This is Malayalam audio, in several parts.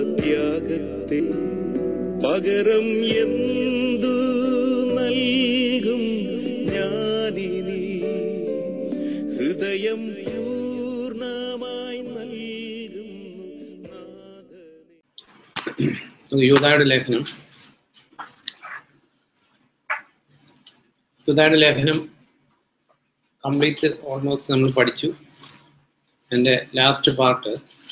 ത്യാഗത്തെ പകരം എന്തു നൽകും ഞാനിനി ഹൃദയം പൂർണ്ണമായി നൽകുന്നു നാഥനെ നമുക്ക് യൂതായുടെ ലേഖനം യൂതായുടെ ലേഖനം കംപ്ലീറ്റ് ഓൾമോസ്റ്റ് നമ്മൾ പഠിച്ചു എൻ്റെ ലാസ്റ്റ് പാർട്ട്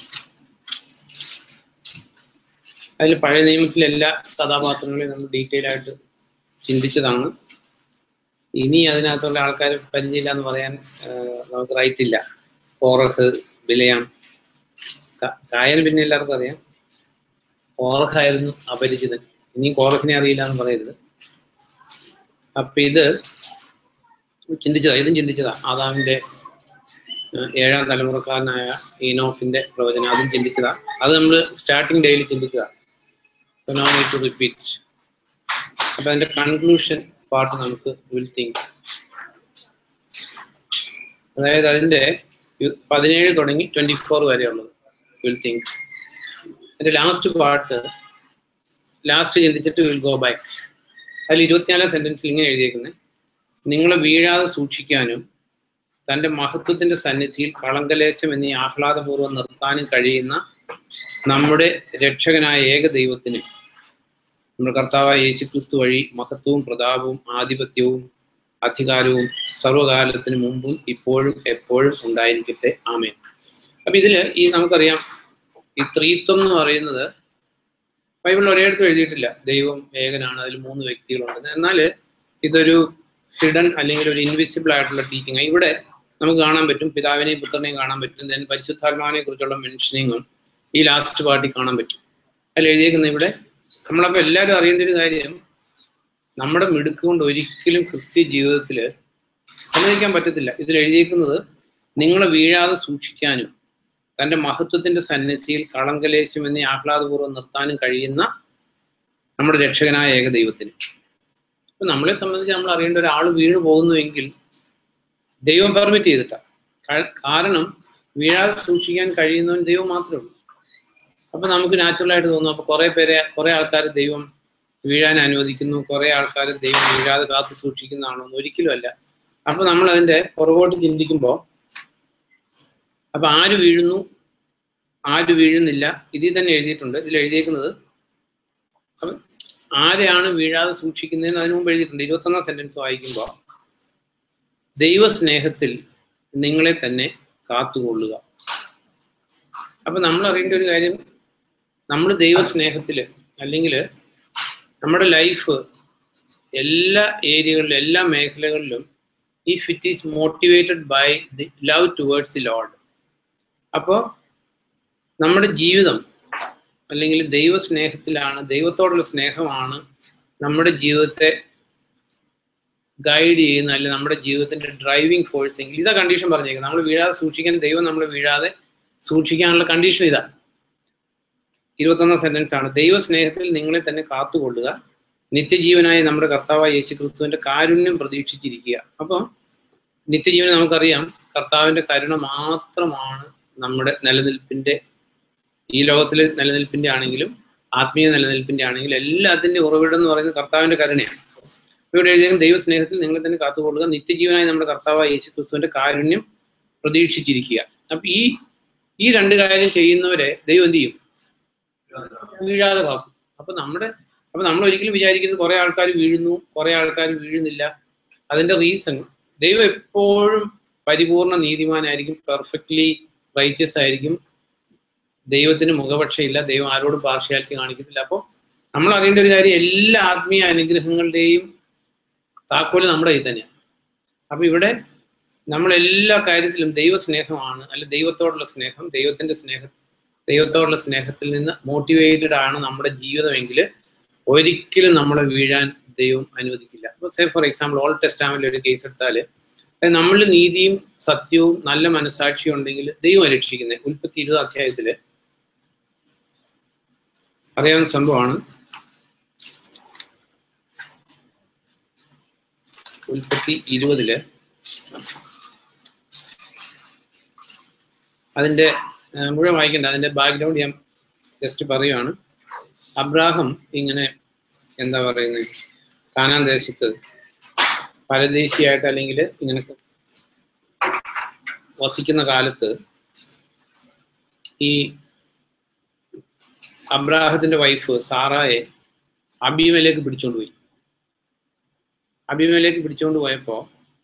അതിൽ പഴയ നിയമത്തിലെ എല്ലാ കഥാപാത്രങ്ങളെയും നമ്മൾ ഡീറ്റെയിൽ ആയിട്ട് ചിന്തിച്ചതാണ് ഇനി അതിനകത്തുള്ള ആൾക്കാർ പരിചയമില്ല എന്ന് പറയാൻ ആ, നമുക്ക് റൈറ്റ് ഇല്ല കോറഹ് ബിലയാം ക- കായൽ പിന്നെ എല്ലാവർക്കും അറിയാം കോറഹായിരുന്നു അപരിചിതൻ ഇനിയും കോറഹിനെ അറിയില്ല എന്ന് പറയരുത് അപ്പൊ ഇത് ചിന്തിച്ചതാ ഇതും ചിന്തിച്ചതാ ആദാമിന്റെ ഏഹ്, ഏഴാം തലമുറക്കാരനായ ഈനോഫിന്റെ പ്രവചനം അതും ചിന്തിച്ചതാ അത് നമ്മൾ സ്റ്റാർട്ടിങ് ഡേയിൽ ചിന്തിച്ചതാ so no need to repeat അപ്പൊ അതിന്റെ കൺക്ലൂഷൻ പാർട്ട് നമുക്ക് വിൽ തിങ്ക് അതായത് അതിന്റെ യു- പതിനേഴ് തുടങ്ങി ട്വന്റി ഫോർ വരെയുള്ളത് വിൽ തിങ്ക് അതിന്റെ ലാസ്റ്റ് പാർട്ട് ലാസ്റ്റ് ചിന്തിച്ചിട്ട് വിൽ ഗോ ബാക്ക് അതിൽ ഇരുപത്തിനാലാം സെന്റൻസിൽ ഇങ്ങനെ എഴുതിയേക്കുന്നത് നിങ്ങളെ വീഴാതെ സൂക്ഷിക്കാനും തന്റെ മഹത്വത്തിന്റെ സന്നിധിയിൽ കളങ്കലേശം എന്നീ ആഹ്ലാദപൂർവ്വം നിർത്താനും കഴിയുന്ന നമ്മുടെ രക്ഷകനായ ഏക ദൈവത്തിന് നമ്മുടെ കർത്താവായ യേശുക്രിസ്തു വഴി മഹത്വവും പ്രതാപവും ആധിപത്യവും അധികാരവും സർവകാലത്തിന് മുമ്പും ഇപ്പോഴും എപ്പോഴും ഉണ്ടായിരിക്കട്ടെ ആമേൻ അപ്പൊ ഇതില് ഈ നമുക്കറിയാം ഈ ത്രീത്വം എന്ന് പറയുന്നത് ബൈബിളിൽ ഒരിടത്തും എഴുതിയിട്ടില്ല ദൈവം ഏകനാണ് അതിൽ മൂന്ന് വ്യക്തികളുണ്ട് എന്നാൽ ഇതൊരു ഹിഡൻ അല്ലെങ്കിൽ ഒരു ഇൻവിസിബിൾ ആയിട്ടുള്ള ടീച്ചിങ് ഇവിടെ നമുക്ക് കാണാൻ പറ്റും പിതാവിനെയും പുത്രനെയും കാണാൻ പറ്റും ദെൻ പരിശുദ്ധാത്മാവിനെ കുറിച്ചുള്ള മെൻഷനിങ്ങും ഈ ലാസ്റ്റ് പാർട്ടി കാണാൻ പറ്റും അതിൽ എഴുതിയേക്കുന്ന ഇവിടെ നമ്മളപ്പോൾ എല്ലാവരും അറിയേണ്ട ഒരു കാര്യം നമ്മുടെ മിടുക്ക് കൊണ്ട് ഒരിക്കലും ക്രിസ്ത്യ ജീവിതത്തിൽ അനുവദിക്കാൻ പറ്റത്തില്ല ഇതിൽ എഴുതിയേക്കുന്നത് നിങ്ങളെ വീഴാതെ സൂക്ഷിക്കാനും തന്റെ മഹത്വത്തിന്റെ സന്നിധിയിൽ കളങ്കലേശം എന്നീ ആഹ്ലാദപൂർവ്വം നിർത്താനും കഴിയുന്ന നമ്മുടെ രക്ഷകനായ ഏക ദൈവത്തിന് അപ്പൊ നമ്മളെ സംബന്ധിച്ച് നമ്മൾ അറിയേണ്ട ഒരാൾ വീണു പോകുന്നുവെങ്കിൽ ദൈവം പെർമിറ്റ് ചെയ്തിട്ട കാരണം വീഴാതെ സൂക്ഷിക്കാൻ കഴിയുന്നവൻ ദൈവം മാത്രമേ ഉള്ളൂ അപ്പൊ നമുക്ക് നാച്ചുറൽ ആയിട്ട് തോന്നും അപ്പൊ കുറെ പേരെ കുറെ ആൾക്കാർ ദൈവം വീഴാൻ അനുവദിക്കുന്നു കുറെ ആൾക്കാർ ദൈവം വീഴാതെ കാത്തു സൂക്ഷിക്കുന്നതാണോ എന്ന് ഒരിക്കലും അല്ല അപ്പൊ നമ്മൾ അതിന്റെ പുറകോട്ട് ചിന്തിക്കുമ്പോൾ അപ്പൊ ആര് വീഴുന്നു ആര് വീഴുന്നില്ല ഇതിൽ തന്നെ എഴുതിയിട്ടുണ്ട് ഇതിൽ എഴുതിയേക്കുന്നത് അപ്പൊ ആരെയാണ് വീഴാതെ സൂക്ഷിക്കുന്നതെന്ന് അതിനു മുമ്പ് എഴുതിയിട്ടുണ്ട് ഇരുപത്തൊന്നാം സെന്റൻസ് വായിക്കുമ്പോൾ ദൈവസ്നേഹത്തിൽ നിങ്ങളെ തന്നെ കാത്തുകൊള്ളുക അപ്പൊ നമ്മൾ അറിയേണ്ട ഒരു കാര്യം നമ്മൾ ദൈവസ്നേഹത്തില് അല്ലെങ്കിൽ നമ്മുടെ ലൈഫ് എല്ലാ ഏരിയകളിലും എല്ലാ മേഖലകളിലും if it is motivated by the love towards the lord അപ്പോൾ നമ്മുടെ ജീവിതം അല്ലെങ്കിൽ ദൈവസ്നേഹത്തിലാണ് ദൈവത്തോടുള്ള സ്നേഹമാണ് നമ്മുടെ ജീവിതത്തെ ഗൈഡ് ചെയ്യുന്ന അല്ലെങ്കിൽ നമ്മുടെ ജീവിതത്തിന്റെ ഡ്രൈവിംഗ് ഫോഴ്സ് എങ്കിൽ ഇതാ കണ്ടീഷൻ പറഞ്ഞേക്കുന്നത് നമ്മൾ വീഴാതെ സൂക്ഷിക്കാൻ ദൈവം നമ്മളെ വീഴാതെ സൂക്ഷിക്കാനുള്ള കണ്ടീഷൻ ഇതാ ഇരുപത്തൊന്നാം സെന്റൻസ് ആണ് ദൈവസ്നേഹത്തിൽ നിങ്ങളെ തന്നെ കാത്തുകൊള്ളുക നിത്യജീവനായ നമ്മുടെ കർത്താവായ യേശു ക്രിസ്തുവിന്റെ കാരുണ്യം പ്രതീക്ഷിച്ചിരിക്കുക അപ്പം നിത്യജീവനെ നമുക്കറിയാം കർത്താവിന്റെ കരുണ മാത്രമാണ് നമ്മുടെ നിലനിൽപ്പിന്റെ ഈ ലോകത്തിലെ നിലനിൽപ്പിന്റെ ആണെങ്കിലും ആത്മീയ നിലനിൽപ്പിന്റെ ആണെങ്കിലും എല്ലാത്തിന്റെ ഉറവിടം എന്ന് പറയുന്നത് കർത്താവിന്റെ കരുണയാണ് ഇവിടെ എഴുതിയ ദൈവസ്നേഹത്തിൽ നിങ്ങളെ തന്നെ കാത്തുകൊള്ളുക നിത്യജീവനായി നമ്മുടെ കർത്താവായ യേശു ക്രിസ്തുവിന്റെ കാരുണ്യം പ്രതീക്ഷിച്ചിരിക്കുക അപ്പൊ ഈ ഈ രണ്ട് കാര്യം ചെയ്യുന്നവരെ ദൈവം എന്ത് ചെയ്യും വീഴാതെ കാക്കും അപ്പൊ നമ്മുടെ അപ്പൊ നമ്മൾ ഒരിക്കലും വിചാരിക്കുന്നത് കുറെ ആൾക്കാർ വീഴുന്നു കുറെ ആൾക്കാർ വീഴുന്നില്ല അതിന്റെ റീസൺ ദൈവം എപ്പോഴും പരിപൂർണ നീതിമാനായിരിക്കും പെർഫെക്റ്റ്ലി റൈറ്റസ് ആയിരിക്കും ദൈവത്തിന് മുഖപക്ഷയില്ല ദൈവം ആരോടും പാർഷ്യാലിറ്റി കാണിക്കത്തില്ല അപ്പോൾ നമ്മൾ അറിയേണ്ട ഒരു കാര്യം എല്ലാ ആത്മീയ അനുഗ്രഹങ്ങളുടെയും താക്കോല് നമ്മുടെ കയ്യിൽ തന്നെയാണ് അപ്പൊ ഇവിടെ നമ്മൾ എല്ലാ കാര്യത്തിലും ദൈവസ്നേഹമാണ് അല്ലെ ദൈവത്തോടുള്ള സ്നേഹം ദൈവത്തിന്റെ സ്നേഹം ദൈവത്തോടുള്ള സ്നേഹത്തിൽ നിന്ന് മോട്ടിവേറ്റഡ് ആണ് നമ്മുടെ ജീവിതമെങ്കിൽ ഒരിക്കലും നമ്മളെ വീഴാൻ ദൈവം അനുവദിക്കില്ല അപ്പോൾ സേ ഫോർ എക്സാമ്പിൾ ഓൾ ടെസ്റ്റാമിൽ ഒരു കേസ് എടുത്താൽ നമ്മൾ നീതിയും സത്യവും നല്ല മനസാക്ഷിയും ഉണ്ടെങ്കിൽ ദൈവം രക്ഷിക്കുന്നത് ഉൽപ്പത്തി ഇരുപത് അധ്യായത്തില് അറിയാവുന്ന സംഭവമാണ് ഉൽപ്പത്തി ഇരുപതില് അതിന്റെ ആ, മുഴുവൻ വായിക്കണ്ട അതിന്റെ ബാക്ക്ഗ്രൗണ്ട് ഞാൻ ജസ്റ്റ് പറയുവാണ് അബ്രാഹം ഇങ്ങനെ എന്താ പറയുന്നത് കാനാൻ ദേശത്ത് പരദേശിയായിട്ട് അല്ലെങ്കിൽ ഇങ്ങനെ വസിക്കുന്ന കാലത്ത് ഈ അബ്രാഹത്തിന്റെ വൈഫ് സാറായെ അബീമയിലേക്ക് പിടിച്ചോണ്ട് പോയി അബീമയിലേക്ക് പിടിച്ചോണ്ട് പോയപ്പോ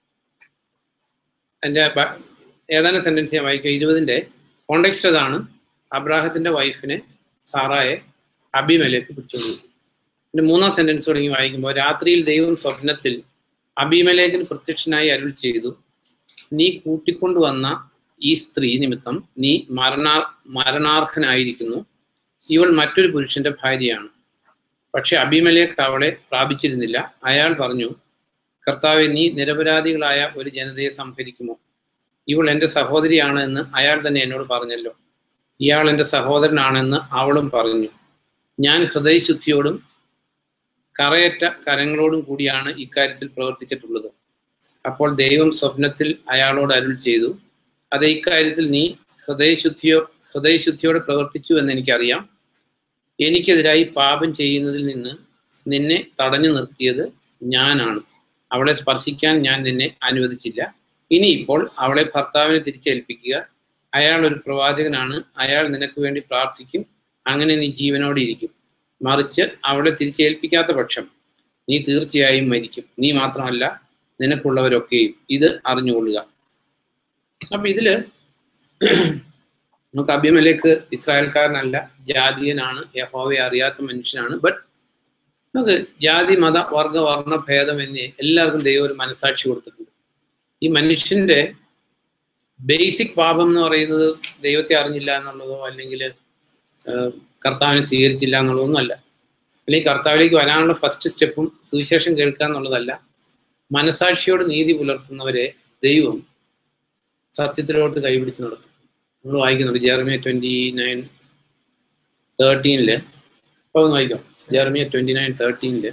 എൻ്റെ ബ- ഏതാനും സെന്റൻസ് ഞാൻ വായിക്കാം ഇരുപതിന്റെ കോണ്ടെക്സ്റ്റ് അതാണ് അബ്രാഹത്തിന്റെ വൈഫിനെ സാറായെ അബീമയിലേക്ക് പിടിച്ചോണ്ട് പോയി പിന്നെ മൂന്നാം സെന്റൻസ് തുടങ്ങി വായിക്കുമ്പോൾ രാത്രിയിൽ ദൈവം സ്വപ്നത്തിൽ അബീമലേഖൻ പ്രത്യക്ഷനായി അരുൾ ചെയ്തു നീ കൂട്ടിക്കൊണ്ടുവന്ന ഈ സ്ത്രീ നിമിത്തം നീ മരണാ മരണാർഹനായിരിക്കുന്നു ഇവൾ മറ്റൊരു പുരുഷന്റെ ഭാര്യയാണ് പക്ഷെ അബിമലേക്ക് അവളെ പ്രാപിച്ചിരുന്നില്ല അയാൾ പറഞ്ഞു കർത്താവെ നീ നിരപരാധികളായ ഒരു ജനതയെ സംഹരിക്കുമോ ഇവൾ എൻ്റെ സഹോദരിയാണ് എന്ന് അയാൾ തന്നെ എന്നോട് പറഞ്ഞല്ലോ ഇയാൾ എൻ്റെ സഹോദരനാണെന്ന് അവളും പറഞ്ഞു ഞാൻ ഹൃദയശുദ്ധിയോടും കറയറ്റ കരങ്ങളോടും കൂടിയാണ് ഇക്കാര്യത്തിൽ പ്രവർത്തിച്ചിട്ടുള്ളത് അപ്പോൾ ദൈവം സ്വപ്നത്തിൽ അയാളോട് അരുൾ ചെയ്തു അത് ഇക്കാര്യത്തിൽ നീ ഹൃദയശുദ്ധിയോ ഹൃദയശുദ്ധിയോടെ പ്രവർത്തിച്ചു എന്ന് എനിക്കറിയാം എനിക്കെതിരായി പാപം ചെയ്യുന്നതിൽ നിന്ന് നിന്നെ തടഞ്ഞു നിർത്തിയത് ഞാനാണ് അവളെ സ്പർശിക്കാൻ ഞാൻ നിന്നെ അനുവദിച്ചില്ല ഇനിയിപ്പോൾ അവളെ ഭർത്താവിനെ തിരിച്ചേൽപ്പിക്കുക അയാൾ ഒരു പ്രവാചകനാണ് അയാൾ നിനക്ക് വേണ്ടി പ്രാർത്ഥിക്കും അങ്ങനെ നീ ജീവനോടെ ഇരിക്കും മറിച്ച് അവളെ തിരിച്ചേൽപ്പിക്കാത്ത പക്ഷം നീ തീർച്ചയായും മരിക്കും നീ മാത്രമല്ല നിനക്കുള്ളവരൊക്കെയും ഇത് അറിഞ്ഞുകൊള്ളുക അപ്പൊ ഇതില് നമുക്ക് അഭിമലേക്ക് ഇസ്രായേൽക്കാരനല്ല ജാതീയനാണ് യഹോവയെ അറിയാത്ത മനുഷ്യനാണ് ബട്ട് നമുക്ക് ജാതി മത വർഗ വർണ്ണ ഭേദമന്യേ എല്ലാവർക്കും ദൈവം ഒരു മനസാക്ഷി കൊടുത്തിട്ടുണ്ട് ഈ മനുഷ്യന്റെ ബേസിക് പാപം എന്ന് പറയുന്നത് ദൈവത്തെ അറിഞ്ഞില്ല എന്നുള്ളതോ അല്ലെങ്കിൽ കർത്താവിനെ സ്വീകരിച്ചില്ല എന്നുള്ളതൊന്നും അല്ല അല്ലെങ്കിൽ കർത്താവിലേക്ക് വരാനുള്ള ഫസ്റ്റ് സ്റ്റെപ്പും സുവിശേഷം കേൾക്കുക എന്നുള്ളതല്ല മനസാക്ഷിയോട് നീതി പുലർത്തുന്നവരെ ദൈവം സത്യത്തിലോട്ട് കൈപിടിച്ച് നടത്തും നമ്മൾ വായിക്കുന്നുണ്ട് ജെർമിയ ട്വന്റി നയൻ തേർട്ടീനില് അപ്പോൾ ഒന്ന് വായിക്കാം ജെർമിയ ട്വന്റി നയൻ തേർട്ടീനില്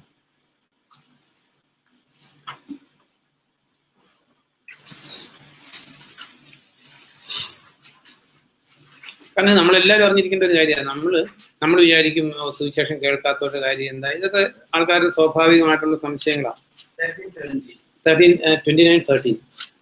കാരണം നമ്മളെല്ലാവരും അറിഞ്ഞിരിക്കേണ്ട ഒരു കാര്യമാണ് നമ്മൾ നമ്മൾ വിചാരിക്കും "ഓ, സുവിശേഷം കേൾക്കാത്തവരുടെ കാര്യം എന്താ ഇതൊക്കെ ആൾക്കാരുടെ സ്വാഭാവികമായിട്ടുള്ള സംശയങ്ങളാണ് തേർട്ടീൻ ട്വന്റി നയൻ തേർട്ടീൻ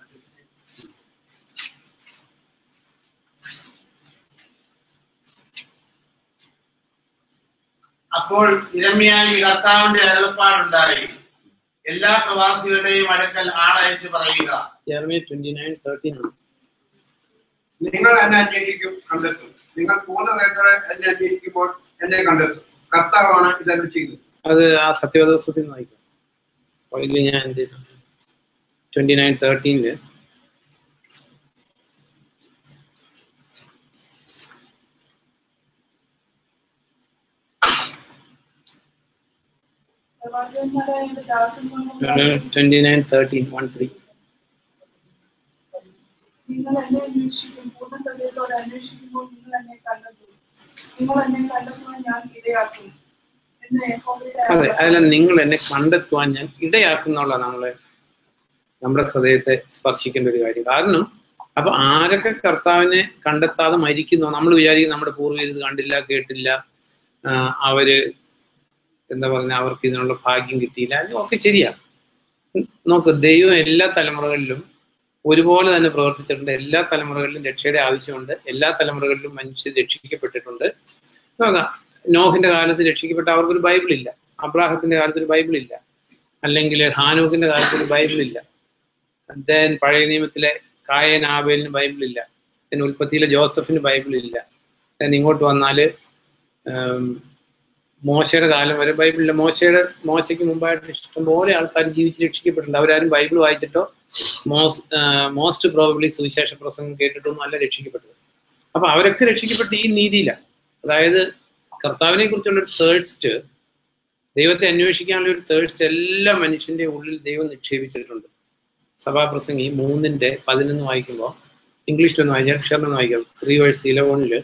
അപ്പോൾ ഇരമ്യായി കർത്താവിന്റെ അരുളപ്പാടുണ്ടായി എല്ലാ പ്രവാസികളുടെയും അടുക്കൽ ആളയച്ച് പറയുക ജെർമിയ ട്വന്റി നയൻ തേർട്ടീൻ ആണ് നിങ്ങൾ എന്നെ അന്വേഷിക്കും കണ്ടെത്തും നിങ്ങൾ പൂർണ്ണതയോടെ എന്നെ അന്വേഷിക്കുമ്പോൾ എന്നെ കണ്ടെത്തും കർത്താവാണ് ഇതെല്ലാം ചെയ്തത് അത് ആ സത്യവദോസത്തിൽ നിന്ന് വായിക്കാം അപ്പോൾ ഇതിൽ ഞാൻ എന്ത് ട്വന്റി നയൻ തേർട്ടീനില് പ്രവാചകന്മാരായ എന്റെ ദാസന്മാരെ twenty nine thirteen one three നിങ്ങൾ എന്നെ അന്വേഷിക്കും പൂർണ്ണ ഹൃദയത്തോടെ അന്വേഷിക്കുമ്പോൾ നിങ്ങൾ എന്നെ കണ്ടെത്തും നിങ്ങൾ എന്നെ കണ്ടെത്തുവാൻ ഞാൻ ഇടയാക്കും എന്ന് യഹോവയുടെ അതെ അരുളപ്പാട്. അതിൽ നിങ്ങൾ എന്നെ കണ്ടെത്തുവാൻ ഞാൻ ഇടയാക്കുന്നുള്ള നമ്മളെ നമ്മുടെ ഹൃദയത്തെ സ്പർശിക്കേണ്ട ഒരു കാര്യം കാരണം അപ്പൊ ആരൊക്കെ കർത്താവിനെ കണ്ടെത്താതെ മരിക്കുന്നു നമ്മൾ വിചാരിക്കും നമ്മുടെ പൂർവ്വർ ഇത് കണ്ടില്ല കേട്ടില്ല ആ, അവര് എന്താ പറഞ്ഞ അവർക്ക് ഇതിനുള്ള ഭാഗ്യം കിട്ടിയില്ല അത് ഒക്കെ ശരിയാ ഉം, നോക്ക് ദൈവം എല്ലാ തലമുറകളിലും ഒരുപോലെ തന്നെ പ്രവർത്തിച്ചിട്ടുണ്ട് എല്ലാ തലമുറകളിലും രക്ഷയുടെ ആവശ്യമുണ്ട് എല്ലാ തലമുറകളിലും മനുഷ്യർ രക്ഷിക്കപ്പെട്ടിട്ടുണ്ട് നോക്കാം നോഹിന്റെ കാലത്ത് രക്ഷിക്കപ്പെട്ട അവർക്കൊരു ബൈബിൾ ഇല്ല അബ്രാഹത്തിന്റെ കാലത്ത് ഒരു ബൈബിൾ ഇല്ല അല്ലെങ്കിൽ ഹാനോക്കിന്റെ കാലത്ത് ഒരു ബൈബിൾ ഇല്ല ദെൻ പഴയ നിയമത്തിലെ കായൻ ആബേലിന് ബൈബിൾ ഇല്ല പിന്നെ ഉൽപ്പത്തിയിലെ ജോസഫിന് ബൈബിൾ ഇല്ല ദെൻ ഇങ്ങോട്ട് വന്നാല് ഉം, മോശയുടെ കാലം വരെ ബൈബിളില്ല മോശയുടെ മോശയ്ക്ക് മുമ്പായിട്ട് ഇഷ്ടംപോലെ ആൾക്കാർ ജീവിച്ച് രക്ഷിക്കപ്പെട്ടിട്ടുണ്ട് അവരാരും ബൈബിൾ വായിച്ചിട്ടോ മോസ് മോസ്റ്റ് പ്രോബബ്ലി സുവിശേഷ പ്രസംഗം കേട്ടിട്ടൊന്നും അല്ല രക്ഷിക്കപ്പെട്ടത് അപ്പൊ അവരൊക്കെ രക്ഷിക്കപ്പെട്ട് ഈ നീതിയില്ല അതായത് കർത്താവിനെ കുറിച്ചുള്ള ഒരു തേഴ്സ്റ്റ് ദൈവത്തെ അന്വേഷിക്കാനുള്ള ഒരു തേഴ്സ്റ്റ് എല്ലാ മനുഷ്യന്റെ ഉള്ളിൽ ദൈവം നിക്ഷേപിച്ചിട്ടുണ്ട് സഭാപ്രസംഗി മൂന്നിന്റെ പതിനൊന്ന് വായിക്കുമ്പോൾ ഇംഗ്ലീഷിലൊന്ന് വായിക്കാം അക്ഷരമൊന്ന് വായിക്കാം ത്രീ വേഴ്സ് ഇലവനില്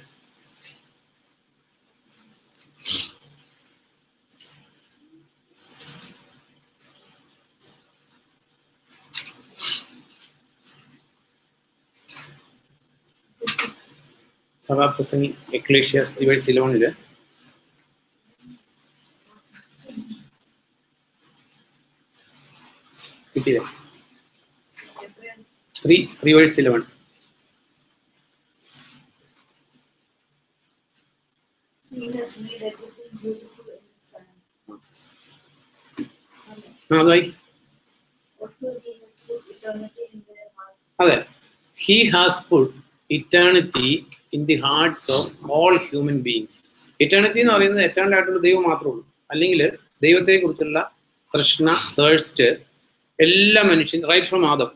സഭാപ്രസംഗി എക്ലേഷ്യ റിവേഴ്സ് ഇലവനില് കിട്ടിയില്ലേ three three verse eleven He has made everything beautiful in his time. ആ അത് വായി Also, he has put eternity in their hearts. അതെ he has put eternity in the hearts of all human beings eternity എന്ന് പറയുന്നത് എറ്റേണൽ ആയിട്ടുള്ള ദൈവം മാത്രമേ ഉള്ളൂ അല്ലെങ്കിൽ ദൈവത്തെ കുറിച്ചുള്ള തൃഷ്ണ തേഴ്സ്റ്റ് എല്ലാ മനുഷ്യൻ റൈറ്റ് ഫ്രം ആദം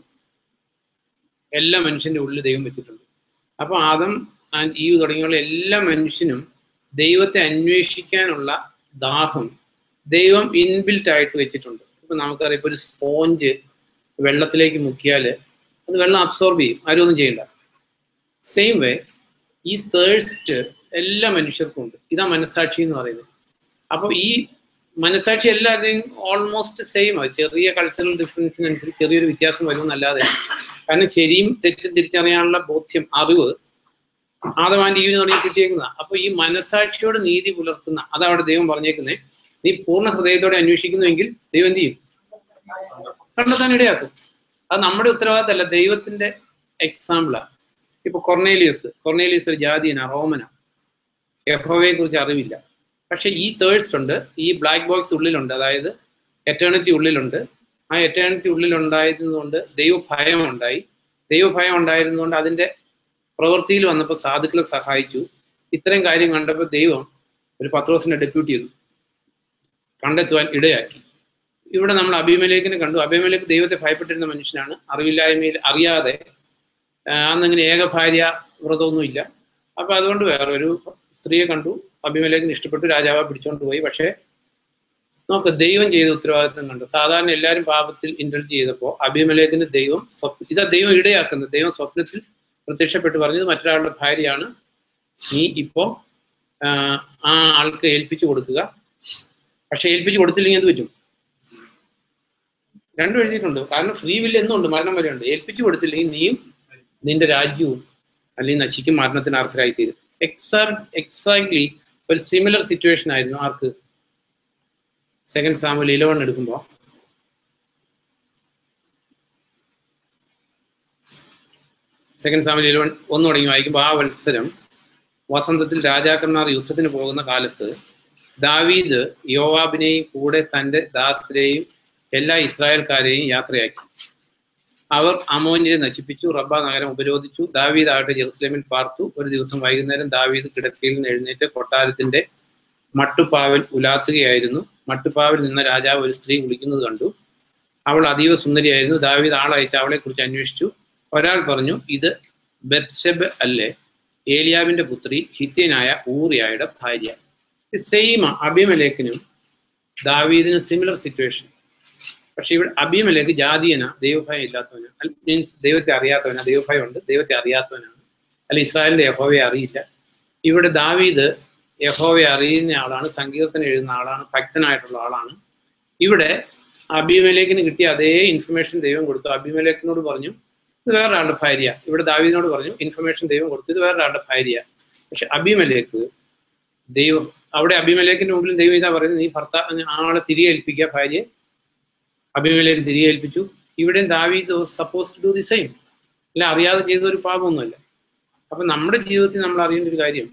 എല്ലാ മനുഷ്യന്റെ ഉള്ളിൽ ദൈവം വെച്ചിട്ടുണ്ട് അപ്പൊ ആദം ആൻഡ് ഈവ് തുടങ്ങിയുള്ള എല്ലാ മനുഷ്യനും ദൈവത്തെ അന്വേഷിക്കാനുള്ള ദാഹം ദൈവം ഇൻബിൽറ്റ് ആയിട്ട് വെച്ചിട്ടുണ്ട് ഇപ്പൊ നമുക്കറിയാം ഇപ്പൊ ഒരു സ്പോഞ്ച് വെള്ളത്തിലേക്ക് മുക്കിയാൽ അത് വെള്ളം അബ്സോർബ് ചെയ്യും ആരും ഒന്നും ചെയ്യണ്ട സെയിം വേ ഈ തേഴ്സ്റ്റ് എല്ലാ മനുഷ്യർക്കും ഉണ്ട് ഇതാ മനസാക്ഷി എന്ന് പറയുന്നത് അപ്പോൾ ഈ മനസാക്ഷി എല്ലാവരുടെയും ഓൾമോസ്റ്റ് സെയിം ആണ് ചെറിയ കൾച്ചറൽ ഡിഫറൻസിനനുസരിച്ച് ചെറിയൊരു വ്യത്യാസം വരുമെന്നല്ലാതെ കാരണം ശരിയും തെറ്റും തിരിച്ചറിയാനുള്ള ബോധ്യം അറിവ് ആദമാന്റെ ഈവിന് തുടങ്ങി കിട്ടിയേക്കുന്നതാണ് അപ്പൊ ഈ മനസാക്ഷിയോട് നീതി പുലർത്തുന്ന അതവിടെ ദൈവം പറഞ്ഞേക്കുന്നേ നീ പൂർണ്ണ ഹൃദയത്തോടെ അന്വേഷിക്കുന്നുവെങ്കിൽ ദൈവം എന്ത് ചെയ്യും കണ്ടെത്താൻ ഇടയാക്കും അത് നമ്മുടെ ഉത്തരവാദിത്തമല്ല ദൈവത്തിന്റെ എക്സാമ്പിളാണ് ഇപ്പൊ കൊർണേലിയസ് കൊർണേലിയസ് ഒരു ജാതിയനാ റോമനാ യഹോവയെ കുറിച്ച് അറിവില്ല പക്ഷെ ഈ തേഴ്സ്റ്റ് ഉണ്ട് ഈ ബ്ലാക്ക് ബോക്സ് ഉള്ളിലുണ്ട് അതായത് എറ്റേണിറ്റി ഉള്ളിലുണ്ട് ആ എറ്റേണിറ്റി ഉള്ളിലുണ്ടായിരുന്നതുകൊണ്ട് ദൈവഭയം ഉണ്ടായി ദൈവഭയം ഉണ്ടായിരുന്നതുകൊണ്ട് അതിന്റെ പ്രവൃത്തിയിൽ വന്നപ്പോൾ സാധുക്കളെ സഹായിച്ചു ഇത്രയും കാര്യം കണ്ടപ്പോൾ ദൈവം ഒരു പത്രോസിനെ ഡെപ്യൂട്ട് ചെയ്തു കണ്ടെത്തുവാൻ ഇടയാക്കി ഇവിടെ നമ്മൾ അഭിമലേഖിനെ കണ്ടു അഭിമലേക്ക് ദൈവത്തെ ഭയപ്പെട്ടിരുന്ന മനുഷ്യനാണ് അറിവില്ലായ്മയിൽ അറിയാതെ ആ, അന്നിങ്ങനെ ഏക ഭാര്യ വ്രതമൊന്നുമില്ല അപ്പൊ അതുകൊണ്ട് വേറെ ഒരു സ്ത്രീയെ കണ്ടു അഭിമലേഖിന് ഇഷ്ടപ്പെട്ടു രാജാവ് പിടിച്ചോണ്ട് പോയി പക്ഷേ നോക്ക് ദൈവം ചെയ്ത ഉത്തരവാദിത്വം കണ്ടു സാധാരണ എല്ലാവരും പാപത്തിൽ ഇൻഡൽജ് ചെയ്തപ്പോൾ അഭിമലേഖിന് ദൈവം സ്വപ്ന ഇതാ ദൈവം ഇടയാക്കുന്നത് ദൈവം സ്വപ്നത്തിൽ പ്രത്യക്ഷപ്പെട്ട് പറഞ്ഞത് മറ്റൊരാളുടെ ഭാര്യയാണ് നീ ഇപ്പോ ആ, ആ ആൾക്ക് ഏൽപ്പിച്ചു കൊടുക്കുക പക്ഷെ ഏൽപ്പിച്ചു കൊടുത്തില്ലെങ്കിൽ എന്ത് പറ്റും രണ്ടും എഴുതിയിട്ടുണ്ട് കാരണം ഫ്രീ വില്ല് എന്നും ഉണ്ട് മരണം വരെ ഉണ്ട് ഏൽപ്പിച്ചു കൊടുത്തില്ലെങ്കിൽ നീയും നിന്റെ രാജ്യവും അല്ലെങ്കിൽ നശിക്കും മരണത്തിന് അർഹരായി തീരും എക്സാക്ട് എക്സാക്ട്ലി ഒരു സിമിലർ സിറ്റുവേഷൻ ആയിരുന്നു ആർക്ക് സെക്കൻഡ് സാമ്പിൾ ഇലവൺ എടുക്കുമ്പോൾ സെക്കൻഡ് സാമ്പിൾ ഇലവൺ ഒന്ന് തുടങ്ങി വായിക്കുമ്പോൾ ആ മത്സരം വസന്തത്തിൽ രാജാക്കന്മാർ യുദ്ധത്തിന് പോകുന്ന കാലത്ത് ദാവീദ് യോവാബിനെയും കൂടെ തന്റെ ദാസരെയും എല്ലാ ഇസ്രായേൽക്കാരെയും യാത്രയാക്കി അവർ അമോന്യരെ നശിപ്പിച്ചു റബ്ബ നഗരം ഉപരോധിച്ചു ദാവീദ് ആകട്ടെ ജെറുസലേമിൽ പാർത്തു ഒരു ദിവസം വൈകുന്നേരം ദാവീദ് കിടക്കയിൽ നിന്ന് എഴുന്നേറ്റ് കൊട്ടാരത്തിന്റെ മട്ടുപ്പാവൽ ഉലാത്തുകയായിരുന്നു മട്ടുപ്പാവിൽ നിന്ന രാജാവ് ഒരു സ്ത്രീ കുളിക്കുന്നത് കണ്ടു അവൾ അതീവ സുന്ദരിയായിരുന്നു ദാവീദ് ആളയച്ച് അവളെ കുറിച്ച് അന്വേഷിച്ചു ഒരാൾ പറഞ്ഞു ഇത് ബത്സബ് അല്ലേ ഏലിയാവിന്റെ പുത്രി ഹിത്യനായ ഊറിയായുടെ ഭാര്യ സെയിം അഭിമലേഖനും ദാവീദിനും സിമിലർ സിറ്റുവേഷൻ പക്ഷെ ഇവിടെ അഭിമലേക്ക് ജാതീയന ദൈവഭയം ഇല്ലാത്തവന് മീൻസ് ദൈവത്തെ അറിയാത്തവനാ ദൈവഭയം ഉണ്ട് ദൈവത്തെ അറിയാത്തവനാണ് അല്ല ഇസ്രായേലിന്റെ യഹോവയെ അറിയില്ല ഇവിടെ ദാവീദ് യഹോവയെ അറിയുന്ന ആളാണ് സങ്കീർത്തനം എഴുതുന്ന ആളാണ് ഭക്തനായിട്ടുള്ള ആളാണ് ഇവിടെ അഭിമലേഖിന് കിട്ടിയ അതേ ഇൻഫർമേഷൻ ദൈവം കൊടുത്തു അഭിമലേഖിനോട് പറഞ്ഞു ഇത് വേറൊരാളുടെ ഭാര്യ ഇവിടെ ദാവീദിനോട് പറഞ്ഞു ഇൻഫർമേഷൻ ദൈവം കൊടുത്തു ഇത് വേറൊരാളുടെ ഭാര്യ പക്ഷെ അഭിമലേക്ക് ദൈവം അവിടെ അഭിമലേഖിന്റെ മുമ്പിലും ദൈവം ഇതാ പറയുന്നത് നീ ഭർത്താ ആളെ തിരികെ ഏൽപ്പിക്കുക ഭാര്യയെ അഭിമലേക്ക് തിരികെ ഏൽപ്പിച്ചു ഇവിടെയും ദാവീദ് suppose to do the same അല്ല അറിയാതെ ചെയ്ത ഒരു പാപമൊന്നുമല്ല അപ്പൊ നമ്മുടെ ജീവിതത്തിൽ നമ്മൾ അറിയേണ്ട ഒരു കാര്യം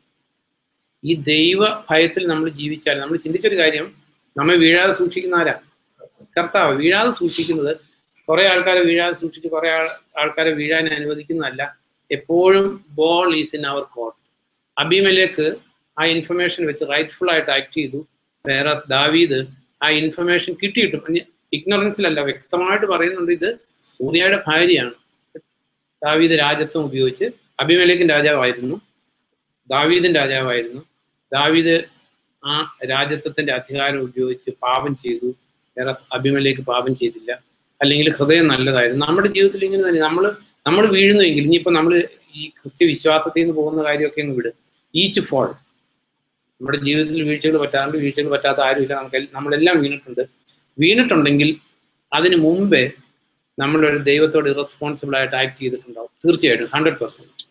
ഈ ദൈവ ഭയത്തിൽ നമ്മൾ ജീവിച്ചാൽ നമ്മൾ ചിന്തിച്ചൊരു കാര്യം നമ്മെ വീഴാതെ സൂക്ഷിക്കുന്ന ആരാ കർത്താവ് വീഴാതെ സൂക്ഷിക്കുന്നത് കുറെ ആൾക്കാരെ വീഴാതെ സൂക്ഷിച്ച് കുറെ ആൾ ആൾക്കാരെ വീഴാൻ അനുവദിക്കുന്നതല്ല എപ്പോഴും ball is in our court Abimelech ആ ഇൻഫർമേഷൻ വെച്ച് റൈറ്റ്ഫുൾ ആയിട്ട് ആക്ട് ചെയ്തു വേറെ ദാവീദ് ആ ഇൻഫർമേഷൻ കിട്ടിയിട്ടും ഇഗ്നറൻസിലല്ല വ്യക്തമായിട്ട് പറയുന്നുണ്ട് ഇത് ഊറിയയുടെ ഭാര്യയാണ് ദാവീദ് രാജത്വം ഉപയോഗിച്ച് അഭിമലേഖൻ രാജാവായിരുന്നു ദാവീദിൻ രാജാവായിരുന്നു ദാവീദ് ആ രാജത്വത്തിന്റെ അധികാരം ഉപയോഗിച്ച് പാപം ചെയ്തു വേറെ അഭിമലേക്ക് പാപം ചെയ്തില്ല അല്ലെങ്കിൽ ഹൃദയം നല്ലതായിരുന്നു നമ്മുടെ ജീവിതത്തിൽ ഇങ്ങനെ തന്നെ നമ്മൾ നമ്മൾ വീഴുന്നുവെങ്കിൽ ഇനിയിപ്പോൾ നമ്മൾ ഈ ക്രിസ്ത്യ വിശ്വാസത്തിൽ നിന്ന് പോകുന്ന കാര്യമൊക്കെ അങ്ങ് വിടും ഈച്ച് ഫോൾ നമ്മുടെ ജീവിതത്തിൽ വീഴ്ചകൾ പറ്റാറുണ്ട് വീഴ്ചകൾ പറ്റാത്ത ആരുമില്ല നമുക്ക് എൽ- നമ്മളെല്ലാം വീണിട്ടുണ്ട് വീണിട്ടുണ്ടെങ്കിൽ അതിന് മുമ്പേ നമ്മളൊരു ദൈവത്തോട് ഇറസ്പോൺസിബിൾ ആയിട്ട് ആക്ട് ചെയ്തിട്ടുണ്ടാവും തീർച്ചയായിട്ടും ഹൺഡ്രഡ് പെർസെന്റ്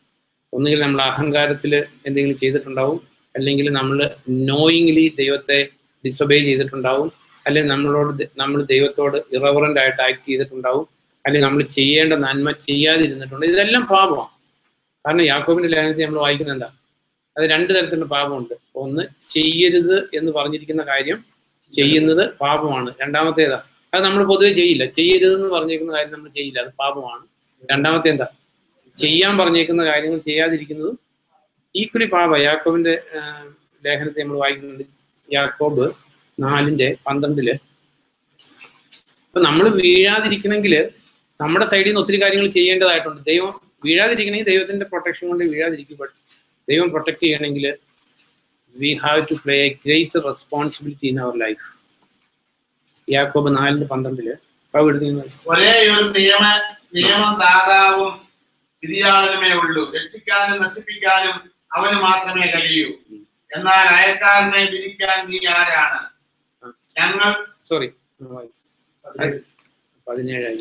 ഒന്നുകിൽ നമ്മൾ അഹങ്കാരത്തിൽ എന്തെങ്കിലും ചെയ്തിട്ടുണ്ടാവും അല്ലെങ്കിൽ നമ്മൾ നോയിങ്ലി ദൈവത്തെ ഡിസൊബേ ചെയ്തിട്ടുണ്ടാവും അല്ലെങ്കിൽ നമ്മളോട് ദ- നമ്മൾ ദൈവത്തോട് ഇറവറൻ്റ് ആയിട്ട് ആക്ട് ചെയ്തിട്ടുണ്ടാവും അല്ലെങ്കിൽ നമ്മൾ ചെയ്യേണ്ട നന്മ ചെയ്യാതിരുന്നിട്ടുണ്ട് ഇതെല്ലാം പാപമാണ് കാരണം യാക്കോബിന്റെ ലേഖനത്തിൽ നമ്മൾ വായിക്കുന്നത് എന്താ അത് രണ്ട് തരത്തിലുള്ള പാപമുണ്ട് ഒന്ന് ചെയ്യരുത് എന്ന് പറഞ്ഞിരിക്കുന്ന കാര്യം ചെയ്യുന്നത് പാപമാണ് രണ്ടാമത്തേതാ അത് നമ്മൾ പൊതുവെ ചെയ്യില്ല ചെയ്യരുത് എന്ന് പറഞ്ഞിരിക്കുന്ന കാര്യം നമ്മൾ ചെയ്യില്ല അത് പാപമാണ് രണ്ടാമത്തെ എന്താ ചെയ്യാൻ പറഞ്ഞേക്കുന്ന കാര്യങ്ങൾ ചെയ്യാതിരിക്കുന്നതും ഈക്വലി പാപ യാക്കോബിന്റെ ആ, ലേഖനത്തെ നമ്മൾ വായിക്കുന്നുണ്ട് യാക്കോബ് നാലിന്റെ പന്ത്രണ്ടില് അപ്പൊ നമ്മൾ വീഴാതിരിക്കണമെങ്കിൽ നമ്മുടെ സൈഡിൽ നിന്ന് ഒത്തിരി കാര്യങ്ങൾ ചെയ്യേണ്ടതായിട്ടുണ്ട് ദൈവം വീഴാതിരിക്കണമെങ്കിൽ ദൈവത്തിന്റെ പ്രൊട്ടക്ഷൻ കൊണ്ട് വീഴാതിരിക്കും ബട്ട് ദൈവം പ്രൊട്ടക്ട് ചെയ്യണമെങ്കിൽ we have to play a great responsibility in our life യാക്കോബ് നാലിന്റെ പന്ത്രണ്ടില് അപ്പൊ എടുക്കുന്നത് ഒരേ ഒരു നിയമ നിയമം ദാതാവും വിധിയാളനുമേ ഉള്ളൂ രക്ഷിക്കാനും നശിപ്പിക്കാനും അവന് മാത്രമേ കഴിയൂ എന്നാൽ അയൽക്കാരനെ വിധിക്കാൻ നീ ആരാണ് ഞങ്ങൾ സോറി പതിനേഴായി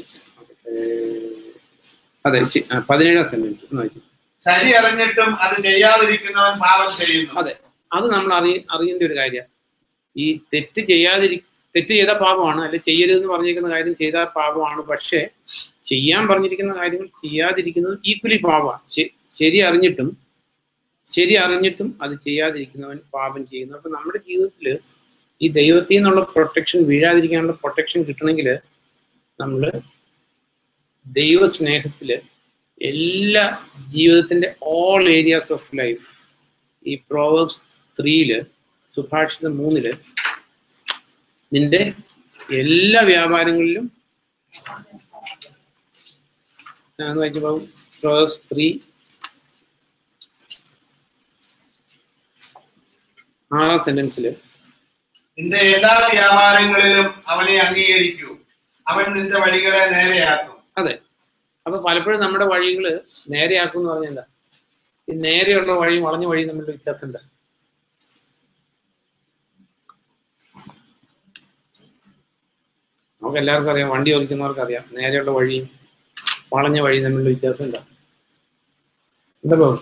അതെ ശി- ആ, പതിനേഴാം സെന്റൻസ് ഒന്ന് വായിക്കും ശരി അറിഞ്ഞിട്ടും അത് ചെയ്യാതിരിക്കുന്നവൻ പാപം ചെയ്യുന്നു അതെ അത് നമ്മൾ അറിയ അറിയേണ്ട ഒരു കാര്യമാണ് ഈ തെറ്റ് ചെയ്യാതിരി തെറ്റ് ചെയ്ത പാപമാണ് അല്ലെ ചെയ്യരുതെന്ന് പറഞ്ഞിരിക്കുന്ന കാര്യം ചെയ്താൽ പാപമാണ് പക്ഷേ ചെയ്യാൻ പറഞ്ഞിരിക്കുന്ന കാര്യങ്ങൾ ചെയ്യാതിരിക്കുന്നത് ഈക്വലി പാപമാണ് ശ- ശരി അറിഞ്ഞിട്ടും ശരി അറിഞ്ഞിട്ടും അത് ചെയ്യാതിരിക്കുന്നവൻ പാപം ചെയ്യുന്നു അപ്പൊ നമ്മുടെ ജീവിതത്തിൽ ഈ ദൈവത്തിൽ നിന്നുള്ള പ്രൊട്ടക്ഷൻ വീഴാതിരിക്കാനുള്ള പ്രൊട്ടക്ഷൻ കിട്ടണമെങ്കിൽ നമ്മൾ ദൈവസ്നേഹത്തില് എല്ലാ ജീവിതത്തിന്റെ ഓൾ ഏരിയാസ് ഓഫ് ലൈഫ് ഈ പ്രോവേബ്സ് ത്രീയില് സുഭാഷിതം മൂന്നില് നിന്റെ എല്ലാ വ്യാപാരങ്ങളിലും ഞാൻ വായിക്കുമ്പോൾ പ്രോവേബ്സ് ത്രീ ആറാം സെന്റൻസില് നിന്റെ എല്ലാ വ്യാപാരങ്ങളിലും അവനെ അംഗീകരിക്കൂ അവൻ നിന്റെ വഴികളെ നേരെയാക്കും അതെ അപ്പൊ പലപ്പോഴും നമ്മുടെ വഴികള് നേരെയാക്കും എന്ന് പറഞ്ഞാൽ എന്താ ഈ നേരെയുള്ള വഴിയും വളഞ്ഞ വഴിയും തമ്മിലുള്ള വ്യത്യാസം എന്താ നമുക്ക് എല്ലാവർക്കും അറിയാം വണ്ടി ഓടിക്കുന്നവർക്ക് അറിയാം നേരെയുള്ള വഴിയും വളഞ്ഞ വഴിയും തമ്മിലുള്ള വ്യത്യാസം എന്താ എന്താ പോകും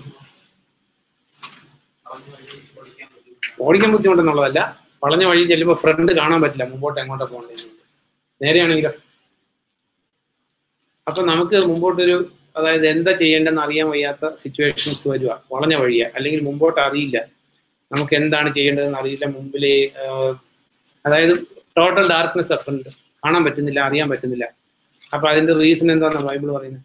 ഓടിക്കാൻ ബുദ്ധിമുട്ടെന്നുള്ളതല്ല വളഞ്ഞ വഴി ചെല്ലുമ്പോൾ ഫ്രണ്ട് കാണാൻ പറ്റില്ല മുമ്പോട്ട് എങ്ങോട്ടാ പോകേണ്ടത് നേരെയാണെങ്കിലോ അപ്പൊ നമുക്ക് മുമ്പോട്ടൊരു അതായത് എന്താ ചെയ്യേണ്ടതെന്ന് അറിയാൻ വയ്യാത്ത സിറ്റുവേഷൻസ് വരിക വളഞ്ഞ വഴിയാ അല്ലെങ്കിൽ മുമ്പോട്ട് അറിയില്ല നമുക്ക് എന്താണ് ചെയ്യേണ്ടതെന്ന് അറിയില്ല മുമ്പിലെ ആഹ്, അതായത് ടോട്ടൽ ഡാർക്ക്നെസ് ഉണ്ട് കാണാൻ പറ്റുന്നില്ല അറിയാൻ പറ്റുന്നില്ല അപ്പൊ അതിന്റെ റീസൺ എന്താണെന്ന് ബൈബിൾ പറയുന്നത്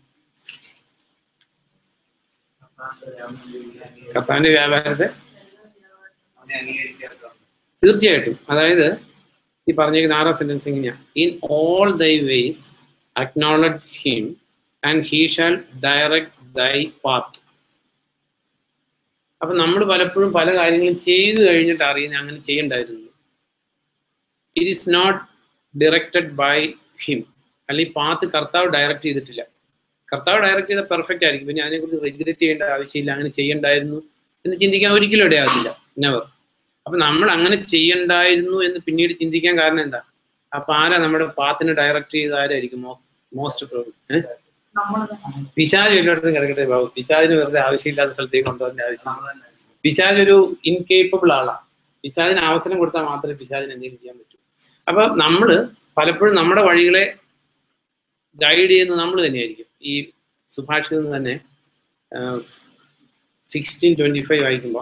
കർത്താവിന്റെ വ്യാപാരത്തെ അവനെ അംഗീകരിക്കാത്തവൻ തീർച്ചയായിട്ടും അതായത് ഈ പറഞ്ഞിരിക്കുന്ന ആറാം സെന്റൻസ് ഇങ്ങനെയാ in all thy ways acknowledge him and he shall direct thy path അപ്പൊ നമ്മൾ പലപ്പോഴും പല കാര്യങ്ങളും ചെയ്തു കഴിഞ്ഞിട്ട് അറിയുന്നത് അങ്ങനെ ചെയ്യണ്ടായിരുന്നു it is not directed by him അല്ലെങ്കിൽ പാത്ത് കർത്താവ് ഡയറക്റ്റ് ചെയ്തിട്ടില്ല കർത്താവ് ഡയറക്റ്റ് ചെയ്ത പെർഫെക്റ്റ് ആയിരിക്കും പിന്നെ അതിനെക്കുറിച്ച് റെഗുലേറ്റ് ചെയ്യേണ്ട ആവശ്യമില്ല അങ്ങനെ ചെയ്യണ്ടായിരുന്നു എന്ന് ചിന്തിക്കാൻ ഒരിക്കലും ഇടയാകത്തില്ല നെവർ അപ്പൊ നമ്മൾ അങ്ങനെ ചെയ്യണ്ടായിരുന്നു എന്ന് പിന്നീട് ചിന്തിക്കാൻ കാരണം എന്താ അപ്പൊ ആരാ നമ്മുടെ പാത്തിനെ ഡയറക്റ്റ് ചെയ്ത ആരായിരിക്കും മോസ്റ്റ് പ്രോബ്ലം നമ്മൾ പിശാജ് എല്ലായിടത്തും കിടക്കട്ടെ ബാബു പിശാജിന് വെറുതെ ആവശ്യമില്ലാത്ത സ്ഥലത്തേക്ക് കൊണ്ടുപോകേണ്ട ആവശ്യം പിശാജ് ഒരു ഇൻകേപ്പബിൾ ആളാണ് പിശാജിന് അവസരം കൊടുത്താൽ മാത്രമേ പിശാജിന് എന്തെങ്കിലും ചെയ്യാൻ പറ്റൂ അപ്പൊ നമ്മള് പലപ്പോഴും നമ്മുടെ വഴികളെ ഗൈഡ് ചെയ്യുന്നത് നമ്മൾ തന്നെയായിരിക്കും ഈ സുഭാഷിതം തന്നെ സിക്സ്റ്റീൻ ട്വന്റി ഫൈവ് വായിക്കുമ്പോൾ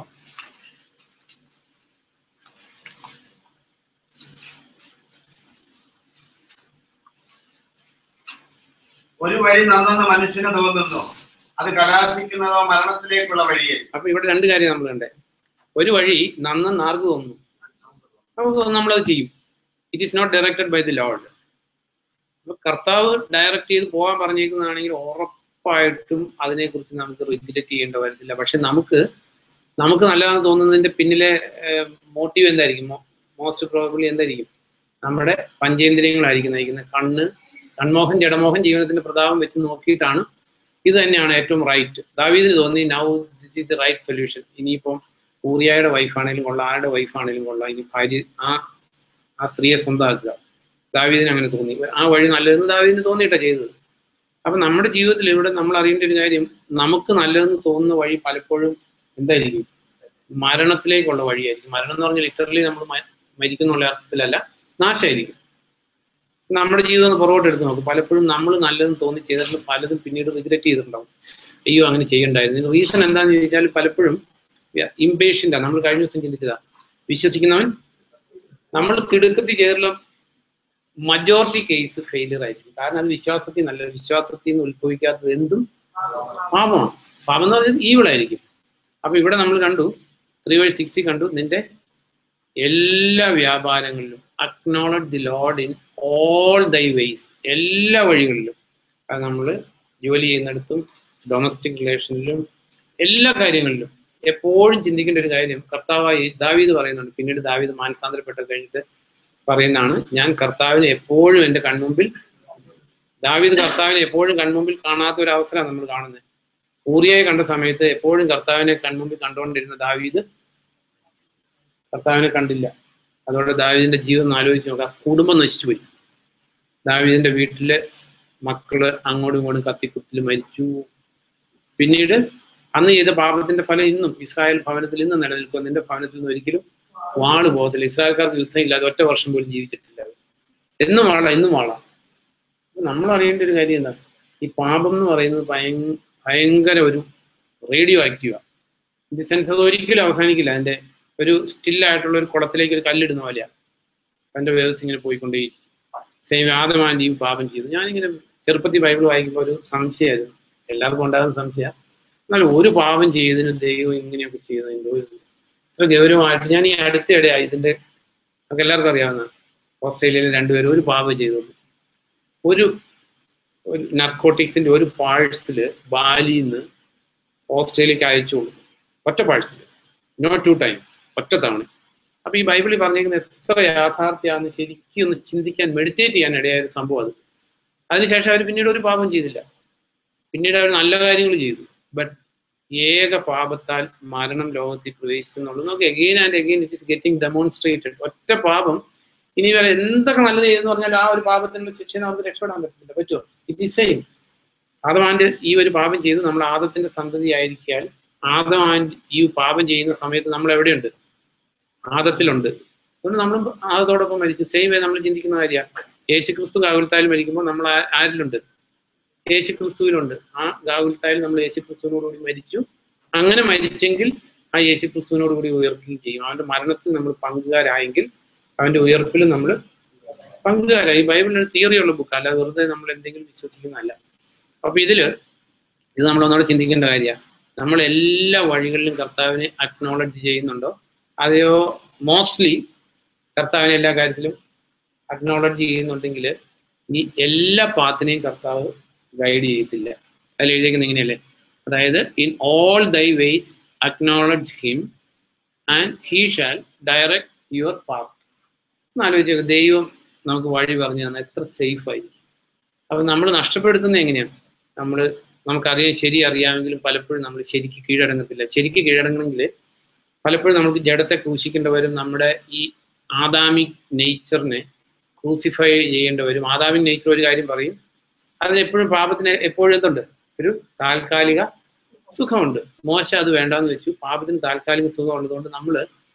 ഒരു വഴി നന്നെന്ന് മനുഷ്യന് തോന്നുന്നു അത് കലാശിക്കുന്നതോ മരണത്തിലേക്കുള്ള വഴിയെ അപ്പൊ ഇവിടെ രണ്ട് കാര്യം നമ്മൾ കണ്ടേ ഒരു വഴി നന്നെന്ന് ആർക്ക് തോന്നുന്നു നമുക്ക് നമ്മളത് ചെയ്യും it is not directed by the lord അപ്പൊ കർത്താവ് ഡയറക്റ്റ് ചെയ്ത് പോകാൻ പറഞ്ഞേക്കുന്നതാണെങ്കിൽ ഉറപ്പായിട്ടും അതിനെക്കുറിച്ച് നമുക്ക് റെഗുലേറ്റ് ചെയ്യേണ്ട വരത്തില്ല പക്ഷെ നമുക്ക് നമുക്ക് നല്ലതാണെന്ന് തോന്നുന്നതിന്റെ പിന്നിലെ മോട്ടീവ് എന്തായിരിക്കും മോസ്റ്റ് പ്രോബബ്ലി എന്തായിരിക്കും നമ്മുടെ പഞ്ചേന്ദ്രിയങ്ങളായിരിക്കും നയിക്കുന്നത് കണ്ണ് കൺമോഹൻ ജഡമോഹൻ ജീവനത്തിന്റെ പ്രതാപം വെച്ച് നോക്കിയിട്ടാണ് ഇത് തന്നെയാണ് ഏറ്റവും റൈറ്റ് ദാവീദിന് തോന്നി now this is the right solution ഇനിയിപ്പം ഊറിയായുടെ വൈഫാണേലും കൊള്ളാം ആരുടെ വൈഫാണേലും കൊള്ളാം ഇനി ഭാര്യ ആ ആ സ്ത്രീയെ സ്വന്തമാക്കുക ദാവീദിന് അങ്ങനെ തോന്നി ആ വഴി നല്ലതെന്ന് ദാവീദിന് തോന്നിയിട്ടാ ചെയ്തത് അപ്പൊ നമ്മുടെ ജീവിതത്തിൽ ഇവിടെ നമ്മൾ അറിയേണ്ട ഒരു കാര്യം നമുക്ക് നല്ലതെന്ന് തോന്നുന്ന വഴി പലപ്പോഴും എന്തായിരിക്കും മരണത്തിലേക്കുള്ള വഴിയായിരിക്കും മരണം എന്ന് പറഞ്ഞാൽ ലിറ്ററലി നമ്മൾ മ- മരിക്കുന്നുള്ള അർത്ഥത്തിലല്ല നാശമായിരിക്കും നമ്മുടെ ജീവിതം ഒന്ന് പുറകോട്ട് എടുത്ത് നോക്കും പലപ്പോഴും നമ്മൾ നല്ലതെന്ന് തോന്നി ചെയ്തിട്ട് പലതും പിന്നീട് റിഗ്രറ്റ് ചെയ്തിട്ടുണ്ടാവും അയ്യോ അങ്ങനെ ചെയ്യണ്ടായിരുന്നു റീസൺ എന്താണെന്ന് ചോദിച്ചാൽ പലപ്പോഴും ഇംപേഷ്യൻ്റാണ് നമ്മൾ കഴിഞ്ഞ ദിവസം ചിന്തിച്ചതാ വിശ്വസിക്കുന്നവൻ നമ്മൾ തിടുക്കത്തിൽ ചെയ്തിട്ടുള്ള മജോറിറ്റി കേസ് ഫെയിലിയർ ആയിരിക്കും കാരണം അത് വിശ്വാസത്തിൽ നല്ല വിശ്വാസത്തിൽ നിന്ന് ഉത്ഭവിക്കാത്തത് എന്തും പാപമാണ് പാപം എന്ന് പറഞ്ഞാൽ ഈവിളായിരിക്കും അപ്പൊ ഇവിടെ നമ്മൾ കണ്ടു ത്രീ വഴി സിക്സ്റ്റി കണ്ടു നിന്റെ എല്ലാ വ്യാപാരങ്ങളിലും acknowledge the lord in all thy ways എല്ലാ വഴികളിലും അത് നമ്മൾ ജോലി ചെയ്യുന്നിടത്തും ഡൊമസ്റ്റിക് റിലേഷനിലും എല്ലാ കാര്യങ്ങളിലും എപ്പോഴും ചിന്തിക്കേണ്ട ഒരു കാര്യം കർത്താവായി ദാവീദ് പറയുന്നുണ്ട് പിന്നീട് ദാവീദ് മാനസാന്തരപ്പെട്ട് കഴിഞ്ഞിട്ട് പറയുന്നതാണ് ഞാൻ കർത്താവിനെ എപ്പോഴും എൻ്റെ കൺമുമ്പിൽ ദാവീദ് കർത്താവിനെ എപ്പോഴും കൺമുമ്പിൽ കാണാത്ത ഒരു അവസരമാണ് നമ്മൾ കാണുന്നത് ഊറിയെ കണ്ട സമയത്ത് എപ്പോഴും കർത്താവിനെ കൺമുമ്പിൽ കണ്ടുകൊണ്ടിരുന്ന ദാവീദ് കർത്താവിനെ കണ്ടില്ല അതോടെ ദാവീദിന്റെ ജീവിതം ഒന്ന് ആലോചിച്ച് നോക്കാം കുടുംബം നശിച്ചുപോയി ദാവീദിന്റെ വീട്ടിലെ മക്കള് അങ്ങോട്ടും ഇങ്ങോട്ടും കത്തിക്കുത്തിൽ മരിച്ചു പിന്നീട് അന്ന് ചെയ്ത പാപത്തിന്റെ ഫലം ഇന്നും ഇസ്രായേൽ ഭവനത്തിൽ ഇന്നും നിലനിൽക്കും നിന്റെ ഭവനത്തിൽ നിന്ന് ഒരിക്കലും വാള് പോകത്തില്ല ഇസ്രായേൽക്കാർക്ക് യുദ്ധം ഇല്ലാതെ ഒറ്റ വർഷം പോലും ജീവിച്ചിട്ടില്ല അവർ. എന്നും വാള ഇന്നും വാള അപ്പൊ നമ്മൾ അറിയേണ്ട ഒരു കാര്യം എന്താ ഈ പാപം എന്ന് പറയുന്നത് ഭയ- ഭയങ്കര ഒരു റേഡിയോ ആക്റ്റീവാ ഇൻ ദി സെൻസ് അത് ഒരിക്കലും അവസാനിക്കില്ല അതിന്റെ ഒരു സ്റ്റില്ലായിട്ടുള്ള ഒരു കുളത്തിലേക്ക് ഒരു കല്ലിടുന്ന പോലെയാ അതിന്റെ വേവ്സ് ഇങ്ങനെ പോയിക്കൊണ്ടേ സെയിം ആദമാന്റിയും പാപം ചെയ്തു ഞാനിങ്ങനെ ചെറുപ്പത്തിൽ ബൈബിൾ വായിക്കുമ്പോൾ ഒരു സംശയമായിരുന്നു എല്ലാവർക്കും ഉണ്ടാകുന്ന സംശയം എന്നാൽ ഒരു പാപം ചെയ്തതിന് ദൈവം ഇങ്ങനെയൊക്കെ ചെയ്തു എന്തോ ഒരു ഇത്ര ഗൗരവമായിട്ട് ഞാൻ ഈ അടുത്തിടെ ഇതിന്റെ നമുക്ക് എല്ലാവർക്കും അറിയാവുന്ന ഓസ്ട്രേലിയയിൽ രണ്ടുപേരും ഒരു പാപം ചെയ്തു ഒരു ഒരു നർക്കോട്ടിക്സിന്റെ ഒരു പാഴ്സല് ബാലിയിൽ നിന്ന് ഓസ്ട്രേലിയക്ക് അയച്ചു കൊടുക്കും ഒറ്റ പാഴ്സല് നോട്ട് ടു ടൈംസ് ഒറ്റ തവണ അപ്പൊ ഈ ബൈബിളിൽ പറഞ്ഞിരിക്കുന്ന എത്ര യാഥാർത്ഥ്യമാണെന്ന് ശരിക്കും ഒന്ന് ചിന്തിക്കാൻ മെഡിറ്റേറ്റ് ചെയ്യാൻ ഇടയായ ഒരു സംഭവം അത് അതിനുശേഷം അവർ പിന്നീട് ഒരു പാപം ചെയ്തില്ല പിന്നീട് അവർ നല്ല കാര്യങ്ങൾ ചെയ്തു ബട്ട് ഏക പാപത്താൽ മരണം ലോകത്തിൽ പ്രവേശിച്ചെന്നുള്ളത് നമുക്ക് again and again it is getting demonstrated ഒറ്റ പാപം ഇനി വരെ എന്തൊക്കെ നല്ലത് ചെയ്തെന്ന് പറഞ്ഞാൽ ആ ഒരു പാപത്തിന്റെ ശിക്ഷ നമുക്ക് രക്ഷപ്പെടാൻ പറ്റത്തില്ല പറ്റുമോ ഇറ്റ് ഇസ് സെയിം ആദമാന്റെ ഈ ഒരു പാപം ചെയ്ത് നമ്മൾ ആദത്തിന്റെ സന്തതി ആയിരിക്കാൻ ആദമാൻ ഈ പാപം ചെയ്യുന്ന സമയത്ത് നമ്മൾ എവിടെയുണ്ട് ആദത്തിലുണ്ട് അതുകൊണ്ട് നമ്മൾ ആദത്തോടൊപ്പം മരിച്ചു സെയിം വേ നമ്മൾ ചിന്തിക്കുന്ന കാര്യമാണ് യേശു ക്രിസ്തു കാകുൽത്തായിൽ മരിക്കുമ്പോൾ നമ്മൾ ആ- ആരിലുണ്ട് യേശു ക്രിസ്തുവിലുണ്ട് ആ ഗാകുൽത്തായിൽ നമ്മൾ യേശു ക്രിസ്തുവിനോടുകൂടി മരിച്ചു അങ്ങനെ മരിച്ചെങ്കിൽ ആ യേശു ക്രിസ്തുവിനോട് കൂടി ഉയർത്തുകയും ചെയ്യും അവന്റെ മരണത്തിൽ നമ്മൾ പങ്കുകാരായെങ്കിൽ അവന്റെ ഉയർപ്പിലും നമ്മൾ പങ്കുകാരായി ബൈബിളിന് തിയറിയുള്ള ബുക്ക് അല്ല വെറുതെ നമ്മൾ എന്തെങ്കിലും വിശ്വസിക്കുന്നതല്ല അപ്പൊ ഇതില് ഇത് നമ്മൾ ഒന്നുകൂടെ ചിന്തിക്കേണ്ട കാര്യമാണ് നമ്മൾ എല്ലാ വഴികളിലും കർത്താവിനെ അക്നോളജ് ചെയ്യുന്നുണ്ടോ അതെയോ മോസ്റ്റ്ലി കർത്താവിനെ എല്ലാ കാര്യത്തിലും അക്നോളജ് ചെയ്യുന്നുണ്ടെങ്കിൽ ഈ എല്ലാ പാത്തിനെയും കർത്താവ് ഗൈഡ് ചെയ്യത്തില്ല അതിൽ എഴുതിയിരിക്കുന്നത് ഇങ്ങനെയല്ലേ അതായത് in all thy ways acknowledge him and he shall direct your path ഒന്ന് ആലോചിച്ച് നോക്ക്, ദൈവം നമുക്ക് വഴി പറഞ്ഞു തന്നാൽ എത്ര സേഫ് ആയിരിക്കും അപ്പൊ നമ്മൾ നഷ്ടപ്പെടുത്തുന്നത് എങ്ങനെയാണ് നമ്മൾ നമുക്കറിയാം ശരി അറിയാമെങ്കിലും പലപ്പോഴും നമ്മൾ ശരിക്ക് കീഴടങ്ങത്തില്ല ശരിക്ക് കീഴടങ്ങണമെങ്കിൽ പലപ്പോഴും നമുക്ക് ജഡത്തെ ക്രൂശിക്കേണ്ടി വരും നമ്മുടെ ഈ ആദാമിക് നേച്ചറിനെ ക്രൂസിഫൈ ചെയ്യേണ്ടി വരും ആദാമിക് നേച്ചർ ഒരു കാര്യം പറയും അതിനെപ്പോഴും പാപത്തിന് എപ്പോഴും എന്തുണ്ട് ഒരു താൽക്കാലിക സുഖമുണ്ട് മോശ അത് വേണ്ടാന്ന് വെച്ചു പാപത്തിന് താൽക്കാലിക സുഖം ഉള്ളതുകൊണ്ട് നമ്മൾ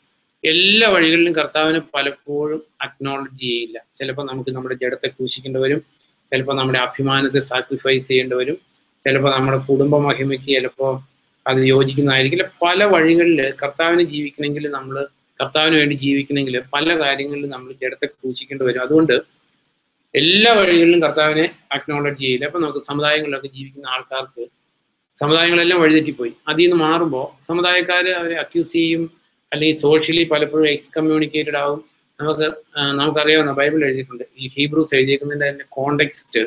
എല്ലാ വഴികളിലും കർത്താവിനെ പലപ്പോഴും അക്നോളജ് ചെയ്യില്ല ചിലപ്പോൾ നമുക്ക് നമ്മുടെ ജഡത്തെ ക്രൂശിക്കേണ്ടി വരും ചിലപ്പോൾ നമ്മുടെ അഭിമാനത്തെ സാക്രിഫൈസ് ചെയ്യേണ്ടി വരും ചിലപ്പോൾ നമ്മുടെ കുടുംബ മഹിമയ്ക്ക് ചിലപ്പോൾ അത് യോജിക്കുന്നതായിരിക്കില്ല പല വഴികളിൽ കർത്താവിനെ ജീവിക്കണമെങ്കിൽ നമ്മൾ കർത്താവിന് വേണ്ടി ജീവിക്കണമെങ്കിൽ പല കാര്യങ്ങളിലും നമ്മൾ ജഡത്തെ ക്രൂശിക്കേണ്ടി വരും അതുകൊണ്ട് എല്ലാ വഴികളിലും കർത്താവിനെ അക്നോളജ് ചെയ്യില്ല അപ്പൊ നമുക്ക് സമുദായങ്ങളിലൊക്കെ ജീവിക്കുന്ന ആൾക്കാർക്ക് സമുദായങ്ങളെല്ലാം വഴിതെറ്റിപ്പോയി അതിൽ നിന്ന് മാറുമ്പോൾ സമുദായക്കാർ അവരെ അക്യൂസ് ചെയ്യും അല്ലെങ്കിൽ സോഷ്യലി പലപ്പോഴും എക്സ്കമ്മ്യൂണിക്കേറ്റഡ് ആവും നമുക്ക് ആ, നമുക്കറിയാവുന്ന ബൈബിൾ എഴുതിയിട്ടുണ്ട് ഈ ഹീബ്രൂസ് എഴുതിയിരിക്കുന്നതിന്റെ തന്നെ കോണ്ടെക്സ്റ്റ്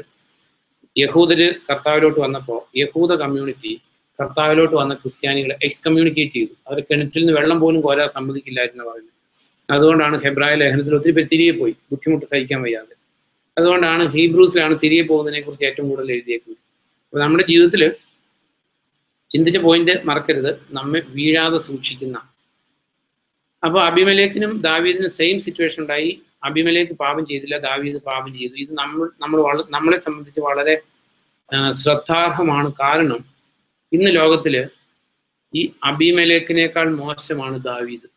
യഹൂദര് കർത്താവിലോട്ട് വന്നപ്പോൾ യഹൂദ കമ്മ്യൂണിറ്റി കർത്താവിലോട്ട് വന്ന ക്രിസ്ത്യാനികളെ എക്സ്കമ്മ്യൂണിക്കേറ്റ് ചെയ്തു അവർ കിണറ്റിൽ നിന്ന് വെള്ളം പോലും കോരാൻ സമ്മതിക്കില്ലായിരുന്നു പറയുന്നത് അതുകൊണ്ടാണ് ഹെബ്രായ ലേഖനത്തിൽ ഒത്തിരി പേര് തിരികെ പോയി ബുദ്ധിമുട്ട് സഹിക്കാൻ വയ്യാതെ അതുകൊണ്ടാണ് ഹീബ്രൂസിലാണ് തിരികെ പോകുന്നതിനെ കുറിച്ച് ഏറ്റവും കൂടുതൽ എഴുതിയേക്കുന്നത് അപ്പൊ നമ്മുടെ ജീവിതത്തിൽ ചിന്തിച്ച പോയിന്റ് മറക്കരുത് നമ്മെ വീഴാതെ സൂക്ഷിക്കുന്ന അപ്പൊ അഭിമലേഖിനും ദാവീദിനും സെയിം സിറ്റുവേഷൻ ഉണ്ടായി അഭിമലേക്ക് പാപം ചെയ്തില്ല ദാവീദ് പാപം ചെയ്തു ഇത് നമ്മൾ നമ്മൾ വള- നമ്മളെ സംബന്ധിച്ച് വളരെ ആ, ശ്രദ്ധാർഹമാണ് കാരണം ഇന്ന് ലോകത്തില് ഈ അബിമലേക്കിനേക്കാൾ മോശമാണ് ദാവീദ്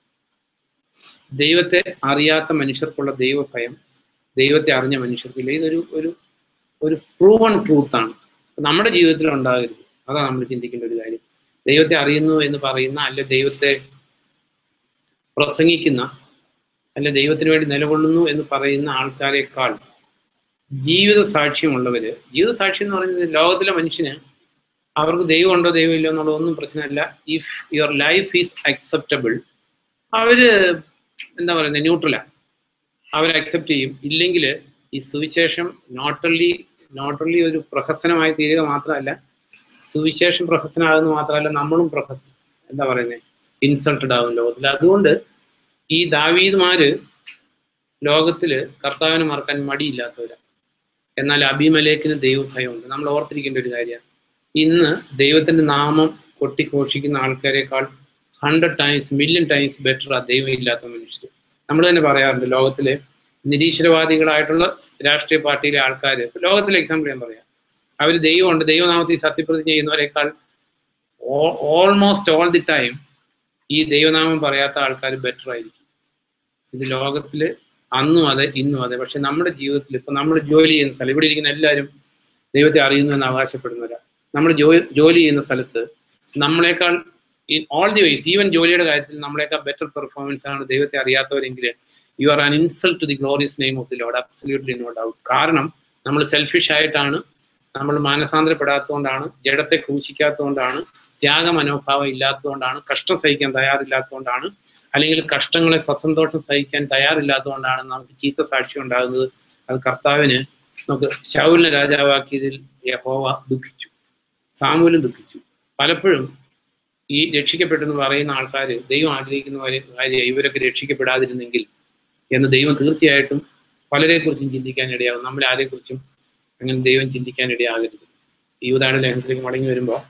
ദൈവത്തെ അറിയാത്ത മനുഷ്യർക്കുള്ള ദൈവഭയം ദൈവത്തെ അറിഞ്ഞ മനുഷ്യർക്കില്ല ഇതൊരു ഒരു ഒരു പ്രൂവൺ ട്രൂത്താണ് നമ്മുടെ ജീവിതത്തിൽ ഉണ്ടാകരുത് അതാണ് നമ്മൾ ചിന്തിക്കേണ്ട ഒരു കാര്യം ദൈവത്തെ അറിയുന്നു എന്ന് പറയുന്ന അല്ലെ ദൈവത്തെ പ്രസംഗിക്കുന്ന അല്ലെ ദൈവത്തിന് വേണ്ടി നിലകൊള്ളുന്നു എന്ന് പറയുന്ന ആൾക്കാരെക്കാൾ ജീവിത സാക്ഷ്യമുള്ളവര് ജീവിത സാക്ഷ്യം എന്ന് പറയുന്നത് ലോകത്തിലെ മനുഷ്യന് അവർക്ക് ദൈവം ഉണ്ടോ ദൈവം ഇല്ലോ എന്നുള്ളതൊന്നും പ്രശ്നമല്ല if your life is acceptable അവര് എന്താ പറയുന്നത് ന്യൂട്രലാണ് അവർ അക്സെപ്റ്റ് ചെയ്യും ഇല്ലെങ്കിൽ ഈ സുവിശേഷം നോട്ട് ഓൺലി നോട്ട് ഓൺലി ഒരു പ്രഹസനമായി തീരുക മാത്രമല്ല സുവിശേഷം പ്രഹസനമാകുന്നത് മാത്രമല്ല നമ്മളും പ്രഹസ എന്താ പറയുന്നത് ഇൻസൾട്ടഡ് ആകും ലോകത്തിൽ അതുകൊണ്ട് ഈ ദാവീദ്മാര് ലോകത്തില് കർത്താവിനെ മറക്കാൻ മടിയില്ലാത്തവരാണ് എന്നാൽ അഭിമലേക്കിന് ദൈവഭയമുണ്ട് നമ്മൾ ഓർത്തിരിക്കേണ്ട ഒരു കാര്യമാണ് ഇന്ന് ദൈവത്തിന്റെ നാമം കൊട്ടിഘോഷിക്കുന്ന ആൾക്കാരെക്കാൾ hundred times million times better ആ ദൈവം ഇല്ലാത്ത മനുഷ്യർ നമ്മൾ തന്നെ പറയാറുണ്ട് ലോകത്തിലെ നിരീശ്വരവാദികളായിട്ടുള്ള രാഷ്ട്രീയ പാർട്ടിയിലെ ആൾക്കാർ ലോകത്തിലെ എക്സാമ്പിൾ ഞാൻ പറയാം അവർ ദൈവമുണ്ട് ദൈവനാമത്തിൽ സത്യപ്രതിജ്ഞ ചെയ്യുന്നവരെക്കാൾ ഓൾമോസ്റ്റ് ഓൾ ദി ടൈം ഈ ദൈവനാമം പറയാത്ത ആൾക്കാർ ബെറ്റർ ആയിരിക്കും ഇത് ലോകത്തില് അന്നും അതെ ഇന്നും അതെ പക്ഷെ നമ്മുടെ ജീവിതത്തിൽ ഇപ്പൊ നമ്മൾ ജോലി ചെയ്യുന്ന സ്ഥലം ഇവിടെ ഇരിക്കുന്ന എല്ലാവരും ദൈവത്തെ അറിയുന്നു എന്ന് അവകാശപ്പെടുന്നവരാ നമ്മൾ ജോ ജോലി ചെയ്യുന്ന സ്ഥലത്ത് നമ്മളെക്കാൾ in all the ways even ജോലിയുടെ കാര്യത്തിൽ നമ്മളെക്കാൾ ബെറ്റർ പെർഫോമൻസ് ആണ് ദൈവത്തെ അറിയാത്തവരെങ്കിൽ you are an insult to the glorious name of the lord absolutely no doubt കാരണം നമ്മൾ സെൽഫിഷ് ആയിട്ടാണ് നമ്മൾ മാനസാന്തരപ്പെടാത്തതുകൊണ്ടാണ് ജഡത്തെ ക്രൂശിക്കാത്തതുകൊണ്ടാണ് ത്യാഗ മനോഭാവം ഇല്ലാത്തതുകൊണ്ടാണ് കഷ്ടം സഹിക്കാൻ തയ്യാറില്ലാത്തതുകൊണ്ടാണ് അല്ലെങ്കിൽ കഷ്ടങ്ങളെ സസന്തോഷം സഹിക്കാൻ തയ്യാറില്ലാത്തതുകൊണ്ടാണ് നമുക്ക് ചീത്ത സാക്ഷ്യം ഉണ്ടാകുന്നത് അത് കർത്താവിന് നമുക്ക് ശൗലിനെ രാജാവാക്കിയതിൽ യഹോവ ദുഃഖിച്ചു സാമൂലും ദുഃഖിച്ചു പലപ്പോഴും ഈ രക്ഷിക്കപ്പെട്ടെന്ന് പറയുന്ന ആൾക്കാർ ദൈവം ആഗ്രഹിക്കുന്നവരെ കാര്യം ഇവരൊക്കെ രക്ഷിക്കപ്പെടാതിരുന്നെങ്കിൽ എന്ന് ദൈവം തീർച്ചയായിട്ടും പലരെക്കുറിച്ചും ചിന്തിക്കാൻ ഇടയാകും നമ്മൾ ആരെക്കുറിച്ചും അങ്ങനെ ദൈവം ചിന്തിക്കാൻ ഇടയാകരുത് ഈ ഉദാഹരണ ലേഖനത്തിലേക്ക് മടങ്ങി വരുമ്പോൾ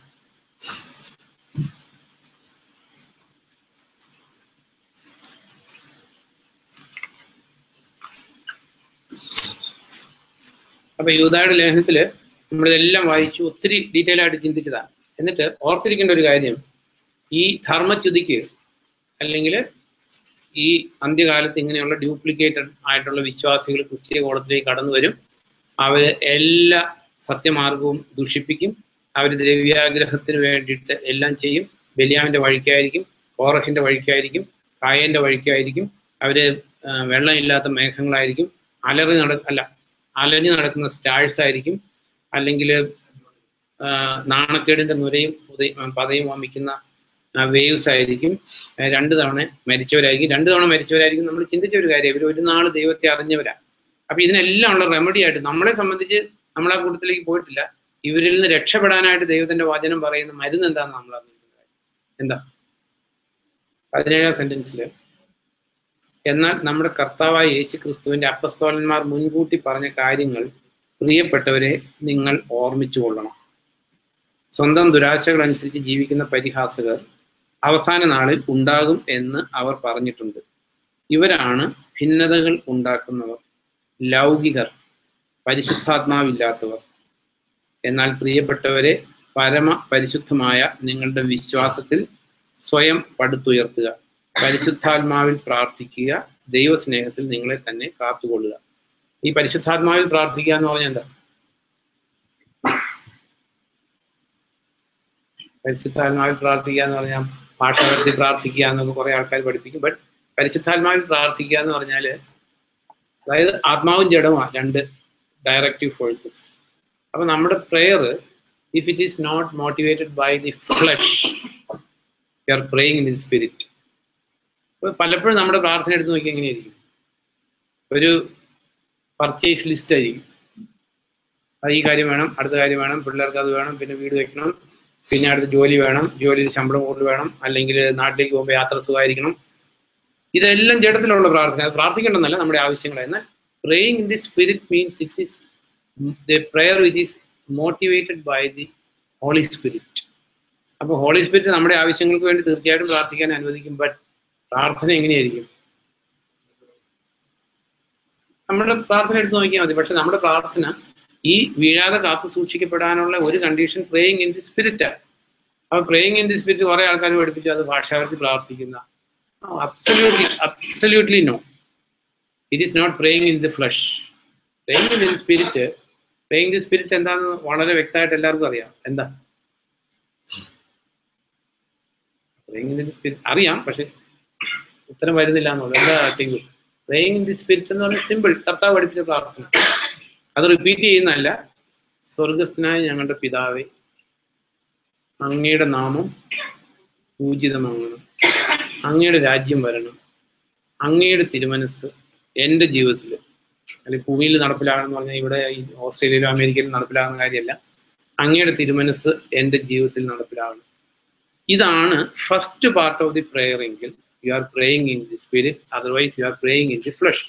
അപ്പൊ യൂതായുടെ ലേഖനത്തില് നമ്മളിതെല്ലാം വായിച്ചു ഒത്തിരി ഡീറ്റെയിൽ ആയിട്ട് ചിന്തിച്ചതാണ് എന്നിട്ട് ഓർത്തിരിക്കേണ്ട ഒരു കാര്യം ഈ ധർമ്മച്യുതിക്ക് അല്ലെങ്കിൽ ഈ അന്ത്യകാലത്ത് ഇങ്ങനെയുള്ള ഡ്യൂപ്ലിക്കേറ്റഡ് ആയിട്ടുള്ള വിശ്വാസികൾ ക്രിസ്തീയ കോളത്തിലേക്ക് കടന്നു വരും അവര് എല്ലാ സത്യമാർഗവും ദൂഷിപ്പിക്കും അവർ ദ്രവ്യാഗ്രഹത്തിന് വേണ്ടിയിട്ട് എല്ലാം ചെയ്യും ബലിയാവിന്റെ വഴിക്കായിരിക്കും കോറഹിന്റെ വഴിക്കായിരിക്കും കായന്റെ വഴിക്കായിരിക്കും അവര് ആ, വെള്ളമില്ലാത്ത മേഘങ്ങളായിരിക്കും അലറി നട അല്ല അലഞ്ഞു നടക്കുന്ന സ്റ്റാഴ്സ് ആയിരിക്കും അല്ലെങ്കിൽ നാണക്കേടിന്റെ നുരയും ഉദയ- പതയും വമിക്കുന്ന വേവ്സ് ആയിരിക്കും ആ, രണ്ട് തവണ മരിച്ചവരായിരിക്കും രണ്ട് തവണ മരിച്ചവരായിരിക്കും നമ്മൾ ചിന്തിച്ച ഒരു കാര്യം ഇവർ ഒരു നാൾ ദൈവത്തെ അറിഞ്ഞവരാ അപ്പൊ ഇതിനെല്ലാം ഉള്ള റെമഡി ആയിട്ട് നമ്മളെ സംബന്ധിച്ച് നമ്മൾ ആ കൂട്ടത്തിലേക്ക് പോയിട്ടില്ല ഇവരിൽ നിന്ന് രക്ഷപ്പെടാനായിട്ട് ദൈവത്തിന്റെ വചനം പറയുന്ന മരുന്ന് എന്താന്ന് നമ്മൾ അറിഞ്ഞിരിക്കുന്നത് എന്താ പതിനേഴാം സെന്റൻസിൽ എന്നാൽ നമ്മുടെ കർത്താവായ യേശു ക്രിസ്തുവിന്റെ അപ്പസ്തോലന്മാർ മുൻകൂട്ടി പറഞ്ഞ കാര്യങ്ങൾ പ്രിയപ്പെട്ടവരെ നിങ്ങൾ ഓർമ്മിച്ചു കൊള്ളണം സ്വന്തം ദുരാശകൾ അനുസരിച്ച് ജീവിക്കുന്ന പരിഹാസകർ അവസാന നാളിൽ ഉണ്ടാകും എന്ന് അവർ പറഞ്ഞിട്ടുണ്ട് ഇവരാണ് ഭിന്നതകൾ ഉണ്ടാക്കുന്നവർ ലൗകികർ പരിശുദ്ധാത്മാവില്ലാത്തവർ എന്നാൽ പ്രിയപ്പെട്ടവരെ പരമ പരിശുദ്ധമായ നിങ്ങളുടെ വിശ്വാസത്തിൽ സ്വയം പടുത്തുയർത്തുക പരിശുദ്ധാത്മാവിൽ പ്രാർത്ഥിക്കുക ദൈവസ്നേഹത്തിൽ നിങ്ങളെ തന്നെ കാത്തുകൊള്ളുക ഈ പരിശുദ്ധാത്മാവിൽ പ്രാർത്ഥിക്കുക എന്ന് പറഞ്ഞാൽ എന്താ പരിശുദ്ധാത്മാവിൽ പ്രാർത്ഥിക്കുക എന്ന് പറഞ്ഞാൽ ഭാഷ വരുത്തി പ്രാർത്ഥിക്കുക എന്നൊക്കെ കുറെ ആൾക്കാർ പഠിപ്പിക്കും ബട്ട് പരിശുദ്ധാത്മാവിൽ പ്രാർത്ഥിക്കുക എന്ന് പറഞ്ഞാല് അതായത് ആത്മാവും ജഡവുമാണ് രണ്ട് ഡയറക്റ്റീവ് ഫോഴ്സസ് അപ്പൊ നമ്മുടെ prayer if it is not motivated by the flesh you are praying in the spirit അപ്പൊ പലപ്പോഴും നമ്മുടെ പ്രാർത്ഥന എടുത്ത് നോക്കി എങ്ങനെയായിരിക്കും ഒരു പർച്ചേസ് ലിസ്റ്റ് ആയിരിക്കും അത് ഈ കാര്യം വേണം അടുത്ത കാര്യം വേണം പിള്ളേർക്ക് അത് വേണം പിന്നെ വീട് വെക്കണം പിന്നെ അടുത്ത ജോലി വേണം ജോലിയിൽ ശമ്പളം കൂടുതൽ വേണം അല്ലെങ്കിൽ നാട്ടിലേക്ക് പോകുമ്പോൾ യാത്ര സുഖമായിരിക്കണം ഇതെല്ലാം ജഡത്തിലുള്ള പ്രാർത്ഥന അത് പ്രാർത്ഥിക്കേണ്ടെന്നല്ല നമ്മുടെ ആവശ്യങ്ങൾ എന്നാൽ praying in the spirit means it is the prayer which is motivated by the holy spirit അപ്പോൾ ഹോളി സ്പിരിറ്റ് നമ്മുടെ ആവശ്യങ്ങൾക്ക് വേണ്ടി തീർച്ചയായിട്ടും പ്രാർത്ഥിക്കാൻ അനുവദിക്കും ബട്ട് പ്രാർത്ഥന എങ്ങനെയായിരിക്കും നമ്മുടെ പ്രാർത്ഥന എടുത്ത് നോക്കിയാൽ മതി പക്ഷെ നമ്മുടെ പ്രാർത്ഥന ഈ വീഴാതെ കാത്തു സൂക്ഷിക്കപ്പെടാനുള്ള ഒരു കണ്ടീഷൻ പ്രേയിങ് ഇൻ ദി സ്പിരിറ്റാണ് അപ്പൊ പ്രേയിങ് ഇൻ ദി സ്പിരിറ്റ് കുറെ ആൾക്കാർ പഠിപ്പിച്ചു അത് ഭാഷാവർത്തി പ്രാർത്ഥിക്കുന്ന absolutely absolutely no it is not praying in the flesh praying in the spirit praying the spirit എന്താണെന്ന് വളരെ വ്യക്തമായിട്ട് എല്ലാവർക്കും അറിയാം എന്താ പ്രേയിങ് ഇൻ ദി സ്പിരിറ്റ് അറിയാം പക്ഷെ ഉത്തരം വരുന്നില്ല എന്നുള്ളൂ എന്താ Tinku praying in the spirit എന്ന് പറഞ്ഞാൽ സിമ്പിൾ കർത്താവ് പഠിപ്പിച്ച പ്രാർത്ഥന അത് റിപ്പീറ്റ് ചെയ്യുന്നതല്ല സ്വർഗസ്ഥനായ ഞങ്ങളുടെ പിതാവേ അങ്ങയുടെ നാമം പൂജിതമാകണം അങ്ങയുടെ രാജ്യം വരണം അങ്ങയുടെ തിരുമനസ് എൻ്റെ ജീവിതത്തിൽ അല്ലെങ്കിൽ ഭൂമിയിൽ നടപ്പിലാകണമെന്ന് പറഞ്ഞാൽ ഇവിടെ ഈ ഓസ്ട്രേലിയയിലോ അമേരിക്കയിലും നടപ്പിലാകുന്ന കാര്യമല്ല അങ്ങയുടെ തിരുമനസ് എൻ്റെ ജീവിതത്തിൽ നടപ്പിലാകണം ഇതാണ് first part of the prayer എങ്കിൽ you are praying in the spirit otherwise you are praying in the flesh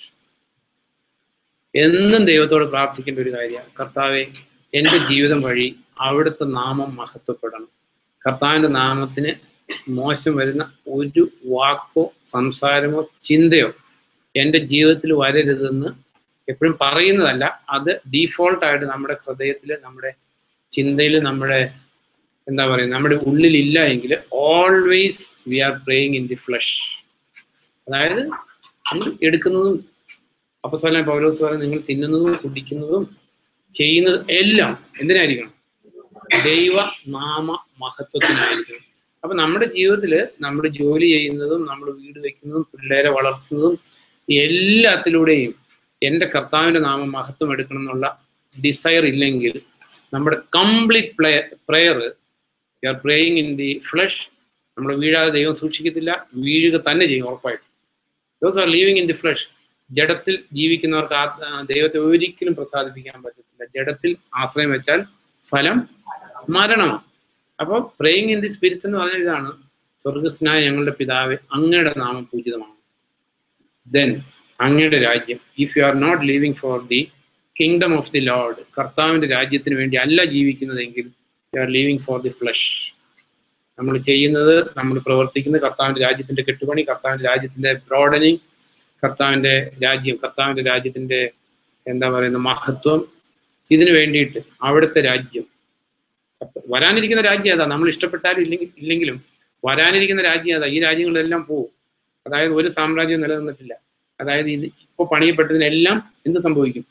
എന്നും ദൈവത്തോട് പ്രാർത്ഥിക്കേണ്ട ഒരു കാര്യമാണ് കർത്താവെ എൻ്റെ ജീവിതം വഴി അവിടുത്തെ നാമം മഹത്വപ്പെടണം കർത്താവിൻ്റെ നാമത്തിന് മോശം വരുന്ന ഒരു വാക്കോ സംസാരമോ ചിന്തയോ എൻ്റെ ജീവിതത്തിൽ വരരുതെന്ന് എപ്പോഴും പറയുന്നതല്ല അത് ഡീഫോൾട്ടായിട്ട് നമ്മുടെ ഹൃദയത്തിൽ നമ്മുടെ ചിന്തയിൽ നമ്മുടെ എന്താ പറയുക നമ്മുടെ ഉള്ളിലില്ല എങ്കിൽ always we are praying in the flesh അതായത് നമ്മൾ എടുക്കുന്നതും അപ്പൊ സ്വലം പൗലോസ് പറയുന്നത് നിങ്ങൾ തിന്നുന്നതും കുടിക്കുന്നതും ചെയ്യുന്നതും എല്ലാം എന്തിനായിരിക്കണം ദൈവ നാമ മഹത്വത്തിനായിരിക്കണം അപ്പൊ നമ്മുടെ ജീവിതത്തിൽ നമ്മൾ ജോലി ചെയ്യുന്നതും നമ്മൾ വീട് വെക്കുന്നതും പിള്ളേരെ വളർത്തുന്നതും എല്ലാത്തിലൂടെയും എൻ്റെ കർത്താവിൻ്റെ നാമം മഹത്വം എടുക്കണം എന്നുള്ള ഡിസയർ ഇല്ലെങ്കിൽ നമ്മുടെ complete play prayer you are praying in the flesh നമ്മൾ വീഴാതെ ദൈവം സൂക്ഷിക്കത്തില്ല വീഴുക തന്നെ ചെയ്യും ഉറപ്പായിട്ടും those are living in the flesh ജഡത്തിൽ ജീവിക്കുന്നവർക്ക് ആ ആ, ദൈവത്തെ ഒരിക്കലും പ്രസാദിപ്പിക്കാൻ പറ്റത്തില്ല ജഡത്തിൽ ആശ്രയം വെച്ചാൽ ഫലം മരണമാണ് അപ്പോൾ പ്രേയിങ് ഇൻ ദി സ്പിരിറ്റ് എന്ന് പറഞ്ഞാൽ ഇതാണ് സ്വർഗസ്നായ ഞങ്ങളുടെ പിതാവ് അങ്ങയുടെ നാമം പൂജിതമാണ് ദെൻ അങ്ങയുടെ രാജ്യം if you are not living for the kingdom of the lord കർത്താവിന്റെ രാജ്യത്തിന് വേണ്ടി അല്ല ജീവിക്കുന്നതെങ്കിൽ you are living for the flesh നമ്മൾ ചെയ്യുന്നത് നമ്മൾ പ്രവർത്തിക്കുന്നത് കർത്താവിന്റെ രാജ്യത്തിന്റെ കെട്ടുപണി കർത്താവിന്റെ രാജ്യത്തിന്റെ ബ്രോഡനിങ് കർത്താവിന്റെ രാജ്യം കർത്താവിന്റെ രാജ്യത്തിന്റെ എന്താ പറയുന്ന മഹത്വം ഇതിനു വേണ്ടിയിട്ട് അവിടുത്തെ രാജ്യം അപ്പൊ വരാനിരിക്കുന്ന രാജ്യം ഏതാ നമ്മൾ ഇഷ്ടപ്പെട്ടാലും ഇല്ലെങ്കിൽ ഇല്ലെങ്കിലും വരാനിരിക്കുന്ന രാജ്യം ഏതാ ഈ രാജ്യങ്ങളെല്ലാം പോവും അതായത് ഒരു സാമ്രാജ്യം നിലനിന്നിട്ടില്ല അതായത് ഇത് ഇപ്പോൾ പണിയപ്പെട്ടതിനെല്ലാം എന്ത് സംഭവിക്കും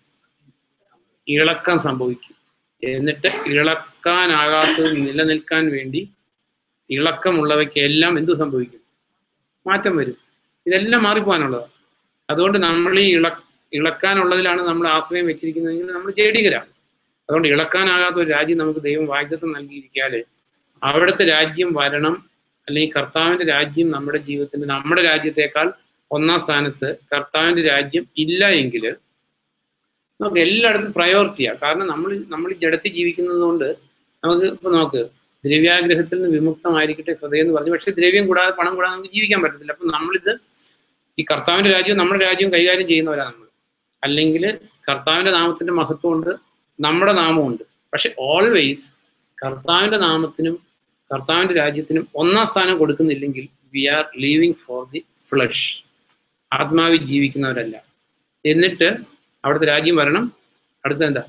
ഇളക്കം സംഭവിക്കും എന്നിട്ട് ഇളക്കാനാകാത്തത് നിലനിൽക്കാൻ വേണ്ടി ഇളക്കമുള്ളവയ്ക്ക് എല്ലാം എന്ത് സംഭവിക്കും മാറ്റം വരും ഇതെല്ലാം മാറിപ്പോകാനുള്ളതാണ് അതുകൊണ്ട് നമ്മൾ ഈ ഇള ഇളക്കാനുള്ളതിലാണ് നമ്മൾ ആശ്രയം വെച്ചിരിക്കുന്നതെങ്കിൽ നമ്മൾ ജേഡികരാണ് അതുകൊണ്ട് ഇളക്കാനാകാത്ത ഒരു രാജ്യം നമുക്ക് ദൈവം വാഗ്ദത്തം നൽകിയിരിക്കാൽ അവിടുത്തെ രാജ്യം വരണം അല്ലെങ്കിൽ കർത്താവിന്റെ രാജ്യം നമ്മുടെ ജീവിതത്തിൽ നമ്മുടെ രാജ്യത്തെക്കാൾ ഒന്നാം സ്ഥാനത്ത് കർത്താവിന്റെ രാജ്യം ഇല്ല എങ്കിൽ നമുക്ക് എല്ലായിടത്തും പ്രയോറിറ്റിയാണ് കാരണം നമ്മൾ നമ്മൾ ഈ ജഡത്തിൽ ജീവിക്കുന്നത് കൊണ്ട് നമുക്ക് ഇപ്പൊ നോക്ക് ദ്രവ്യാഗ്രഹത്തിൽ നിന്ന് വിമുക്തമായിരിക്കട്ടെ ഹൃദയം എന്ന് പറഞ്ഞു പക്ഷെ ദ്രവ്യം കൂടാതെ പണം കൂടാതെ നമുക്ക് ജീവിക്കാൻ പറ്റത്തില്ല അപ്പൊ നമ്മളിത് ഈ കർത്താവിന്റെ രാജ്യവും നമ്മുടെ രാജ്യവും കൈകാര്യം ചെയ്യുന്നവരാണ് നമ്മൾ അല്ലെങ്കിൽ കർത്താവിന്റെ നാമത്തിന്റെ മഹത്വമുണ്ട് നമ്മുടെ നാമമുണ്ട് പക്ഷെ ഓൾവേസ് കർത്താവിന്റെ നാമത്തിനും കർത്താവിന്റെ രാജ്യത്തിനും ഒന്നാം സ്ഥാനം കൊടുക്കുന്നില്ലെങ്കിൽ we are living for the flesh ആത്മാവിൽ ജീവിക്കുന്നവരല്ല എന്നിട്ട് അവിടുത്തെ രാജ്യം വരണം അടുത്ത എന്താ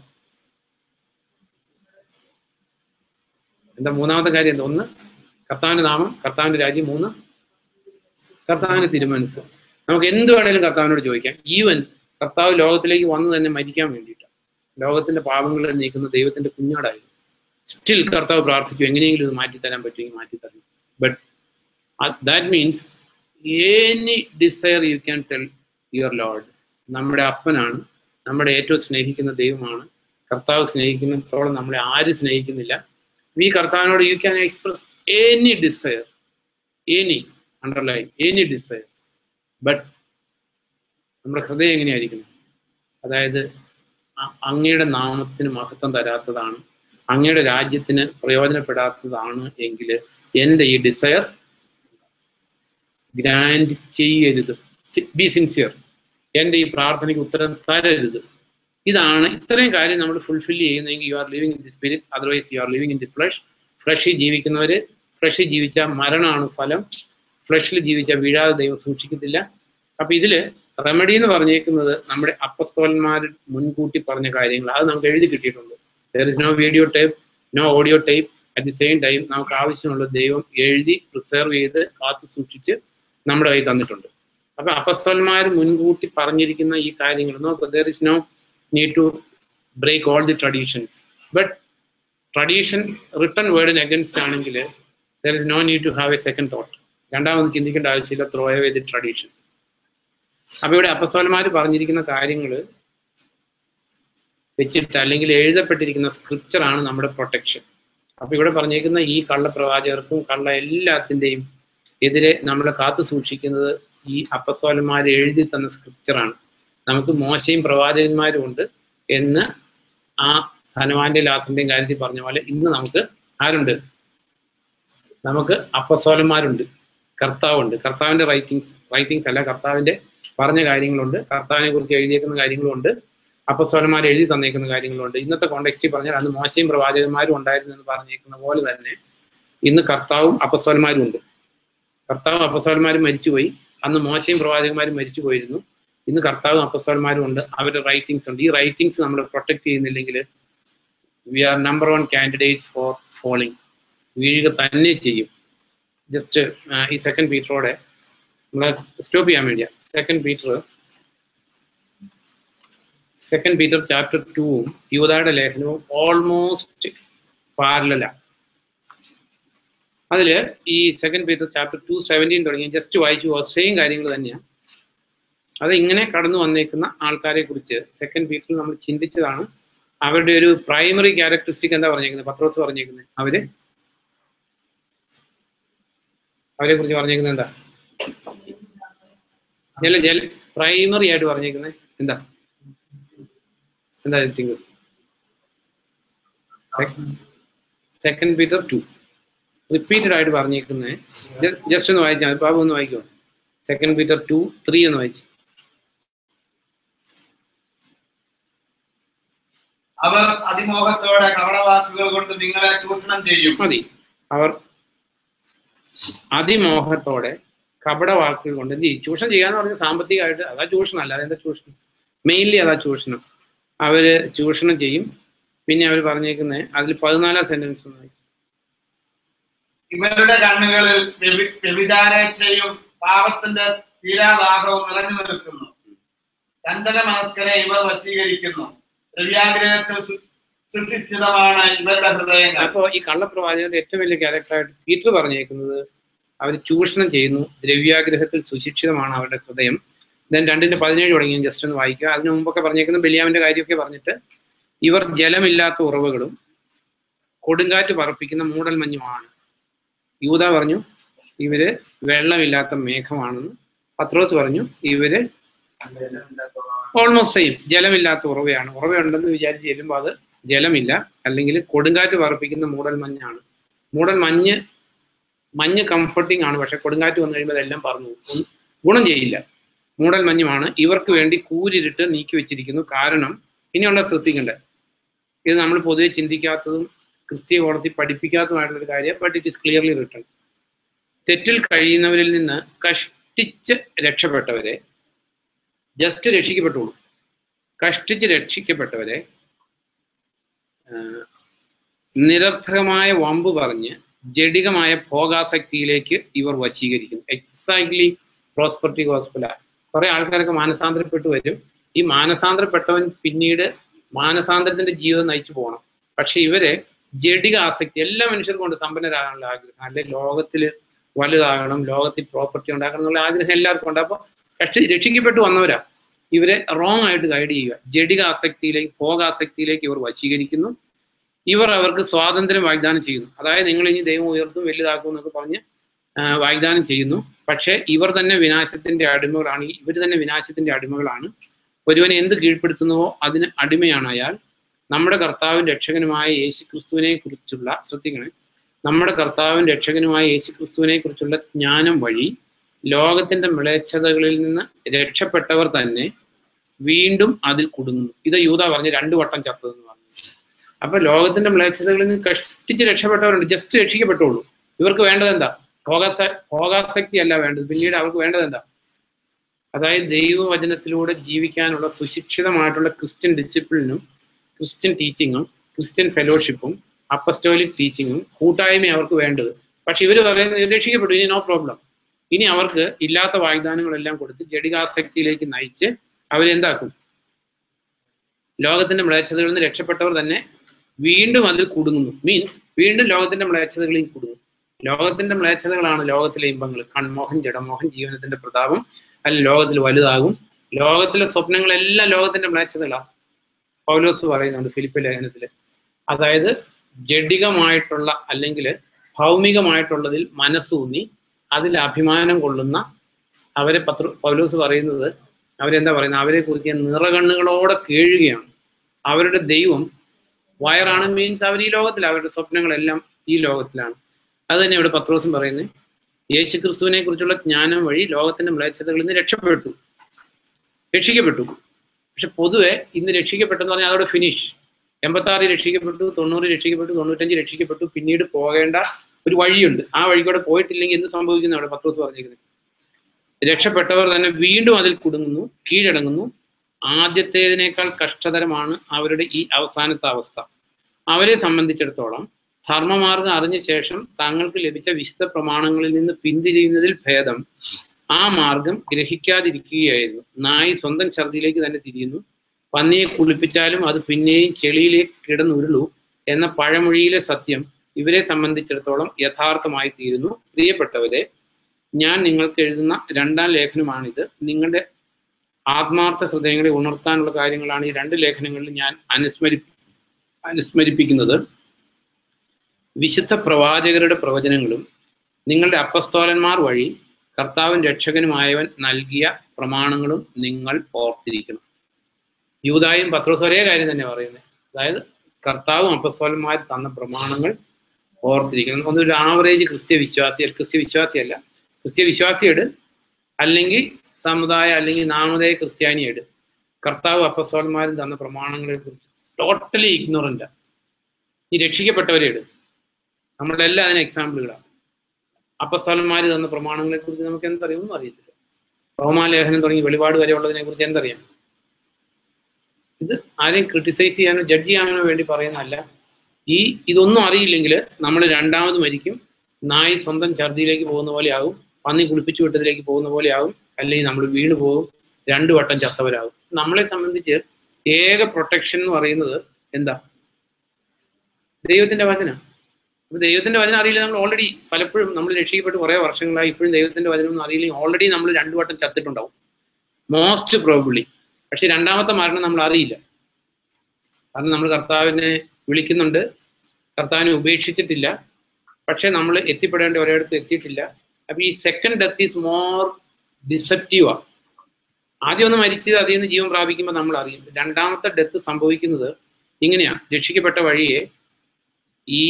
എന്താ മൂന്നാമത്തെ കാര്യം എന്താ ഒന്ന് കർത്താവിന്റെ നാമം കർത്താവിന്റെ രാജ്യം മൂന്ന് കർത്താവിന്റെ തിരുമനസ് നമുക്ക് എന്ത് വേണേലും കർത്താവിനോട് ചോദിക്കാം ഈവൻ കർത്താവ് ലോകത്തിലേക്ക് വന്നു തന്നെ മരിക്കാൻ വേണ്ടിയിട്ടാണ് ലോകത്തിന്റെ പാപങ്ങൾ നീക്കുന്ന ദൈവത്തിന്റെ കുഞ്ഞാടായിരുന്നു സ്റ്റിൽ കർത്താവ് പ്രാർത്ഥിച്ചു എങ്ങനെയെങ്കിലും ഇത് മാറ്റിത്തരാൻ പറ്റുമെങ്കിൽ മാറ്റിത്തരണം but that means any desire you can tell your lord നമ്മുടെ അപ്പനാണ് നമ്മുടെ ഏറ്റവും സ്നേഹിക്കുന്ന ദൈവമാണ് കർത്താവ് സ്നേഹിക്കുന്നിടത്തോളം നമ്മളെ ആരും സ്നേഹിക്കുന്നില്ല ഈ കർത്താവിനോട് you can express any desire any underline any desire but നമ്മുടെ ഹൃദയം എങ്ങനെയായിരിക്കണം അതായത് അ- അങ്ങയുടെ നാമത്തിന് മഹത്വം തരാത്തതാണ് അങ്ങയുടെ രാജ്യത്തിന് പ്രയോജനപ്പെടാത്തതാണ് എങ്കിൽ എൻ്റെ ഈ ഡിസയർ ഗ്രാൻഡ് ചെയ്യരുത് ബി സിൻസിയർ എൻ്റെ ഈ പ്രാർത്ഥനയ്ക്ക് ഉത്തരം തരരുത് ഇതാണ് ഇത്രയും കാര്യം നമ്മൾ ഫുൾഫിൽ ചെയ്യുന്നെങ്കിൽ you are living in the spirit otherwise you are living in the flesh ഫ്ലഷിൽ ജീവിക്കുന്നവര് ഫ്ലഷിൽ ജീവിച്ച മരണമാണ് ഫലം ഫ്ലഷിൽ ജീവിച്ച വീഴാതെ ദൈവം സൂക്ഷിക്കത്തില്ല അപ്പൊ ഇതില് റെമഡി എന്ന് പറഞ്ഞേക്കുന്നത് നമ്മുടെ അപ്പസ്തോലന്മാർ മുൻകൂട്ടി പറഞ്ഞ കാര്യങ്ങൾ അത് നമുക്ക് എഴുതി കിട്ടിയിട്ടുണ്ട് there is no video type no audio type at the same time നമുക്ക് ആവശ്യമുള്ള ദൈവം എഴുതി പ്രിസർവ് ചെയ്ത് കാത്തു സൂക്ഷിച്ച് നമ്മുടെ കയ്യിൽ തന്നിട്ടുണ്ട് അപ്പൊ അപ്പസ്തോലന്മാർ മുൻകൂട്ടി പറഞ്ഞിരിക്കുന്ന ഈ കാര്യങ്ങൾ നോക്ക് there is no need to break all the traditions but tradition written വേർഡിന് അഗൻസ്റ്റ് ആണെങ്കിൽ there is no need to have a second thought രണ്ടാമത് ചിന്തിക്കേണ്ട ആവശ്യമില്ല ത്രോ അവേ ദി ട്രഡീഷൻ അപ്പൊ ഇവിടെ അപ്പസ്തോലന്മാർ പറഞ്ഞിരിക്കുന്ന കാര്യങ്ങൾ വെച്ചിട്ട് അല്ലെങ്കിൽ എഴുതപ്പെട്ടിരിക്കുന്ന സ്ക്രിപ്ചറാണ് നമ്മുടെ പ്രൊട്ടക്ഷൻ അപ്പൊ ഇവിടെ പറഞ്ഞേക്കുന്ന ഈ കള്ളപ്രവാചകർക്കും കള്ള എല്ലാത്തിൻ്റെയും എതിരെ നമ്മളെ കാത്തു സൂക്ഷിക്കുന്നത് ഈ അപ്പസ്തോലന്മാർ എഴുതി തന്ന സ്ക്രിപ്ചറാണ് നമുക്ക് മോശയും പ്രവാചകന്മാരും ഉണ്ട് എന്ന് ആ ധനവാന്റെ ലാസിന്റെയും കാര്യത്തിൽ പറഞ്ഞ പോലെ ഇന്ന് നമുക്ക് ആരുണ്ട് നമുക്ക് അപ്പസ്തോലന്മാരുണ്ട് കർത്താവുണ്ട് കർത്താവിന്റെ റൈറ്റിങ്സ് റൈറ്റിങ്സ് അല്ല കർത്താവിന്റെ പറഞ്ഞ കാര്യങ്ങളുണ്ട് കർത്താവിനെ കുറിച്ച് എഴുതിയേക്കുന്ന കാര്യങ്ങളുണ്ട് അപ്പസ്തോലന്മാർ എഴുതി തന്നേക്കുന്ന കാര്യങ്ങളുണ്ട് ഇന്നത്തെ കോണ്ടെക്സ്റ്റിൽ പറഞ്ഞാൽ അന്ന് മോശയും പ്രവാചകന്മാരും ഉണ്ടായിരുന്നു എന്ന് പറഞ്ഞേക്കുന്ന പോലെ തന്നെ ഇന്ന് കർത്താവും അപ്പസ്തോലന്മാരും ഉണ്ട് കർത്താവും അപ്പസ്തോലന്മാരും മരിച്ചുപോയി അന്ന് മോശയും പ്രവാചകന്മാരും മരിച്ചു പോയിരുന്നു ഇന്ന് കർത്താവും അപ്പസ്തോലന്മാരും ഉണ്ട് അവരുടെ റൈറ്റിങ്സ് ഉണ്ട് ഈ റൈറ്റിങ്സ് നമ്മൾ പ്രൊട്ടക്ട് ചെയ്യുന്നില്ലെങ്കിൽ we are number one candidates for falling വീഴുക തന്നെ ചെയ്യും ജസ്റ്റ് ഈ സെക്കൻഡ് പീറ്ററോടെ നമ്മൾ സ്റ്റോപ്പ് ചെയ്യാൻ വേണ്ടിയാ second Peter second Peter chapter ടൂവും യൂതയുടെ ലേഖനവും ഓൾമോസ്റ്റ് പാരലല അതിൽ ഈ second Peter chapter two seventeen തുടങ്ങി ജസ്റ്റ് വായിച്ചു സെയിം കാര്യങ്ങൾ തന്നെയാണ് അത് ഇങ്ങനെ കടന്നു വന്നേക്കുന്ന ആൾക്കാരെ കുറിച്ച് സെക്കൻഡ് പീറ്ററിൽ നമ്മൾ ചിന്തിച്ചതാണ് അവരുടെ ഒരു പ്രൈമറി ക്യാരക്ടറിസ്റ്റിക് എന്താ പറഞ്ഞേക്കുന്നത് പത്രോസ് പറഞ്ഞേക്കുന്നത് അവര് അവരെ കുറിച്ച് പറഞ്ഞേക്കുന്നത് എന്താ ജല ജല പ്രൈമറി ആയിട്ട് പറഞ്ഞേക്കുന്നത് എന്താ എന്താ Tinku second Peter two repeated ആയിട്ട് പറഞ്ഞേക്കുന്നത് ജസ്റ്റ് ഒന്ന് വായിച്ചാൽ മതി. ബാബു ഒന്ന് വായിക്കുമോ സെക്കൻഡ് പീറ്റർ ടു ത്രീ ഒന്ന് വായിച്ചു അവർ അതിമോഹത്തോടെ കവളവാക്കുകൾ കൊണ്ട് നിങ്ങളെ ചൂഷണം ചെയ്യും മതി അവർ അതിമോഹത്തോടെ കപട വാക്കുകൾ കൊണ്ട് എന്ത് ചെയ്യും ചൂഷണം ചെയ്യാന്ന് പറഞ്ഞ സാമ്പത്തികമായിട്ട് അതാ ചൂഷണം അല്ലാതെ എന്താ ചൂഷണം മെയിൻലി അതാ ചൂഷണം അവര് ചൂഷണം ചെയ്യും പിന്നെ അവർ പറഞ്ഞേക്കുന്നത് അതിൽ പതിനാലാം സെന്റൻസ് ഒന്ന് വായിച്ചു. ഇവരുടെ കണ്ണുകളിൽ വ്യഭി- വ്യഭിചാരേച്ഛയും പാപത്തിന്റെ തീരാദാഹവും നിറഞ്ഞു നിൽക്കുന്നു ചന്ദന മനസ്കരെ ഇവർ വശീകരിക്കുന്നു ദ്രവ്യാഗ്രഹത്തിൽ സു- സുഷിക്ഷിതമാണ് ഇവരുടെ ഹൃദയങ്ങൾ അപ്പോ ഈ കള്ളപ്രവാചകന്റെ ഏറ്റവും വലിയ ക്യാരക്ടറായിട്ട് പീറ്റർ പറഞ്ഞേക്കുന്നത് അവർ ചൂഷണം ചെയ്യുന്നു ദ്രവ്യാഗ്രഹത്തിൽ സുശിക്ഷിതമാണ് അവരുടെ ഹൃദയം ദെൻ രണ്ടിന്റെ പതിനേഴ് തുടങ്ങി ഞാൻ ജസ്റ്റ് ഒന്ന് വായിക്കുക അതിനു മുമ്പൊക്കെ പറഞ്ഞേക്കുന്ന ബെലിയാമിന്റെ കാര്യമൊക്കെ പറഞ്ഞിട്ട് ഇവർ ജലമില്ലാത്ത ഉറവുകളും കൊടുങ്കാറ്റ് പറപ്പിക്കുന്ന മൂടൽമഞ്ഞുമാണ് യൂത പറഞ്ഞു ഇവര് വെള്ളമില്ലാത്ത മേഘമാണെന്ന് പത്രോസ് പറഞ്ഞു ഇവര് ഓൾമോസ്റ്റ് സെയിം ജലമില്ലാത്ത ഉറവയാണ് ഉറവയുണ്ടെന്ന് വിചാരിച്ച് ചെല്ലുമ്പോൾ അത് ജലമില്ല അല്ലെങ്കിൽ കൊടുങ്കാറ്റ് പറപ്പിക്കുന്ന മൂടൽ മഞ്ഞാണ് മൂടൽ മഞ്ഞ് മഞ്ഞ് കംഫർട്ടിംഗ് ആണ് പക്ഷെ കൊടുങ്കാറ്റ് വന്നു കഴിയുമ്പോൾ അതെല്ലാം പറഞ്ഞു പോകും. ഒന്നും ഗുണം ചെയ്യില്ല മൂടൽ മഞ്ഞുമാണ് ഇവർക്ക് വേണ്ടി കൂരിരുട്ട് നീക്കി വെച്ചിരിക്കുന്നു കാരണം ഇനിയുള്ള ശ്രദ്ധിക്കേണ്ടത് ഇത് നമ്മൾ പൊതുവെ ചിന്തിക്കാത്തതും ക്രിസ്തീയ കോടതി പഠിപ്പിക്കാത്തതുമായിട്ടുള്ള ഒരു കാര്യം but it is clearly written തെറ്റിൽ കഴിയുന്നവരിൽ നിന്ന് കഷ്ടിച്ച് രക്ഷപ്പെട്ടവരെ ജസ്റ്റ് രക്ഷിക്കപ്പെട്ടുള്ളൂ കഷ്ടിച്ച് രക്ഷിക്കപ്പെട്ടവരെ ആ, നിരർത്ഥകമായ വമ്പ് പറഞ്ഞ് ജഡികമായ ഭോഗാസക്തിയിലേക്ക് ഇവർ വശീകരിക്കുന്നു എക്സാക്ട്ലി പ്രോസ്പെർട്ടി ഗോസ്പല കുറെ ആൾക്കാരൊക്കെ മാനസാന്തരപ്പെട്ടു വരും ഈ മാനസാന്തരപ്പെട്ടവൻ പിന്നീട് മാനസാന്തരത്തിന്റെ ജീവിതം നയിച്ചു പോകണം പക്ഷെ ഇവര് ജഡിക ആസക്തി എല്ലാ മനുഷ്യർക്കും ഉണ്ട് സമ്പന്നരാകാനുള്ള ആഗ്രഹം അല്ലെ ലോകത്തിൽ വലുതാകണം ലോകത്തിൽ പ്രോപ്പർട്ടി ഉണ്ടാക്കണം എന്നുള്ള ആഗ്രഹം എല്ലാവർക്കും ഉണ്ട് അപ്പൊ കഷ്ടി രക്ഷിക്കപ്പെട്ടു വന്നവരാ ഇവരെ റോങ് ആയിട്ട് ഗൈഡ് ചെയ്യുക ജഡിക ആസക്തിയിലേക്ക് ഭോഗാസക്തിയിലേക്ക് ഇവർ വശീകരിക്കുന്നു ഇവർ അവർക്ക് സ്വാതന്ത്ര്യം വാഗ്ദാനം ചെയ്യുന്നു അതായത് നിങ്ങൾ ഇനി ദൈവം ഉയർത്തും വലുതാക്കും എന്നൊക്കെ പറഞ്ഞ് ആ, വാഗ്ദാനം ചെയ്യുന്നു പക്ഷെ ഇവർ തന്നെ വിനാശത്തിന്റെ അടിമകളാണ് ഇവർ തന്നെ വിനാശത്തിന്റെ അടിമകളാണ് ഒരുവനെ എന്ത് കീഴ്പ്പെടുത്തുന്നുവോ അതിന് അടിമയാണ് അയാൾ നമ്മുടെ കർത്താവും രക്ഷകനുമായ യേശു ക്രിസ്തുവിനെ കുറിച്ചുള്ള ശ്രദ്ധിക്കണേ നമ്മുടെ കർത്താവും രക്ഷകനുമായ യേശു ക്രിസ്തുവിനെ കുറിച്ചുള്ള ജ്ഞാനം വഴി ലോകത്തിന്റെ മിളച്ചതകളിൽ നിന്ന് രക്ഷപ്പെട്ടവർ തന്നെ വീണ്ടും അതിൽ കുടുങ്ങുന്നു ഇത് യൂത പറഞ്ഞ് രണ്ടു വട്ടം ചത്തതെന്ന് പറഞ്ഞു അപ്പൊ ലോകത്തിന്റെ മ്ലേച്ഛതകളിൽ നിന്ന് കഷ്ടിച്ച് രക്ഷപ്പെട്ടവരുണ്ട് ജസ്റ്റ് രക്ഷിക്കപ്പെട്ടുള്ളൂ ഇവർക്ക് വേണ്ടത് എന്താ ഭോഗാസ ഭോഗാസക്തി അല്ല വേണ്ടത് പിന്നീട് അവർക്ക് വേണ്ടത് എന്താ അതായത് ദൈവവചനത്തിലൂടെ ജീവിക്കാനുള്ള സുശിക്ഷിതമായിട്ടുള്ള ക്രിസ്ത്യൻ ഡിസിപ്ലിനും ക്രിസ്ത്യൻ ടീച്ചിങ്ങും ക്രിസ്ത്യൻ ഫെലോഷിപ്പും അപ്പസ്റ്റോലിക് ടീച്ചിങ്ങും കൂട്ടായ്മയും അവർക്ക് വേണ്ടത് പക്ഷെ ഇവർ പറയുന്നത് "ഇത് രക്ഷിക്കപ്പെട്ടു ഇനി നോ പ്രോബ്ലം ഇനി അവർക്ക് ഇല്ലാത്ത വാഗ്ദാനങ്ങളെല്ലാം കൊടുത്ത് ജഡികാസക്തിയിലേക്ക് നയിച്ച് അവരെന്താക്കും ലോകത്തിന്റെ മ്ലേച്ഛതകളിൽ നിന്ന് രക്ഷപ്പെട്ടവർ തന്നെ വീണ്ടും അതിൽ കുടുങ്ങുന്നു മീൻസ് വീണ്ടും ലോകത്തിന്റെ മ്ലേച്ഛതകളിൽ കുടുങ്ങും ലോകത്തിന്റെ മ്ലേച്ഛതകളാണ് ലോകത്തിലെ ഇമ്പങ്ങൾ കൺമോഹൻ ജഡമോഹൻ ജീവനത്തിന്റെ പ്രതാപം അല്ല ലോകത്തിൽ വലുതാകും ലോകത്തിലെ സ്വപ്നങ്ങളെല്ലാം ലോകത്തിന്റെ മ്ലേച്ഛതകളാണ് പൗലോസ് പറയുന്നുണ്ട് ഫിലിപ്പ് ലേഖനത്തില് അതായത് ജഡികമായിട്ടുള്ള അല്ലെങ്കിൽ ഭൗമികമായിട്ടുള്ളതിൽ മനസ്സൂന്നി അതിൽ അഭിമാനം കൊള്ളുന്ന അവരെ പത്ര പൗലോസ് പറയുന്നത് അവരെന്താ പറയുന്നത് അവരെ കുറിച്ച് നിറകണ്ണുകളോടെ കേഴുകയാണ് അവരുടെ ദൈവം വയറാണ് മീൻസ് അവർ ഈ ലോകത്തിൽ അവരുടെ സ്വപ്നങ്ങളെല്ലാം ഈ ലോകത്തിലാണ് അത് തന്നെ ഇവിടെ പത്രോസും പറയുന്നത് യേശു ക്രിസ്തുവിനെ കുറിച്ചുള്ള ജ്ഞാനം വഴി ലോകത്തിന്റെ മ്ലേച്ഛതകളിൽ നിന്ന് രക്ഷപ്പെട്ടു രക്ഷിക്കപ്പെട്ടു പക്ഷെ പൊതുവെ ഇന്ന് രക്ഷിക്കപ്പെട്ടെന്ന് പറഞ്ഞാൽ അതോടെ ഫിനിഷ് എൺപത്തി രക്ഷിക്കപ്പെട്ടു തൊണ്ണൂറ് രക്ഷിക്കപ്പെട്ടു തൊണ്ണൂറ്റഞ്ച് രക്ഷിക്കപ്പെട്ടു പിന്നീട് പോകേണ്ട ഒരു വഴിയുണ്ട് ആ വഴി കൂടെ പോയിട്ടില്ലെങ്കിൽ എന്ത് സംഭവിക്കുന്നു അവിടെ പത്രോസ് പറഞ്ഞിരിക്കുന്നത് രക്ഷപ്പെട്ടവർ തന്നെ വീണ്ടും അതിൽ കുടുങ്ങുന്നു കീഴടങ്ങുന്നു ആദ്യത്തേതിനേക്കാൾ കഷ്ടതരമാണ് അവരുടെ ഈ അവസാനത്തെ അവസ്ഥ അവരെ സംബന്ധിച്ചിടത്തോളം ധർമ്മമാർഗം അറിഞ്ഞ ശേഷം തങ്ങൾക്ക് ലഭിച്ച വിശുദ്ധ പ്രമാണങ്ങളിൽ നിന്ന് പിന്തിരിയുന്നതിൽ ഭേദം ആ മാർഗം ഗ്രഹിക്കാതിരിക്കുകയായിരുന്നു നായി സ്വന്തം ഛർദിയിലേക്ക് തന്നെ തിരിയുന്നു പന്നിയെ കുളിപ്പിച്ചാലും അത് പിന്നെയും ചെളിയിലേക്ക് കിടന്നുരുളൂ എന്ന പഴമൊഴിയിലെ സത്യം ഇവരെ സംബന്ധിച്ചിടത്തോളം യഥാർത്ഥമായി തീരുന്നു പ്രിയപ്പെട്ടവരെ ഞാൻ നിങ്ങൾക്ക് എഴുതുന്ന രണ്ടാം ലേഖനമാണിത് നിങ്ങളുടെ ആത്മാർത്ഥ ഹൃദയങ്ങളെ ഉണർത്താനുള്ള കാര്യങ്ങളാണ് ഈ രണ്ട് ലേഖനങ്ങളിൽ ഞാൻ അനുസ്മരി അനുസ്മരിപ്പിക്കുന്നത് വിശുദ്ധ പ്രവാചകരുടെ പ്രവചനങ്ങളും നിങ്ങളുടെ അപ്പസ്തോലന്മാർ വഴി കർത്താവൻ രക്ഷകനുമായവൻ നൽകിയ പ്രമാണങ്ങളും നിങ്ങൾ ഓർത്തിരിക്കണം യൂതായും പത്രോസ് ഒരേ കാര്യം തന്നെ പറയുന്നത് അതായത് കർത്താവും അപ്പസ്തോലന്മാർ തന്ന പ്രമാണങ്ങൾ ഓർത്തിരിക്കണം ഒന്നൊരു ആവറേജ് ക്രിസ്ത്യ വിശ്വാസി ക്രിസ്ത്യ വിശ്വാസിയല്ല ക്രിസ്ത്യ വിശ്വാസിയെട് അല്ലെങ്കിൽ സമുദായ അല്ലെങ്കിൽ നാമധേയ ക്രിസ്ത്യാനിയെട് കർത്താവ് അപ്പസ്തോലന്മാരും തന്ന പ്രമാണങ്ങളെ കുറിച്ച് ടോട്ടലി ഇഗ്നോറൻ്റ് ഈ രക്ഷിക്കപ്പെട്ടവരെട് നമ്മളെല്ലാം അതിന് എക്സാമ്പിളുകളാണ് അപ്പസ്തോലന്മാർ തന്ന പ്രമാണങ്ങളെ കുറിച്ച് നമുക്ക് എന്തറിയും ഒന്നും അറിയത്തില്ല റോമാലേഖനം തുടങ്ങി വെളിപാട് വരെ ഉള്ളതിനെ കുറിച്ച് എന്തറിയാം ഇത് ആരെയും ക്രിട്ടിസൈസ് ചെയ്യാനോ ജഡ്ജ് ചെയ്യാനോ വേണ്ടി പറയുന്നതല്ല ഈ ഇതൊന്നും അറിയില്ലെങ്കിൽ നമ്മൾ രണ്ടാമത് മരിക്കും നായി സ്വന്തം ഛർദിയിലേക്ക് പോകുന്ന പോലെ ആകും പന്നി കുളിപ്പിച്ചു വിട്ടതിലേക്ക് പോകുന്ന പോലെ ആകും അല്ലെങ്കിൽ നമ്മൾ വീണ് പോകും രണ്ടു വട്ടം ചത്തവരാകും നമ്മളെ സംബന്ധിച്ച് ഏക പ്രൊട്ടക്ഷൻ എന്ന് പറയുന്നത് എന്താ ദൈവത്തിന്റെ വചന അപ്പൊ ദൈവത്തിന്റെ വചനം അറിയില്ല നമ്മൾ ഓൾറെഡി പലപ്പോഴും നമ്മൾ രക്ഷിക്കപ്പെട്ട് കുറെ വർഷങ്ങളായി ഇപ്പോഴും ദൈവത്തിന്റെ വചനം ഒന്നും അറിയില്ലെങ്കിൽ ഓൾറെഡി നമ്മൾ രണ്ടു വട്ടം ചത്തിട്ടുണ്ടാവും മോസ്റ്റ് പ്രോബിളി പക്ഷെ രണ്ടാമത്തെ മരണം നമ്മൾ അറിയില്ല കാരണം നമ്മൾ കർത്താവിനെ വിളിക്കുന്നുണ്ട് കർത്താവിനെ ഉപേക്ഷിച്ചിട്ടില്ല പക്ഷെ നമ്മൾ എത്തിപ്പെടേണ്ട ഒരിടത്ത് എത്തിയിട്ടില്ല അപ്പൊ ഈ സെക്കൻഡ് ഡെത്ത് ഈസ് മോർ ഡിസെപ്റ്റീവാ ആദ്യം ഒന്ന് മരിച്ചത് അതിൽ നിന്ന് ജീവൻ പ്രാപിക്കുമ്പോൾ നമ്മൾ അറിയും രണ്ടാമത്തെ ഡെത്ത് സംഭവിക്കുന്നത് ഇങ്ങനെയാണ് രക്ഷിക്കപ്പെട്ട വഴിയെ ഈ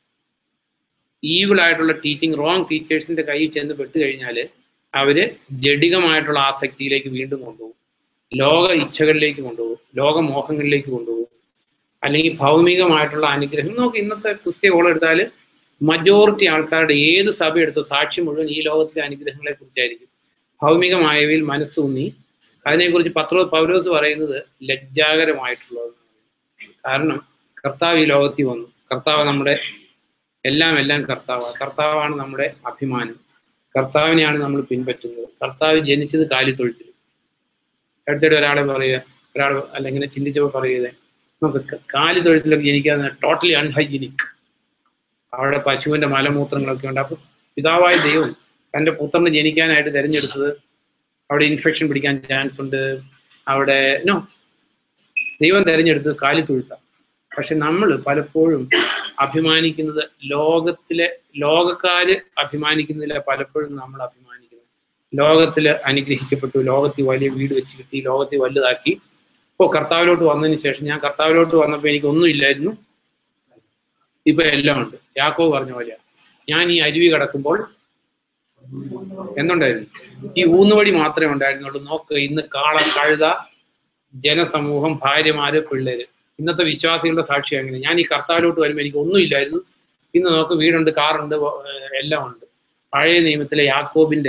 ഈവിളായിട്ടുള്ള ടീച്ചിങ് റോങ് ടീച്ചേഴ്സിന്റെ കയ്യിൽ ചെന്ന് പെട്ട് കഴിഞ്ഞാൽ അവര് ജഡികമായിട്ടുള്ള ആസക്തിയിലേക്ക് വീണ്ടും കൊണ്ടുപോകും ലോക ഇച്ഛകളിലേക്ക് കൊണ്ടുപോകും ലോകമോഹങ്ങളിലേക്ക് കൊണ്ടുപോകും അല്ലെങ്കിൽ ഭൗമികമായിട്ടുള്ള അനുഗ്രഹം നോക്ക് ഇന്നത്തെ ക്രിസ്ത്യ കോളം എടുത്താൽ മജോറിറ്റി ആൾക്കാരുടെ ഏത് സഭ എടുത്തോ സാക്ഷി മുഴുവൻ ഈ ലോകത്തിലെ അനുഗ്രഹങ്ങളെ കുറിച്ചായിരിക്കും ഭൗമികമായവയിൽ മനസ്സൂന്നി അതിനെക്കുറിച്ച് പത്രോ പൗലോസ് പറയുന്നത് ലജ്ജാകരമായിട്ടുള്ളത് കാരണം കർത്താവ് ഈ ലോകത്തിൽ വന്നു കർത്താവ് നമ്മുടെ എല്ലാം എല്ലാം കർത്താവാണ് കർത്താവാണ് നമ്മുടെ അഭിമാനം കർത്താവിനെയാണ് നമ്മൾ പിൻപറ്റുന്നത് കർത്താവ് ജനിച്ചത് കാലിത്തൊഴുത്തിൽ അടുത്തിടെ ഒരാളെ പറയുക ഒരാൾ അല്ലെങ്കിൽ ചിന്തിച്ചപ്പോൾ പറയുക നമുക്ക് കാലി തൊഴുത്തിലൊക്കെ ജനിക്കാതെ ടോട്ടലി അൺഹൈജീനിക് അവിടെ പശുവിന്റെ മലമൂത്രങ്ങളൊക്കെ ഉണ്ട് അപ്പൊ പിതാവായ ദൈവം തന്റെ പുത്രന് ജനിക്കാനായിട്ട് തിരഞ്ഞെടുത്തത് അവിടെ ഇൻഫെക്ഷൻ പിടിക്കാൻ ചാൻസ് ഉണ്ട് അവിടെ നോ ദൈവം തിരഞ്ഞെടുത്തത് കാലി തൊഴുത്ത പക്ഷെ നമ്മൾ പലപ്പോഴും അഭിമാനിക്കുന്നത് ലോകത്തിലെ ലോകക്കാര് അഭിമാനിക്കുന്നില്ല പലപ്പോഴും നമ്മൾ അഭിമാനിക്കുന്നത് ലോകത്തില് അനുഗ്രഹിക്കപ്പെട്ടു ലോകത്തിൽ വലിയ വീട് വെച്ച് കിട്ടി ലോകത്തിൽ വലുതാക്കി ഇപ്പോൾ കർത്താവിലോട്ട് വന്നതിന് ശേഷം ഞാൻ കർത്താവിലോട്ട് വന്നപ്പോൾ എനിക്ക് ഒന്നും ഇല്ലായിരുന്നു ഇപ്പൊ എല്ലാം ഉണ്ട് യാക്കോ പറഞ്ഞ പോലെയാ ഞാൻ ഈ അരുവി കടക്കുമ്പോൾ എന്തുണ്ടായിരുന്നു ഈ ഊന്നുവടി മാത്രമേ ഉണ്ടായിരുന്നുള്ളൂ നോക്ക് ഇന്ന് കാള കഴുത ജനസമൂഹം ഭാര്യമാര് പിള്ളേര് ഇന്നത്തെ വിശ്വാസികളുടെ സാക്ഷി അങ്ങനെ ഞാൻ ഈ കർത്താവിലോട്ട് വരുമ്പോൾ എനിക്ക് ഒന്നും ഇല്ലായിരുന്നു ഇന്ന് നോക്ക് വീടുണ്ട് കാറുണ്ട് വ- ഏർ എല്ലാം ഉണ്ട് പഴയ നിയമത്തിലെ യാക്കോബിന്റെ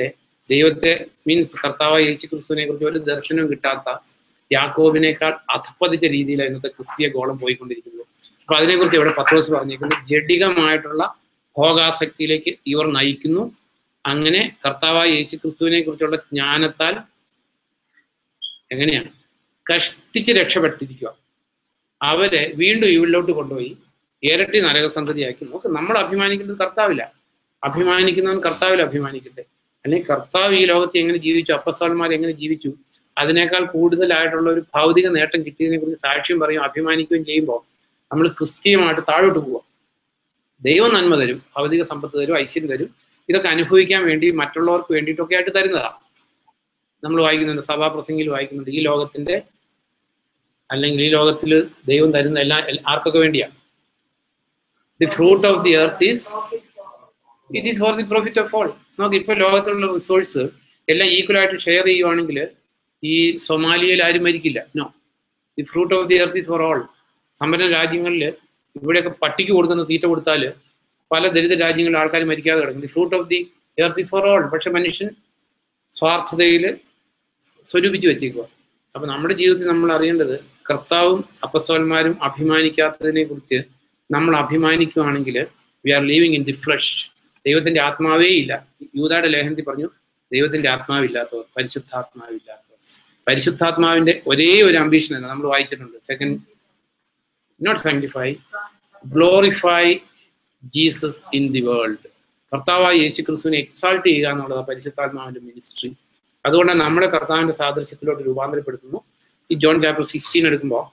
ദൈവത്തെ മീൻസ് കർത്താവ് യേശു ക്രിസ്തുവിനെ കുറിച്ച് ഒരു ദർശനവും കിട്ടാത്ത യാക്കോബിനേക്കാൾ അധപ്പതിച്ച രീതിയിലാണ് ഇന്നത്തെ ക്രിസ്തീയ ഗോളം പോയിക്കൊണ്ടിരിക്കുന്നത് അപ്പൊ അതിനെക്കുറിച്ച് ഇവിടെ പത്രോസ് പറഞ്ഞിരിക്കുന്നത് ജഡികമായിട്ടുള്ള ഭോഗാസക്തിയിലേക്ക് ഇവർ നയിക്കുന്നു അങ്ങനെ കർത്താവായ യേശു ക്രിസ്തുവിനെ കുറിച്ചുള്ള ജ്ഞാനത്താൽ എങ്ങനെയാണ് കഷ്ടിച്ച് രക്ഷപ്പെട്ടിരിക്കുക അവരെ വീണ്ടും ഇവിളിലോട്ട് കൊണ്ടുപോയി ഇരട്ടി നരകസന്ധതിയാക്കി നോക്ക് നമ്മൾ അഭിമാനിക്കുന്നത് കർത്താവില്ല അഭിമാനിക്കുന്നവൻ കർത്താവിൽ അഭിമാനിക്കട്ടെ അല്ലെങ്കിൽ കർത്താവ് ഈ ലോകത്ത് എങ്ങനെ ജീവിച്ചു അപ്പസ്തോലന്മാർ എങ്ങനെ ജീവിച്ചു അതിനേക്കാൾ കൂടുതലായിട്ടുള്ള ഒരു ഭൗതിക നേട്ടം കിട്ടിയതിനെ കുറിച്ച് സാക്ഷ്യം പറയും അഭിമാനിക്കുകയും ചെയ്യുമ്പോൾ നമ്മൾ ക്രിസ്തീയമായിട്ട് താഴോട്ട് പോവാം ദൈവം നന്മ തരും ഭൗതിക സമ്പത്ത് തരും ഐശ്വര്യം തരും ഇതൊക്കെ അനുഭവിക്കാൻ വേണ്ടി മറ്റുള്ളവർക്ക് വേണ്ടിയിട്ടൊക്കെ ആയിട്ട് തരുന്നതാണ് നമ്മൾ വായിക്കുന്നുണ്ട് സഭാപ്രസംഗിൽ വായിക്കുന്നുണ്ട് ഈ ലോകത്തിന്റെ അല്ലെങ്കിൽ ഈ ലോകത്തിൽ ദൈവം തരുന്ന എല്ലാ എൽ- ആർക്കൊക്കെ വേണ്ടിയാണ് the fruit of the earth is it is for the profit of all നമുക്ക് ഇപ്പോൾ ലോകത്തിലുള്ള റിസോഴ്സ് എല്ലാം ഈക്വൽ ആയിട്ട് ഷെയർ ചെയ്യുവാണെങ്കിൽ ഈ സൊമാലിയയിൽ ആരും മരിക്കില്ല no the fruit of the earth is for all സമ്പന്ന രാജ്യങ്ങളിൽ ഇവിടെയൊക്കെ പട്ടിക്ക് കൊടുക്കുന്ന തീറ്റ കൊടുത്താൽ പല ദരിദ്ര രാജ്യങ്ങളിൽ ആൾക്കാർ മരിക്കാതെ കിടക്കും the fruit of the earth is for all പക്ഷെ മനുഷ്യൻ സ്വാർത്ഥതയിൽ സ്വരൂപിച്ച് വെച്ചേക്കുക അപ്പൊ നമ്മുടെ ജീവിതത്തിൽ നമ്മൾ അറിയേണ്ടത് കർത്താവും അപ്പസ്തോന്മാരും അഭിമാനിക്കാത്തതിനെ കുറിച്ച് നമ്മൾ അഭിമാനിക്കുകയാണെങ്കിൽ we are living in the flesh ദൈവത്തിന്റെ ആത്മാവേ ഇല്ല യൂതയുടെ ലേഖനത്തിൽ പറഞ്ഞു ദൈവത്തിന്റെ ആത്മാവില്ലാത്തവർ പരിശുദ്ധാത്മാവില്ലാത്തവർ പരിശുദ്ധാത്മാവിന്റെ ഒരേ ഒരു അംബീഷൻ അല്ല നമ്മൾ വായിച്ചിട്ടുണ്ട് second not sanctify glorify Jesus in the world കർത്താവായ യേശു ക്രിസ്തുവിനെ എക്സാൾട്ട് ചെയ്യുക എന്നുള്ളത് പരിശുദ്ധാത്മാവിന്റെ മിനിസ്ട്രി അതുകൊണ്ട് നമ്മുടെ കർത്താവിന്റെ സാദൃശ്യത്തിലോട്ട് രൂപാന്തരപ്പെടുത്തുന്നു ഈ ജോൺ ചാപ്റ്റർ സിക്സ്റ്റീൻ എടുക്കുമ്പോൾ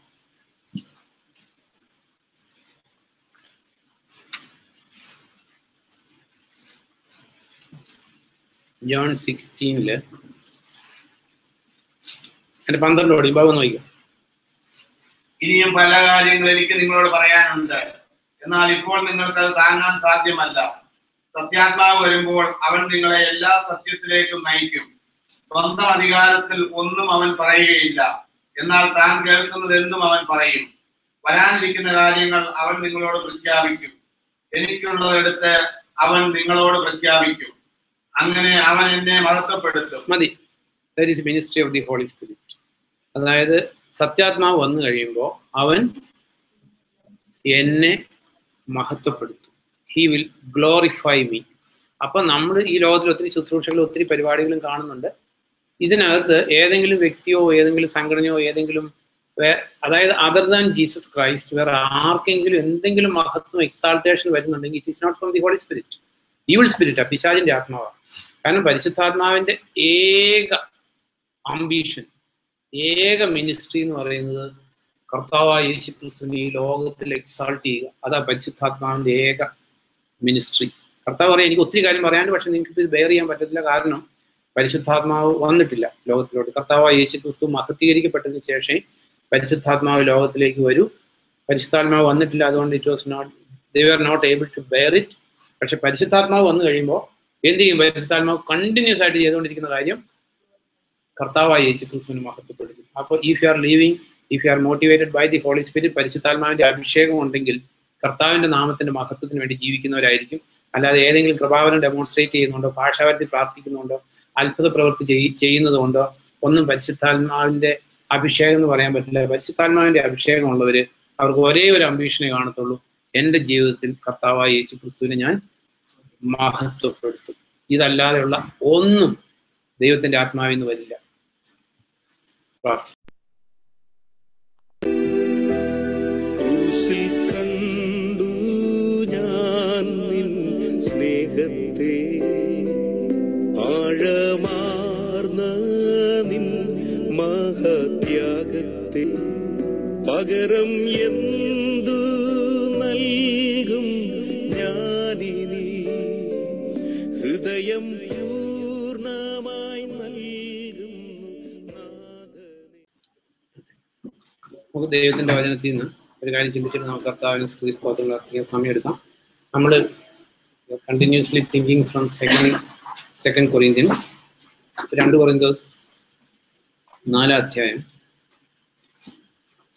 ജോൺ സിക്സ്റ്റീനില് എന്റെ പന്ത്രണ്ടോട് ഈ ഭാഗം നോക്കിക്കോ ഇനിയും പല കാര്യങ്ങൾ എനിക്ക് നിങ്ങളോട് പറയാനുണ്ട് എന്നാൽ ഇപ്പോൾ നിങ്ങൾക്ക് അത് താങ്ങാൻ സാധ്യമല്ല സത്യാത്മാവ് വരുമ്പോൾ അവൻ നിങ്ങളെ എല്ലാ സത്യത്തിലേക്കും നയിക്കും സ്വന്തം അധികാരത്തിൽ ഒന്നും അവൻ പറയുകയില്ല എന്നാൽ താൻ കേൾക്കുന്നത് എന്തും അവൻ പറയും വരാനിരിക്കുന്ന കാര്യങ്ങൾ അവൻ നിങ്ങളോട് പ്രഖ്യാപിക്കും എനിക്കുള്ളതെടുത്ത് അവൻ നിങ്ങളോട് പ്രഖ്യാപിക്കും അങ്ങനെ അവൻ എന്നെ മഹത്വപ്പെടുത്തും മതി that is ministry of the holy spirit അതായത് സത്യാത്മാവ് വന്നു കഴിയുമ്പോൾ അവൻ എന്നെ മഹത്വപ്പെടുത്തും ഹി വിൽ ഗ്ലോറിഫൈ മീ അപ്പൊ നമ്മൾ ഈ ലോകത്തിൽ ഒത്തിരി ശുശ്രൂഷകളും ഒത്തിരി പരിപാടികളും കാണുന്നുണ്ട് ഇതിനകത്ത് ഏതെങ്കിലും വ്യക്തിയോ ഏതെങ്കിലും സംഘടനയോ ഏതെങ്കിലും വേ- അതായത് അതർ ദാൻ ജീസസ് ക്രൈസ്റ്റ് വേറെ ആർക്കെങ്കിലും എന്തെങ്കിലും മഹത്വം എക്സാൾട്ടേഷൻ വരുന്നുണ്ടെങ്കിൽ it is not from the holy spirit evil spirit പിശാചിന്റെ ആത്മാവാണ് കാരണം പരിശുദ്ധാത്മാവിന്റെ ഏക അംബീഷൻ ഏക മിനിസ്ട്രി എന്ന് പറയുന്നത് കർത്താവായ യേശു ക്രിസ്തുവിനെ ഈ ലോകത്തിൽ എക്സാൾട്ട് ചെയ്യുക അതാ പരിശുദ്ധാത്മാവിന്റെ ഏക മിനിസ്ട്രി കർത്താവ് പറയാം എനിക്ക് ഒത്തിരി കാര്യം പറയാനുണ്ട് പക്ഷെ നിങ്ങൾക്ക് ഇത് ബെയർ ചെയ്യാൻ പറ്റത്തില്ല കാരണം പരിശുദ്ധാത്മാവ് വന്നിട്ടില്ല ലോകത്തിലോട്ട് കർത്താവായ യേശു ക്രിസ്തു മഹത്വീകരിക്കപ്പെട്ടതിന് ശേഷം പരിശുദ്ധാത്മാവ് ലോകത്തിലേക്ക് വരൂ പരിശുദ്ധാത്മാവ് വന്നിട്ടില്ല അതുകൊണ്ട് it was not they are not able to bear it പക്ഷെ പരിശുദ്ധാത്മാവ് വന്നു കഴിയുമ്പോൾ എന്ത് ചെയ്യും പരിശുദ്ധാത്മാവ് കണ്ടിന്യൂസ് ആയിട്ട് ചെയ്തുകൊണ്ടിരിക്കുന്ന കാര്യം കർത്താവായ യേശു ക്രിസ്തുവിന് മഹത്വപ്പെടുത്തും അപ്പോൾ if you are living if you are motivated by the holy spirit പരിശുദ്ധാത്മാവിന്റെ അഭിഷേകം ഉണ്ടെങ്കിൽ കർത്താവിന്റെ നാമത്തിന്റെ മഹത്വത്തിന് വേണ്ടി ജീവിക്കുന്നവരായിരിക്കും അല്ലാതെ ഏതെങ്കിലും കൃപാവനം ഡെമോൺസ്ട്രേറ്റ് ചെയ്യുന്നുണ്ടോ ഭാഷാവരത്തിൽ പ്രാർത്ഥിക്കുന്നുണ്ടോ അത്ഭുത പ്രവൃത്തി ചെയ്- ചെയ്യുന്നതുകൊണ്ടോ ഒന്നും പരിശുദ്ധാത്മാവിന്റെ അഭിഷേകം എന്ന് പറയാൻ പറ്റില്ല പരിശുദ്ധാത്മാവിന്റെ അഭിഷേകം ഉള്ളവര് അവർക്ക് ഒരേ ഒരു അംബീഷനെ കാണത്തുള്ളൂ എന്റെ ജീവിതത്തിൽ കർത്താവായ യേശു ക്രിസ്തുവിനെ ഞാൻ മഹത്വപ്പെടുത്തും ഇതല്ലാതെയുള്ള ഒന്നും ദൈവത്തിന്റെ ആത്മാവിൽ നിന്ന് വരില്ല പ്രാർത്ഥന ക്രൂശിൽ കണ്ടു ഞാൻ നിൻ സ്നേഹത്തെ ആഴമാർന്ന നിൻ മഹത്യാഗത്തെ പകരം എന്തു നൽകും ഞാനിനി ഹൃദയം പൂർണ്ണമായി നൽകുന്നു നാഥനേ നമുക്ക് ദൈവത്തിന്റെ വചനത്തിൽ നിന്ന് ഒരു കാര്യം ചിന്തിച്ചിട്ട് നമുക്ക് കർത്താവിന് സ്തുതി സ്തോത്രങ്ങൾ അർപ്പിക്കാൻ സമയം എടുക്കാം നമ്മൾ continuously thinking from second second Corinthians രണ്ട് കൊറിയന്തോസ് നാലാം അധ്യായം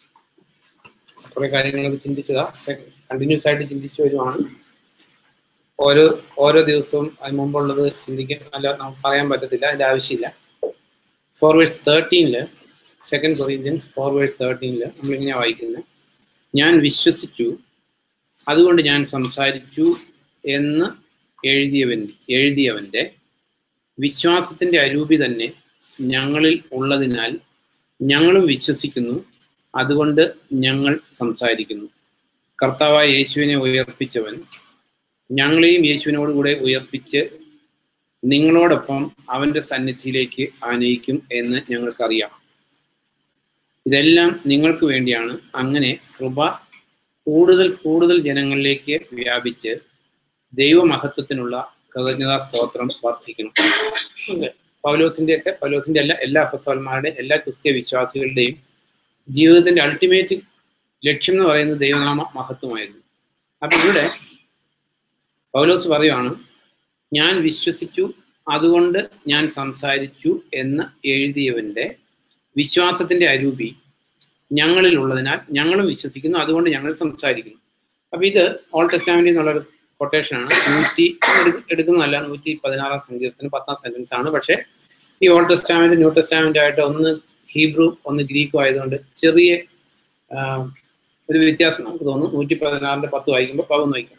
കുറെ കാര്യങ്ങളൊക്കെ ചിന്തിച്ചതാ കണ്ടിന്യൂസ് ആയിട്ട് ചിന്തിച്ചു വരുവാണ് ഓരോ ഓരോ ദിവസവും അതിന് മുമ്പുള്ളത് ചിന്തിക്കാൻ അല്ല നമുക്ക് പറയാൻ പറ്റത്തില്ല അതിന്റെ ആവശ്യമില്ല ഫോർ വേഴ്സ് തേർട്ടീനില് സെക്കൻഡ് കൊറിയൻസ് ഫോർ വേഴ്സ് തേർട്ടീനില് നമ്മളിങ്ങനെ വായിക്കുന്നത് ഞാൻ വിശ്വസിച്ചു അതുകൊണ്ട് ഞാൻ സംസാരിച്ചു എന്ന് എഴുതിയവൻ എഴുതിയവന്റെ വിശ്വാസത്തിന്റെ അരൂപി തന്നെ ഞങ്ങളിൽ ഉള്ളതിനാൽ ഞങ്ങളും വിശ്വസിക്കുന്നു അതുകൊണ്ട് ഞങ്ങൾ സംസാരിക്കുന്നു കർത്താവായ യേശുവിനെ ഉയർപ്പിച്ചവൻ ഞങ്ങളെയും യേശുവിനോടുകൂടെ ഉയർപ്പിച്ച് നിങ്ങളോടൊപ്പം അവന്റെ സന്നിധിയിലേക്ക് ആനയിക്കും എന്ന് ഞങ്ങൾക്കറിയാം ഇതെല്ലാം നിങ്ങൾക്ക് വേണ്ടിയാണ് അങ്ങനെ കൃപ കൂടുതൽ കൂടുതൽ ജനങ്ങളിലേക്ക് വ്യാപിച്ച് ദൈവമഹത്വത്തിനുള്ള കൃതജ്ഞതാ സ്തോത്രം വർദ്ധിക്കണം ഓക്കെ പൗലോസിന്റെ ഒക്കെ പൗലോസിന്റെ അല്ല എല്ലാ അപ്പസ്തോന്മാരുടെയും എല്ലാ ക്രിസ്ത്യ വിശ്വാസികളുടെയും ജീവിതത്തിന്റെ അൾട്ടിമേറ്റ് ലക്ഷ്യം എന്ന് പറയുന്നത് ദൈവനാമ മഹത്വമായിരുന്നു അപ്പൊ ഇവിടെ പൗലോസ് പറയുവാണ് ഞാൻ വിശ്വസിച്ചു അതുകൊണ്ട് ഞാൻ സംസാരിച്ചു എന്ന് എഴുതിയവന്റെ വിശ്വാസത്തിന്റെ അരൂപി ഞങ്ങളിൽ ഉള്ളതിനാൽ ഞങ്ങളും വിശ്വസിക്കുന്നു അതുകൊണ്ട് ഞങ്ങൾ സംസാരിക്കുന്നു അപ്പൊ ഇത് ഓൾ ടെസ്റ്റാമെന്റിൽ നിന്നുള്ളൊരു കൊട്ടേഷനാണ് നൂറ്റി എടുക്ക- എടുക്കുന്നതല്ല നൂറ്റി പതിനാറാം സങ്കീർത്തനം പത്താം സെന്റൻസ് ആണ് പക്ഷേ ഈ ഓൾഡ് ടെസ്റ്റാമെന്റ് ന്യൂ ടെസ്റ്റാമെന്റ് ആയിട്ട് ഒന്ന് ഹീബ്രു ഒന്ന് ഗ്രീക്കും ആയതുകൊണ്ട് ചെറിയ ആ, ഒരു വ്യത്യാസം നമുക്ക് തോന്നും നൂറ്റി പതിനാറിന്റെ പത്ത് വായിക്കുമ്പോൾ പതിനൊന്ന് വായിക്കാം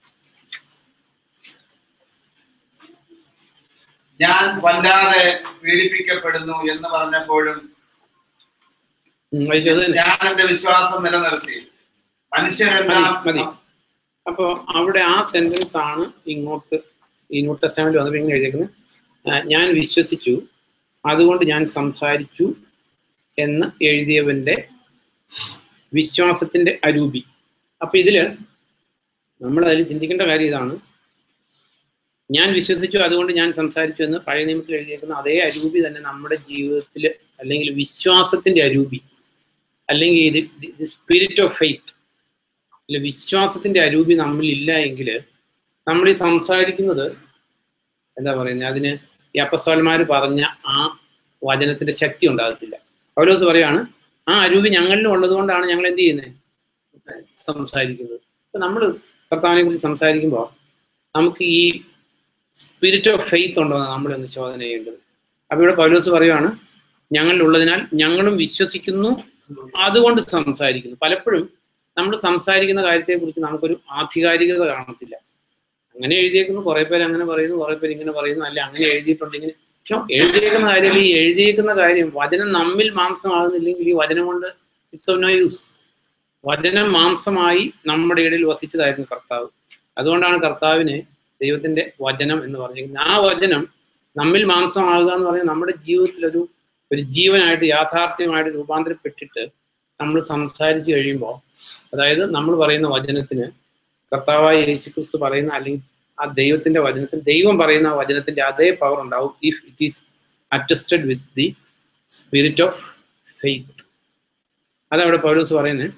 ഞാൻ വല്ലാതെ പീഡിപ്പിക്കപ്പെടുന്നു എന്ന് പറഞ്ഞപ്പോഴും ഉം, വായിച്ചു അത് തന്നെ ഞാൻ എന്റെ വിശ്വാസം നിലനിർത്തി മനുഷ്യരെല്ലാം മതി, മതി. അപ്പൊ അവിടെ ആ സെന്റൻസ് ആണ് ഇങ്ങോട്ട് ഈ ന്യൂ ടെസ്റ്റാമെന്റ് വന്നപ്പോൾ ഇങ്ങനെ എഴുതിയേക്കുന്നത് ആ, ഞാൻ വിശ്വസിച്ചു അതുകൊണ്ട് ഞാൻ സംസാരിച്ചു എന്ന് എഴുതിയവന്റെ വിശ്വാസത്തിന്റെ അരൂപി അപ്പൊ ഇതില് നമ്മൾ അതിൽ ചിന്തിക്കേണ്ട കാര്യം ഇതാണ് ഞാൻ വിശ്വസിച്ചു അതുകൊണ്ട് ഞാൻ സംസാരിച്ചു എന്ന് പഴയ നിയമത്തിൽ എഴുതിയേക്കുന്ന അതേ അരൂപി തന്നെ നമ്മുടെ ജീവിതത്തിൽ അല്ലെങ്കിൽ വിശ്വാസത്തിന്റെ അരൂപി അല്ലെങ്കിൽ ഇത് സ്പിരിറ്റ് ഓഫ് ഫെയ്ത്ത് അല്ല വിശ്വാസത്തിന്റെ അരൂപി നമ്മിൽ ഇല്ല എങ്കിൽ നമ്മൾ ഈ സംസാരിക്കുന്നത് എന്താ പറയുന്നത് അതിന് ഈ അപ്പസ്വലന്മാർ പറഞ്ഞ ആ വചനത്തിന്റെ ശക്തി ഉണ്ടാകത്തില്ല പൗലോസ് പറയാണ് ആ അരൂപി ഞങ്ങളിലും ഉള്ളത് കൊണ്ടാണ് ഞങ്ങൾ എന്ത് ചെയ്യുന്നത് സംസാരിക്കുന്നത് ഇപ്പൊ നമ്മൾ കർത്താവിനെ കുറിച്ച് സംസാരിക്കുമ്പോൾ നമുക്ക് ഈ സ്പിരിറ്റ് ഓഫ് ഫെയ്ത്ത് ഉണ്ടോ എന്ന് നമ്മൾ ഒന്ന് ചോദന ചെയ്യേണ്ടത് അപ്പൊ ഇവിടെ പൗലോസ് പറയുവാണ് ഞങ്ങളിലുള്ളതിനാൽ ഞങ്ങളും വിശ്വസിക്കുന്നു അതുകൊണ്ട് സംസാരിക്കുന്നു പലപ്പോഴും നമ്മൾ സംസാരിക്കുന്ന കാര്യത്തെക്കുറിച്ച് നമുക്കൊരു ആധികാരികത കാണത്തില്ല അങ്ങനെ എഴുതിയേക്കുന്നു കുറെ പേര് അങ്ങനെ പറയുന്നു കുറെ പേര് ഇങ്ങനെ പറയുന്നു അല്ല അങ്ങനെ എഴുതിയിട്ടുണ്ട് ഇങ്ങനെ പക്ഷെ എഴുതിയേക്കുന്ന കാര്യം ഈ എഴുതിയേക്കുന്ന കാര്യം വചനം നമ്മിൽ മാംസമാകുന്നില്ലെങ്കിൽ ഈ വചനം കൊണ്ട് ഇറ്റ്സ് ഓഫ് നോ യൂസ് വചനം മാംസമായി നമ്മുടെ ഇടയിൽ വസിച്ചതായിരുന്നു കർത്താവ് അതുകൊണ്ടാണ് കർത്താവിനെ ദൈവത്തിന്റെ വചനം എന്ന് പറഞ്ഞിരിക്കുന്നത് ആ വചനം നമ്മിൽ മാംസമാകുക എന്ന് പറഞ്ഞാൽ നമ്മുടെ ജീവിതത്തിൽ ഒരു ഒരു ജീവനായിട്ട് യാഥാർത്ഥ്യമായിട്ട് രൂപാന്തരപ്പെട്ടിട്ട് നമ്മൾ സംസാരിച്ചു കഴിയുമ്പോൾ അതായത് നമ്മൾ പറയുന്ന വചനത്തിന് കർത്താവായ യേശുക്രിസ്തു പറയുന്ന അല്ലെങ്കിൽ ആ ദൈവത്തിന്റെ വചനത്തിന് ദൈവം പറയുന്ന ആ വചനത്തിന്റെ അതേ പവർ ഉണ്ടാവും if it is attested with the spirit of faith അതവിടെ പൗലോസ് പറയുന്നത്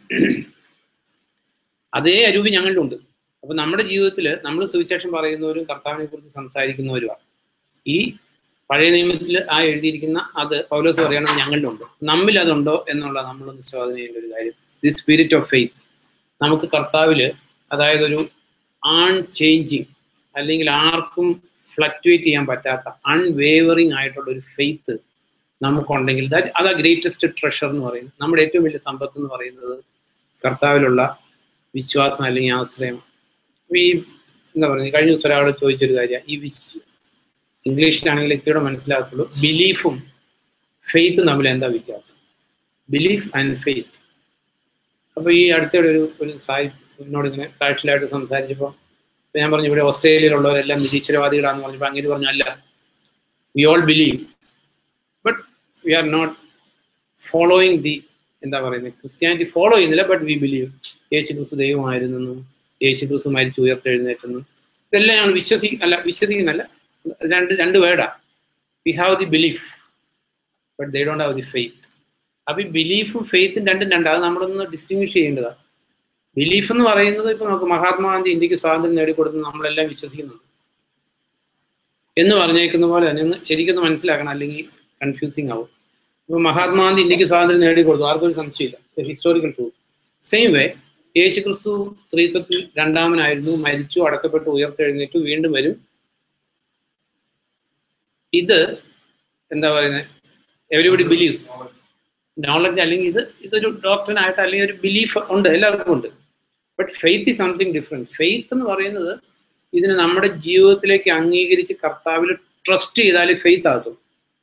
അതേ അരൂപി ഞങ്ങളിലുണ്ട് അപ്പൊ നമ്മുടെ ജീവിതത്തിൽ നമ്മൾ സുവിശേഷം പറയുന്നവരും കർത്താവിനെ കുറിച്ച് സംസാരിക്കുന്നവരുമാണ് ഈ പഴയ നിയമത്തിൽ ആ എഴുതിയിരിക്കുന്ന അത് പൗലോസ് പറയണം ഞങ്ങളിലുണ്ട് നമ്മിൽ അതുണ്ടോ എന്നുള്ള നമ്മളൊന്ന് ചോദന ചെയ്യേണ്ട ഒരു കാര്യം ദി സ്പിരിറ്റ് ഓഫ് ഫെയ്ത്ത് നമുക്ക് കർത്താവില് അതായത് ഒരു ആൺ ചേഞ്ചിങ് അല്ലെങ്കിൽ ആർക്കും ഫ്ലക്ച്വേറ്റ് ചെയ്യാൻ പറ്റാത്ത അൺവേവറിങ് ആയിട്ടുള്ള ഒരു ഫെയ്ത്ത് നമുക്കുണ്ടെങ്കിൽ ദാറ്റ് അതാ ഗ്രേറ്റസ്റ്റ് ട്രഷർ എന്ന് പറയുന്നത് നമ്മുടെ ഏറ്റവും വലിയ സമ്പത്ത് എന്ന് പറയുന്നത് കർത്താവിലുള്ള വിശ്വാസം അല്ലെങ്കിൽ ആശ്രയം അപ്പൊ ഈ എന്താ പറയുക കഴിഞ്ഞ ദിവസം ഒരാളോട് ചോദിച്ചൊരു കാര്യം ഈ വിശ്വ ഇംഗ്ലീഷിലാണെങ്കിൽ ഇച്ചിരി മനസ്സിലാക്കുള്ളൂ ബിലീഫും ഫെയ്ത്തും തമ്മിൽ എന്താ വ്യത്യാസം ബിലീഫ് ആൻഡ് ഫെയ്ത്ത് അപ്പൊ ഈ അടുത്തിടെ ഒരു ഒരു സായി എന്നോട് ഇങ്ങനെ കാഴ്ചയിലായിട്ട് സംസാരിച്ചപ്പോൾ ഞാൻ പറഞ്ഞു ഇവിടെ ഓസ്ട്രേലിയയിലുള്ളവരെല്ലാം നിരീശ്വരവാദികളാന്ന് പറഞ്ഞപ്പോൾ അങ്ങനെ പറഞ്ഞു അല്ല we all believe but we are not following the എന്താ പറയുന്നത് ക്രിസ്ത്യാനിറ്റി ഫോളോ ചെയ്യുന്നില്ല but we believe Yesu Kristu ദൈവമായിരുന്നെന്നും യേശു ക്രിസ്തു മരിച്ചു ഉയർത്തെഴുന്നേറ്റെന്നും ഇതെല്ലാം ഞങ്ങൾ വിശ്വസി അല്ല വിശ്വസിക്കുന്നല്ല രണ്ട് രണ്ട് വേർഡാ we have the belief but they don't have the faith അപ്പൊ ഈ ബിലീഫും ഫെയ്ത്തും രണ്ടും രണ്ട് അത് നമ്മളൊന്ന് ഡിസ്റ്റിങ്വിഷ് ചെയ്യേണ്ടതാണ് ബിലീഫ് എന്ന് പറയുന്നത് ഇപ്പൊ നമുക്ക് മഹാത്മാഗാന്ധി ഇന്ത്യക്ക് സ്വാതന്ത്ര്യം നേടിക്കൊടുത്ത് നമ്മളെല്ലാം വിശ്വസിക്കുന്നുണ്ട് എന്ന് പറഞ്ഞേക്കുന്ന പോലെ തന്നെ ഒന്ന് ശരിക്കും മനസ്സിലാക്കണം അല്ലെങ്കിൽ കൺഫ്യൂസിങ് ആവും ഇപ്പൊ മഹാത്മാഗാന്ധി ഇന്ത്യക്ക് സ്വാതന്ത്ര്യം നേടിക്കൊടുത്തു ആർക്കും ഒരു സംശയമില്ല ഹിസ്റ്റോറിക്കൽ ട്രൂത്ത് സെയിം വേ യേശുക്രിസ്തു സ്ത്രീത്വത്തിൽ രണ്ടാമനായിരുന്നു മരിച്ചു അടക്കപ്പെട്ടു ഉയർത്തെഴുന്നേറ്റു വീണ്ടും വരും ഇത് എന്താ പറയുന്നത് എവരിബഡി ബിലീവ്സ് നോളജ് അല്ലെങ്കിൽ ഇത് ഇതൊരു ഡോക്ടറിനായിട്ട് അല്ലെങ്കിൽ ഒരു ബിലീഫ് ഉണ്ട് എല്ലാവർക്കും ഉണ്ട് but faith is something different faith എന്ന് പറയുന്നത് ഇതിനെ നമ്മുടെ ജീവിതത്തിലേക്ക് അംഗീകരിച്ച് കർത്താവിൽ ട്രസ്റ്റ് ചെയ്താൽ ഫെയ്ത്ത് ആകും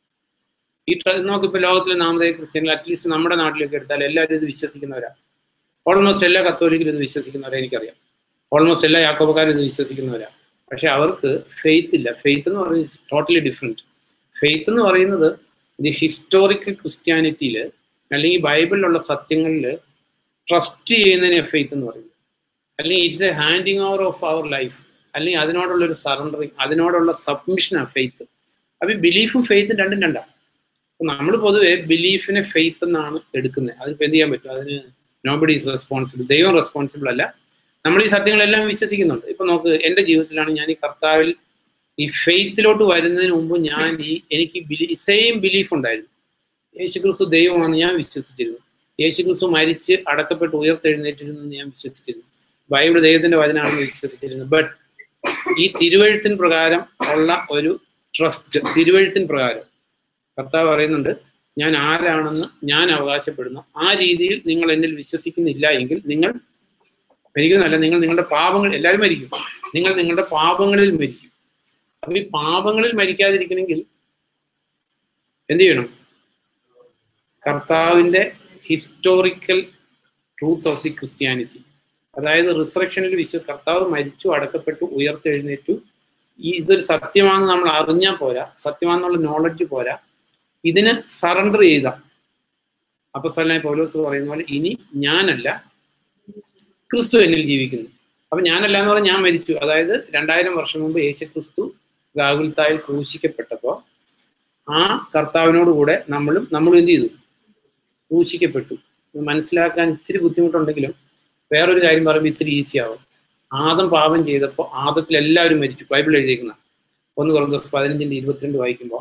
ഈ ട്ര നമുക്കിപ്പോൾ ലോകത്തിലെ നാമതേ ക്രിസ്ത്യാനികൾ അറ്റ്ലീസ്റ്റ് നമ്മുടെ നാട്ടിലേക്ക് എടുത്താൽ എല്ലാവരും ഇത് വിശ്വസിക്കുന്നവരാ ഓൾമോസ്റ്റ് എല്ലാ കത്തോലിക്കലും ഇത് വിശ്വസിക്കുന്നവരെ എനിക്കറിയാം ഓൾമോസ്റ്റ് എല്ലാ യാക്കോബക്കാരും ഇത് വിശ്വസിക്കുന്നവരാ പക്ഷെ അവർക്ക് ഫെയ്ത്ത് ഇല്ല ഫെയ്ത്ത് എന്ന് പറയുന്നത് ടോട്ടലി ഡിഫറെൻറ്റ് ഫെയ്ത്ത് എന്ന് പറയുന്നത് ഇത് ഹിസ്റ്റോറിക്കൽ ക്രിസ്ത്യാനിറ്റിയിൽ അല്ലെങ്കിൽ ബൈബിളിലുള്ള സത്യങ്ങളിൽ ട്രസ്റ്റ് ചെയ്യുന്നതിനെ ഫെയ്ത്ത് എന്ന് പറയുന്നത് അല്ലെങ്കിൽ it's a handing over of our life അല്ലെങ്കിൽ അതിനോടുള്ള ഒരു സറണ്ടറിങ് അതിനോടുള്ള സബ്മിഷനാണ് ഫെയ്ത്ത് അപ്പോൾ ഈ ബിലീഫും ഫെയ്ത്തും രണ്ടും രണ്ടാണ് നമ്മൾ പൊതുവെ ബിലീഫിനെ ഫെയ്ത്ത് എന്നാണ് എടുക്കുന്നത് അതിപ്പോൾ എന്ത് ചെയ്യാൻ പറ്റും അതിന് നോബഡി ഈസ് റെസ്പോൺസിബിൾ ദൈവം റെസ്പോൺസിബിൾ അല്ല നമ്മൾ ഈ സത്യങ്ങളെല്ലാം വിശ്വസിക്കുന്നുണ്ട് ഇപ്പൊ നോക്ക് എൻ്റെ ജീവിതത്തിലാണ് ഞാൻ ഈ കർത്താവിൽ ഈ ഫെയ്ത്തിലോട്ട് വരുന്നതിന് മുമ്പ് ഞാൻ ഈ എനിക്ക് ബിലീ സെയിം ബിലീഫ് ഉണ്ടായിരുന്നു യേശുക്രിസ്തു ദൈവമാണ് ഞാൻ വിശ്വസിച്ചിരുന്നു യേശുക്രിസ്തു മരിച്ച് അടക്കപ്പെട്ട് ഉയർത്തെഴുന്നേറ്റിരുന്നു എന്ന് ഞാൻ വിശ്വസിച്ചിരുന്നു ബൈബിൾ ദൈവത്തിന്റെ വചനാണെന്ന് വിശ്വസിച്ചിരുന്നു ബട്ട് ഈ തിരുവഴുത്തിൻ പ്രകാരം ഉള്ള ഒരു ട്രസ്റ്റ് തിരുവഴുത്തിൻ പ്രകാരം കർത്താവ് പറയുന്നുണ്ട് ഞാൻ ആരാണെന്ന് ഞാൻ അവകാശപ്പെടുന്നു ആ രീതിയിൽ നിങ്ങൾ എന്നിൽ വിശ്വസിക്കുന്നില്ല എങ്കിൽ നിങ്ങൾ മരിക്കുന്നതല്ല നിങ്ങൾ നിങ്ങളുടെ പാപങ്ങൾ എല്ലാവരും മരിക്കും നിങ്ങൾ നിങ്ങളുടെ പാപങ്ങളിൽ മരിക്കും അപ്പൊ ഈ പാപങ്ങളിൽ മരിക്കാതിരിക്കണമെങ്കിൽ എന്ത് ചെയ്യണം കർത്താവിന്റെ historical truth of the Christianity അതായത് റിസറക്ഷനിൽ വിശ്വ കർത്താവ് മരിച്ചു അടക്കപ്പെട്ടു ഉയർത്തെഴുന്നേറ്റു ഈ ഇതൊരു സത്യമാണെന്ന് നമ്മൾ അറിഞ്ഞാൽ പോരാ സത്യമാണെന്നുള്ള നോളജ് പോരാ ഇതിന് സറണ്ടർ ചെയ്ത അപ്പൊ സ്വലായി പൗലോസ് പറയുന്ന പോലെ ഇനി ഞാനല്ല ക്രിസ്തു എന്നിൽ ജീവിക്കുന്നു അപ്പൊ ഞാനല്ല എന്ന് പറഞ്ഞാൽ ഞാൻ മരിച്ചു അതായത് രണ്ടായിരം വർഷം മുമ്പ് യേശു ക്രിസ്തു ഗാകുൽത്തായിൽ ക്രൂശിക്കപ്പെട്ടപ്പോ ആ കർത്താവിനോട് കൂടെ നമ്മളും നമ്മളും എന്ത് ചെയ്തു ക്രൂശിക്കപ്പെട്ടു ഇത് മനസ്സിലാക്കാൻ ഇത്തിരി ബുദ്ധിമുട്ടുണ്ടെങ്കിലും വേറൊരു കാര്യം പറയുമ്പോൾ ഇത്തിരി ഈസി ആവും ആദം പാപം ചെയ്തപ്പോൾ ആദത്തിൽ എല്ലാവരും മരിച്ചു ബൈബിൾ എഴുതിയിരിക്കുന്ന ഒന്ന് കുറഞ്ഞ ദിവസം പതിനഞ്ചിന്റെ ഇരുപത്തിരണ്ട് വായിക്കുമ്പോൾ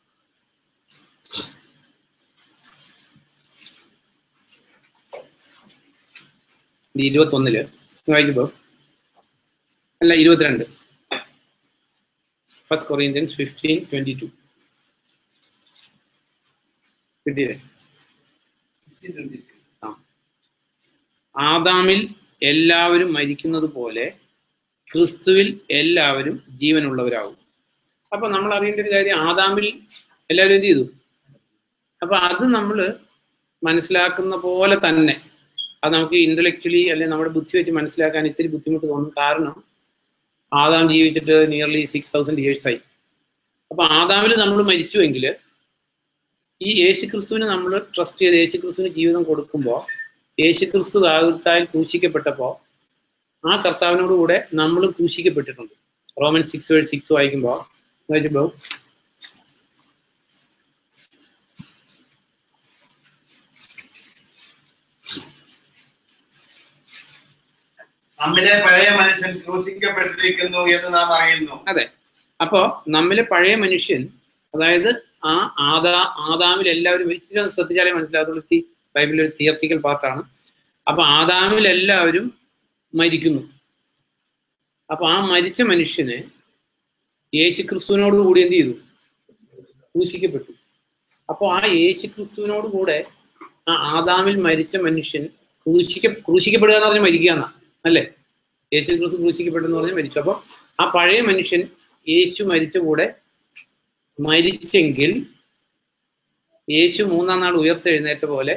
ഇരുപത്തൊന്നില് വായിക്കുമ്പോൾ അല്ല ഇരുപത്തിരണ്ട് first Corinthians fifteen twenty two കിട്ടിയില്ലേ ആ ആദാമിൽ എല്ലാവരും മരിക്കുന്നത് പോലെ ക്രിസ്തുവിൽ എല്ലാവരും ജീവനുള്ളവരാകും അപ്പൊ നമ്മൾ അറിയേണ്ട ഒരു കാര്യം ആദാമിൽ എല്ലാവരും എന്ത് ചെയ്തു അപ്പൊ അത് നമ്മൾ മനസ്സിലാക്കുന്ന പോലെ തന്നെ അത് നമുക്ക് ഇന്റലക്ച്വലി അല്ലെങ്കിൽ നമ്മുടെ ബുദ്ധി വെച്ച് മനസ്സിലാക്കാൻ ഇത്തിരി ബുദ്ധിമുട്ട് തോന്നും കാരണം ആദാം ജീവിച്ചിട്ട് നിയർലി സിക്സ് തൗസൻഡ് ഇയേഴ്സ് ആയി അപ്പൊ ആദാമിൽ നമ്മൾ മരിച്ചുവെങ്കിൽ ഈ യേശുക്രിസ്തുവിനെ നമ്മൾ ട്രസ്റ്റ് ചെയ്ത് യേശുക്രിസ്തുവിന് ജീവിതം കൊടുക്കുമ്പോൾ യേശുക്രിസ്തു കാകുത്തായിൽ ക്രൂശിക്കപ്പെട്ടപ്പോൾ ആ കർത്താവിനോട് കൂടെ നമ്മൾ ക്രൂശിക്കപ്പെട്ടിട്ടുണ്ട് റോമൻ സിക്സ് വഴി സിക്സ് വായിക്കുമ്പോൾ വായിക്കുമ്പോൾ നമ്മിലെ പഴയ മനുഷ്യൻ ക്രൂശിക്കപ്പെട്ടിരിക്കുന്നു എന്ന് നാം അറിയുന്നു അതെ അപ്പോ നമ്മിലെ പഴയ മനുഷ്യൻ അതായത് ആ ആദാ ആദാമിൽ എല്ലാവരും ഇച്ചിരി ഒന്ന് ശ്രദ്ധിച്ചാലേ മനസ്സിലാകത്തുള്ളൂ ഈ ബൈബിളിൽ ഒരു തിയർട്ടിക്കൽ പാർട്ടാണ് അപ്പൊ ആദാമിൽ എല്ലാവരും മരിക്കുന്നു അപ്പൊ ആ മരിച്ച മനുഷ്യന് യേശു ക്രിസ്തുവിനോട് കൂടി എന്ത് ചെയ്തു ക്രൂശിക്കപ്പെട്ടു അപ്പോൾ ആ യേശു ക്രിസ്തുവിനോട് കൂടെ ആ ആദാമിൽ മരിച്ച മനുഷ്യൻ ക്രൂശിക്ക ക്രൂശിക്കപ്പെടുക എന്ന് പറഞ്ഞാൽ മരിക്കുക എന്നാ അല്ലേ യേശു ക്രിസ്തു ക്രൂശിക്കപ്പെട്ടെന്ന് പറഞ്ഞാൽ മരിച്ചു അപ്പോൾ ആ പഴയ മനുഷ്യൻ യേശു മരിച്ച കൂടെ മരിച്ചെങ്കിൽ യേശു മൂന്നാം നാൾ ഉയർത്തെഴുന്നേറ്റ പോലെ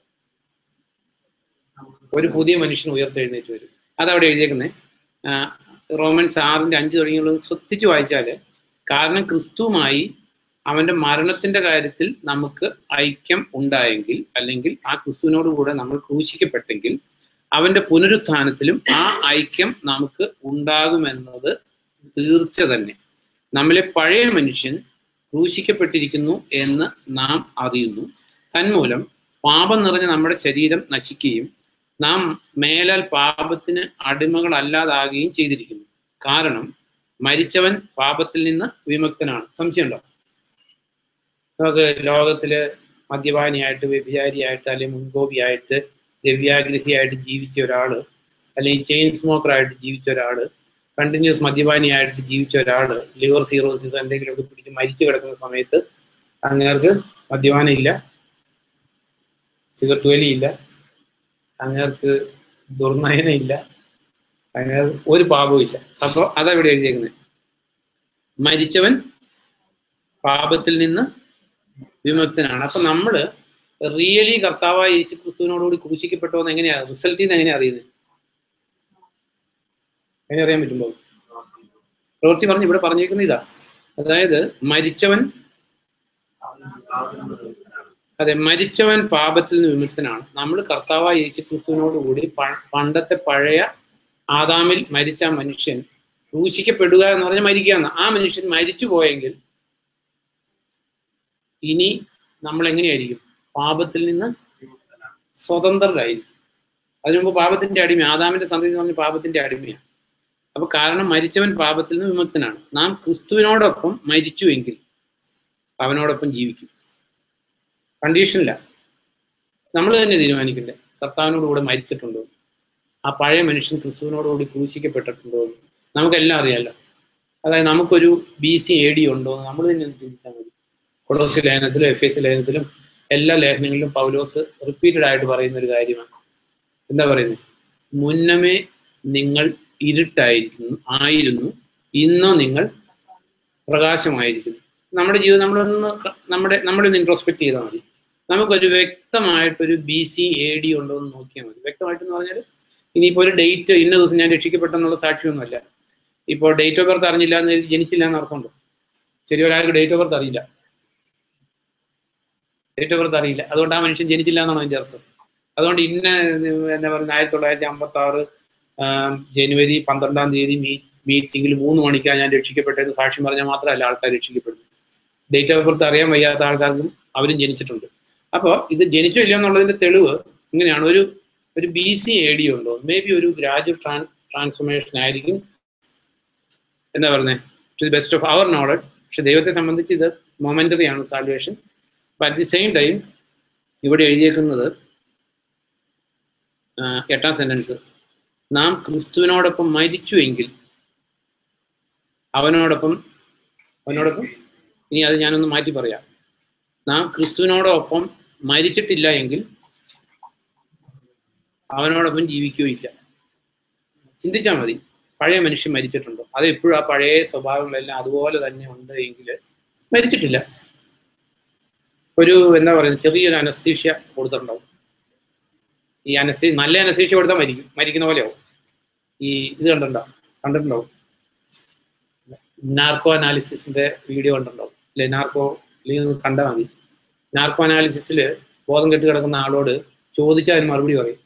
ഒരു പുതിയ മനുഷ്യൻ ഉയർത്തെഴുന്നേറ്റ് വരും അതവിടെ എഴുതിയേക്കുന്നത് റോമൻസ് ആറിന്റെ അഞ്ച് തുടങ്ങിയുള്ളത് ശ്രദ്ധിച്ചു വായിച്ചാല് കാരണം ക്രിസ്തുവുമായി അവന്റെ മരണത്തിന്റെ കാര്യത്തിൽ നമുക്ക് ഐക്യം ഉണ്ടായെങ്കിൽ അല്ലെങ്കിൽ ആ ക്രിസ്തുവിനോട് കൂടെ നമ്മൾ ക്രൂശിക്കപ്പെട്ടെങ്കിൽ അവന്റെ പുനരുത്ഥാനത്തിലും ആ ഐക്യം നമുക്ക് ഉണ്ടാകുമെന്നത് തീർച്ച തന്നെ നമ്മിലെ പഴയ മനുഷ്യൻ ക്രൂശിക്കപ്പെട്ടിരിക്കുന്നു എന്ന് നാം അറിയുന്നു തന്മൂലം പാപം നിറഞ്ഞ നമ്മുടെ ശരീരം നശിക്കുകയും നാം മേലാൽ പാപത്തിന് അടിമകളല്ലാതാകുകയും ചെയ്തിരിക്കുന്നു കാരണം മരിച്ചവൻ പാപത്തിൽ നിന്ന് വിമുക്തനാണ് സംശയമുണ്ടോ നമുക്ക് ലോകത്തില് മദ്യപാനിയായിട്ട് വ്യഭിചാരിയായിട്ട് അല്ലെങ്കിൽ മുൻകോപിയായിട്ട് ദിവ്യാഗ്രഹിയായിട്ട് ജീവിച്ച ഒരാള് അല്ലെങ്കിൽ ചെയിൻ സ്മോക്കറായിട്ട് ജീവിച്ച ഒരാള് കണ്ടിന്യൂസ് മദ്യപാനിയായിട്ട് ജീവിച്ച ഒരാള് ലിവർ സീറോസിസ് എന്തെങ്കിലുമൊക്കെ പിടിച്ച് മരിച്ചു കിടക്കുന്ന സമയത്ത് അങ്ങേർക്ക് മദ്യപാനം ഇല്ല സിഗരറ്റ് വലിയില്ല അങ്ങേർക്ക് ദുർനയനം ഇല്ല അങ്ങനെ ഒരു പാപവും ഇല്ല അപ്പൊ അതാ ഇവിടെ എഴുതിയേക്കുന്നത് മരിച്ചവൻ പാപത്തിൽ നിന്ന് വിമുക്തനാണ് അപ്പൊ നമ്മള് റിയലി കർത്താവായ യേശു ക്രിസ്തുവിനോടുകൂടി ക്രൂശിക്കപ്പെട്ടോ എന്ന് എങ്ങനെയാ റിസൾട്ടിൽ നിന്ന് എങ്ങനെയാ അറിയുന്നത് എങ്ങനെ അറിയാൻ പറ്റുമ്പോ പ്രവൃത്തി പറഞ്ഞ് ഇവിടെ പറഞ്ഞേക്കുന്ന ഇതാ അതായത് മരിച്ചവൻ അതെ മരിച്ചവൻ പാപത്തിൽ നിന്ന് വിമുക്തനാണ് നമ്മൾ കർത്താവായ യേശു ക്രിസ്തുവിനോട് കൂടി പ- പണ്ടത്തെ പഴയ ആദാമിൽ മരിച്ച ആ മനുഷ്യൻ ക്രൂശിക്കപ്പെടുക എന്ന് പറഞ്ഞാൽ മരിക്കുക എന്ന് ആ മനുഷ്യൻ മരിച്ചു പോയെങ്കിൽ ഇനി നമ്മൾ എങ്ങനെയായിരിക്കും പാപത്തിൽ നിന്ന് സ്വതന്ത്രരായിരിക്കും അതിനു മുമ്പ് പാപത്തിന്റെ അടിമ ആദാമിന്റെ സന്തതി എന്ന് പറഞ്ഞ പാപത്തിന്റെ അടിമയാണ് അപ്പൊ കാരണം മരിച്ചവൻ പാപത്തിൽ നിന്ന് വിമുക്തനാണ് നാം ക്രിസ്തുവിനോടൊപ്പം മരിച്ചുവെങ്കിൽ അവനോടൊപ്പം ജീവിക്കും കണ്ടീഷനില്ല നമ്മൾ തന്നെ തീരുമാനിക്കണ്ടേ കർത്താവിനോട് കൂടെ മരിച്ചിട്ടുണ്ടോ ആ പഴയ മനുഷ്യൻ ക്രിസ്തുവിനോടുകൂടി ക്രൂശിക്കപ്പെട്ടിട്ടുണ്ടോ എന്ന് നമുക്കെല്ലാം അറിയാലോ അതായത് നമുക്കൊരു ബി സി എ ഡി ഉണ്ടോ എന്ന് നമ്മൾ തന്നെ ഒന്ന് ചിന്തിച്ചാൽ മതി കൊളോസി ലേഖനത്തിലും എഫ് എസ് ലേഖനത്തിലും എല്ലാ ലേഖനങ്ങളിലും പൗലോസ് റിപ്പീറ്റഡ് ആയിട്ട് പറയുന്ന ഒരു കാര്യമാണ് എന്താ പറയുന്നത് മുന്നമേ നിങ്ങൾ ഇരുട്ടായിരിക്കുന്നു ആയിരുന്നു ഇന്നോ നിങ്ങൾ പ്രകാശമായിരിക്കുന്നു നമ്മുടെ ജീവിതം നമ്മളൊന്ന് ക- നമ്മുടെ നമ്മളൊന്ന് ഇൻട്രോസ്പെക്ട് ചെയ്താൽ മതി നമുക്കൊരു വ്യക്തമായിട്ടൊരു ബി സി എ ഡി ഉണ്ടോ എന്ന് നോക്കിയാൽ മതി വ്യക്തമായിട്ടെന്ന് പറഞ്ഞാൽ ഇനിയിപ്പോൾ ഒരു ഡേറ്റ് ഇന്ന ദിവസം ഞാൻ രക്ഷിക്കപ്പെട്ടെന്നുള്ള സാക്ഷ്യമൊന്നുമല്ല ഇപ്പോൾ ഡേറ്റ് ഓഫ് ബർത്ത് അറിഞ്ഞില്ല എന്ന് എഴുതി ജനിച്ചില്ല എന്ന് അർത്ഥമുണ്ടോ ശരി ഒരാൾക്ക് ഡേറ്റ് ഓഫ് ബർത്ത് അറിയില്ല ഡേറ്റ് ഓഫ് ബർത്ത് അറിയില്ല അതുകൊണ്ട് ആ മനുഷ്യൻ ജനിച്ചില്ല എന്നാണ് അതിന്റെ അർത്ഥം അതുകൊണ്ട് ഇന്ന എന്താ പറയുക ആയിരത്തി തൊള്ളായിരത്തി അമ്പത്തി ആറ് ജനുവരി പന്ത്രണ്ടാം തീയതി മീ മീറ്റിംഗിൽ മൂന്ന് മണിക്കാണ് ഞാൻ രക്ഷിക്കപ്പെട്ടതെന്ന് സാക്ഷ്യം പറഞ്ഞാൽ മാത്രമല്ല ആൾക്കാർ രക്ഷിക്കപ്പെടുന്നത് ഡേറ്റ് ഓഫ് ബർത്ത് അറിയാൻ വയ്യാത്ത ആൾക്കാർക്കും അവരും ജനിച്ചിട്ടുണ്ട് അപ്പോൾ ഇത് ജനിച്ചോ ഇല്ലയോ എന്നുള്ളതിന്റെ തെളിവ് ഇങ്ങനെയാണ് ഒരു ഒരു ബി സി എ ഡി ഉണ്ടോ മേ ബി ഒരു ഗ്രാജുവൽ ട്രാൻ ട്രാൻസ്ഫോർമേഷൻ ആയിരിക്കും എന്താ പറയുന്നത് to the best of our knowledge പക്ഷെ ദൈവത്തെ സംബന്ധിച്ച് ഇത് മൊമെന്ററി ആണ് സാൽവേഷൻ അപ്പൊ അറ്റ് ദി സെയിം ടൈം ഇവിടെ എഴുതിയേക്കുന്നത് ആ, എട്ടാം സെന്റൻസ് നാം ക്രിസ്തുവിനോടൊപ്പം മരിച്ചുവെങ്കിൽ അവനോടൊപ്പം അവനോടൊപ്പം ഇനി അത് ഞാനൊന്ന് മാറ്റി പറയാം നാം ക്രിസ്തുവിനോടൊപ്പം മരിച്ചിട്ടില്ല എങ്കിൽ അവനോടൊപ്പം ജീവിക്കുകയില്ല ചിന്തിച്ചാൽ മതി പഴയ മനുഷ്യൻ മരിച്ചിട്ടുണ്ടോ അത് എപ്പോഴും ആ പഴയ സ്വഭാവങ്ങളെല്ലാം അതുപോലെ തന്നെ ഉണ്ട് എങ്കിൽ മരിച്ചിട്ടില്ല ഒരു എന്താ പറയുന്നത് ചെറിയൊരു അനസ്തീഷ്യ കൊടുത്തിട്ടുണ്ടാവും ഈ അനസ്തീ നല്ല അനസ്തീഷ്യ കൊടുത്താൽ മരിക്കും മരിക്കുന്ന പോലെയാവും ഈ ഇത് കണ്ടിട്ടുണ്ടാവും കണ്ടിട്ടുണ്ടാവും നാർക്കോ അനാലിസിസിന്റെ വീഡിയോ കണ്ടിട്ടുണ്ടാവും അല്ലെ നാർക്കോ അല്ലെങ്കിൽ കണ്ടാൽ മതി നാർക്കോ അനാലിസിസിൽ ബോധം കെട്ട് കിടക്കുന്ന ആളോട് ചോദിച്ചാൽ അതിന് മറുപടി പറയും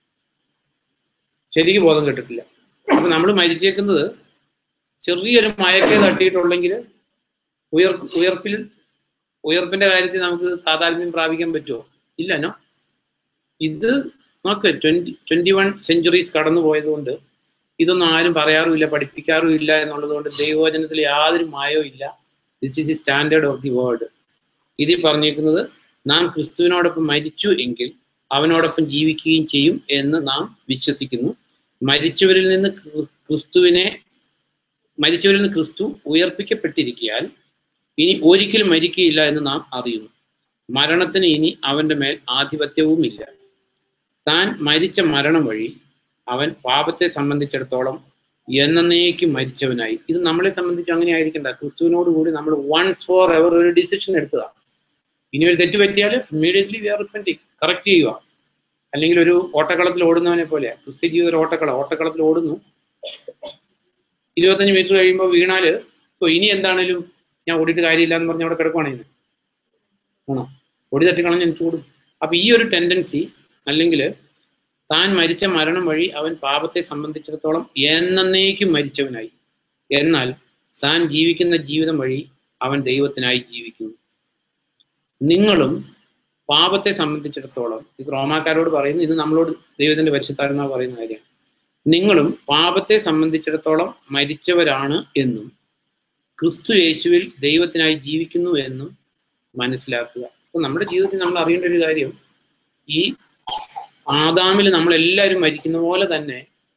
ശരിക്കും ബോധം കെട്ടിട്ടില്ല അപ്പൊ നമ്മൾ മരിച്ചേക്കുന്നത് ചെറിയൊരു മയക്കെ തട്ടിയിട്ടുള്ളെങ്കിൽ ഉയർ ഉയർപ്പിൽ ഉയർപ്പിന്റെ കാര്യത്തിൽ നമുക്ക് താതാത്മ്യം പ്രാപിക്കാൻ പറ്റുമോ ഇല്ലനോ ഇത് നോക്ക് ട്വന്റി ട്വന്റി വൺ സെഞ്ചുറീസ് കടന്നു പോയതുകൊണ്ട് ഇതൊന്നും ആരും പറയാറുമില്ല പഠിപ്പിക്കാറും ഇല്ല എന്നുള്ളത് കൊണ്ട് ദൈവവചനത്തിൽ യാതൊരു മായവും ഇല്ല this is the standard of the world ഇതിൽ പറഞ്ഞിരിക്കുന്നത് നാം ക്രിസ്തുവിനോടൊപ്പം മരിച്ചു എങ്കിൽ അവനോടൊപ്പം ജീവിക്കുകയും ചെയ്യും എന്ന് നാം വിശ്വസിക്കുന്നു മരിച്ചവരിൽ നിന്ന് ക്രി- ക്രിസ്തുവിനെ മരിച്ചവരിൽ നിന്ന് ക്രിസ്തു ഉയർപ്പിക്കപ്പെട്ടിരിക്കാൻ ഇനി ഒരിക്കലും മരിക്കുകയില്ല എന്ന് നാം അറിയുന്നു മരണത്തിന് ഇനി അവന്റെ മേൽ ആധിപത്യവുമില്ല താൻ മരിച്ച മരണം വഴി അവൻ പാപത്തെ സംബന്ധിച്ചിടത്തോളം എന്നേക്കും മരിച്ചവനായി ഇത് നമ്മളെ സംബന്ധിച്ച് അങ്ങനെ ആയിരിക്കണ്ട ക്രിസ്തുവിനോട് കൂടി നമ്മൾ വൺസ് ഫോർ എവർ ഒരു ഡിസിഷൻ എടുത്തതാണ് ഇനി ഒരു തെറ്റ് പറ്റിയാൽ immediately we are repenting correct ചെയ്യുക അല്ലെങ്കിൽ ഒരു ഓട്ടക്കളത്തിൽ ഓടുന്നവനെ പോലെ ക്രിസ്ത്യ ജീവിതം ഒരു ഓട്ടക്കള ഓട്ടക്കളത്തിൽ ഓടുന്നു ഇരുപത്തഞ്ച് മീറ്റർ കഴിയുമ്പോൾ വീണാല് ഓ ഇനി എന്താണേലും ഞാൻ ഓടിയിട്ട് കാര്യമില്ല എന്ന് പറഞ്ഞ് അവിടെ കിടക്കുവാണെങ്കിൽ ആണോ ഓടി തട്ടിക്കളഞ്ഞ് എനിക്ക് ഓടും അപ്പൊ ഈ ഒരു ടെൻഡൻസി അല്ലെങ്കിൽ താൻ മരിച്ച മരണം വഴി അവൻ പാപത്തെ സംബന്ധിച്ചിടത്തോളം എന്നേക്കും മരിച്ചവനായി എന്നാൽ താൻ ജീവിക്കുന്ന ജീവിതം വഴി അവൻ ദൈവത്തിനായി ജീവിക്കുന്നു നിങ്ങളും പാപത്തെ സംബന്ധിച്ചിടത്തോളം ഇത് റോമാക്കാരോട് പറയുന്നു ഇത് നമ്മളോട് ദൈവത്തിന്റെ പരിശുദ്ധാത്മാവ് പറയുന്ന കാര്യമാണ് നിങ്ങളും പാപത്തെ സംബന്ധിച്ചിടത്തോളം മരിച്ചവരാണ് എന്നും ക്രിസ്തു യേശുവിൽ ദൈവത്തിനായി ജീവിക്കുന്നു എന്നും മനസ്സിലാക്കുക അപ്പൊ നമ്മുടെ ജീവിതത്തിൽ നമ്മൾ അറിയേണ്ട ഒരു കാര്യം ഈ ആദാമിൽ നമ്മൾ എല്ലാവരും മരിക്കുന്ന പോലെ തന്നെ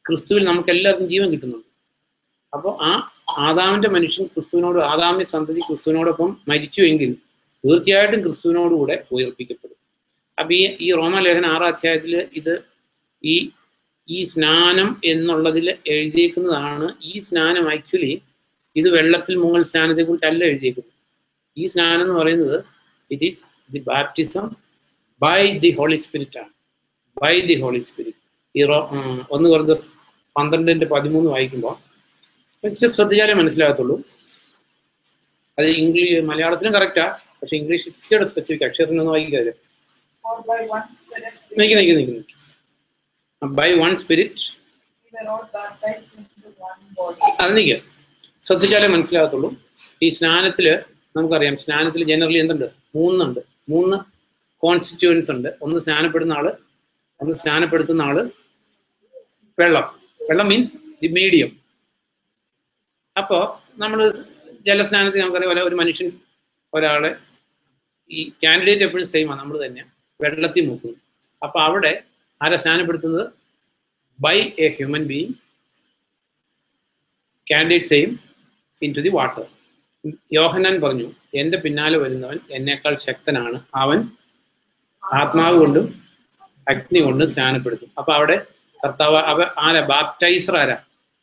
ക്രിസ്തുവിൽ നമുക്ക് എല്ലാവർക്കും ജീവൻ കിട്ടുന്നുണ്ട് അപ്പോൾ ആ ആദാമിന്റെ മനുഷ്യൻ ക്രിസ്തുവിനോട് ആദാമിന്റെ സന്തതി ക്രിസ്തുവിനോടൊപ്പം മരിച്ചുവെങ്കിൽ തീർച്ചയായിട്ടും ക്രിസ്തുവിനോടുകൂടെ ഉയർപ്പിക്കപ്പെടും അപ്പൊ ഈ ഈ റോമലേഖന ആറാം അധ്യായത്തിൽ ഇത് ഈ ഈ സ്നാനം എന്നുള്ളതിൽ എഴുതിയേക്കുന്നതാണ് ഈ സ്നാനം ആക്ച്വലി ഇത് വെള്ളത്തിൽ മുങ്ങൽ സ്നാനത്തെ കുറിച്ചല്ല എഴുതിയേക്കുന്നത് ഈ സ്നാനം എന്ന് പറയുന്നത് it is the baptism by the holy spirit ആണ് ബൈ ദി ഹോളി സ്പിരിറ്റ് ഈ റോ ഉം, ഒന്ന് കുറഞ്ഞ പന്ത്രണ്ടിന്റെ പതിമൂന്ന് വായിക്കുമ്പോൾ കുറച്ച് ശ്രദ്ധിച്ചാലേ മനസ്സിലാകത്തുള്ളൂ അത് ഇംഗ്ലീഷ് മലയാളത്തിലും കറക്റ്റാ പക്ഷെ ഇംഗ്ലീഷ് ഇച്ചിരി സ്പെസിഫിക് അക്ഷരത്തിനൊന്നും വായിക്കാതെ For by one Spirit നിൽക്കി നിൽക്കി നിൽക്കി by one spirit we were all baptized into one body. അത് നിൽക്കുക ശ്രദ്ധിച്ചാലേ മനസ്സിലാകത്തുള്ളൂ ഈ സ്നാനത്തില് നമുക്കറിയാം സ്നാനത്തിൽ ജനറലി എന്തുണ്ട് മൂന്നുണ്ട് മൂന്ന് കോൺസ്റ്റിറ്റ്യൂവൻസ് ഉണ്ട് ഒന്ന് സ്നാനപ്പെടുന്ന ആള് ഒന്ന് സ്നാനപ്പെടുത്തുന്ന ആള് വെള്ളം വെള്ളം മീൻസ് ദി മീഡിയം അപ്പോ നമ്മൾ ജലസ്നാനത്തിൽ നമുക്കറിയാം പോലെ ഒരു മനുഷ്യൻ ഒരാളെ ഈ കാൻഡിഡേറ്റ് എപ്പോഴും സെയിം ആണ് നമ്മൾ തന്നെ വെള്ളത്തിൽ മുക്കുന്നു അപ്പൊ അവിടെ ആരാ സ്നാനപ്പെടുത്തുന്നത് by a human being candidate same into the water Yohannan പറഞ്ഞു എൻ്റെ പിന്നാലെ വരുന്നവൻ എന്നേക്കാൾ ശക്തനാണ് അവൻ ആത്മാവ് കൊണ്ടും അഗ്നി കൊണ്ടും സ്നാനപ്പെടുത്തും അപ്പൊ അവിടെ കർത്താവ് അവ ആരാ ബാപ്റ്റൈസർ ആരാ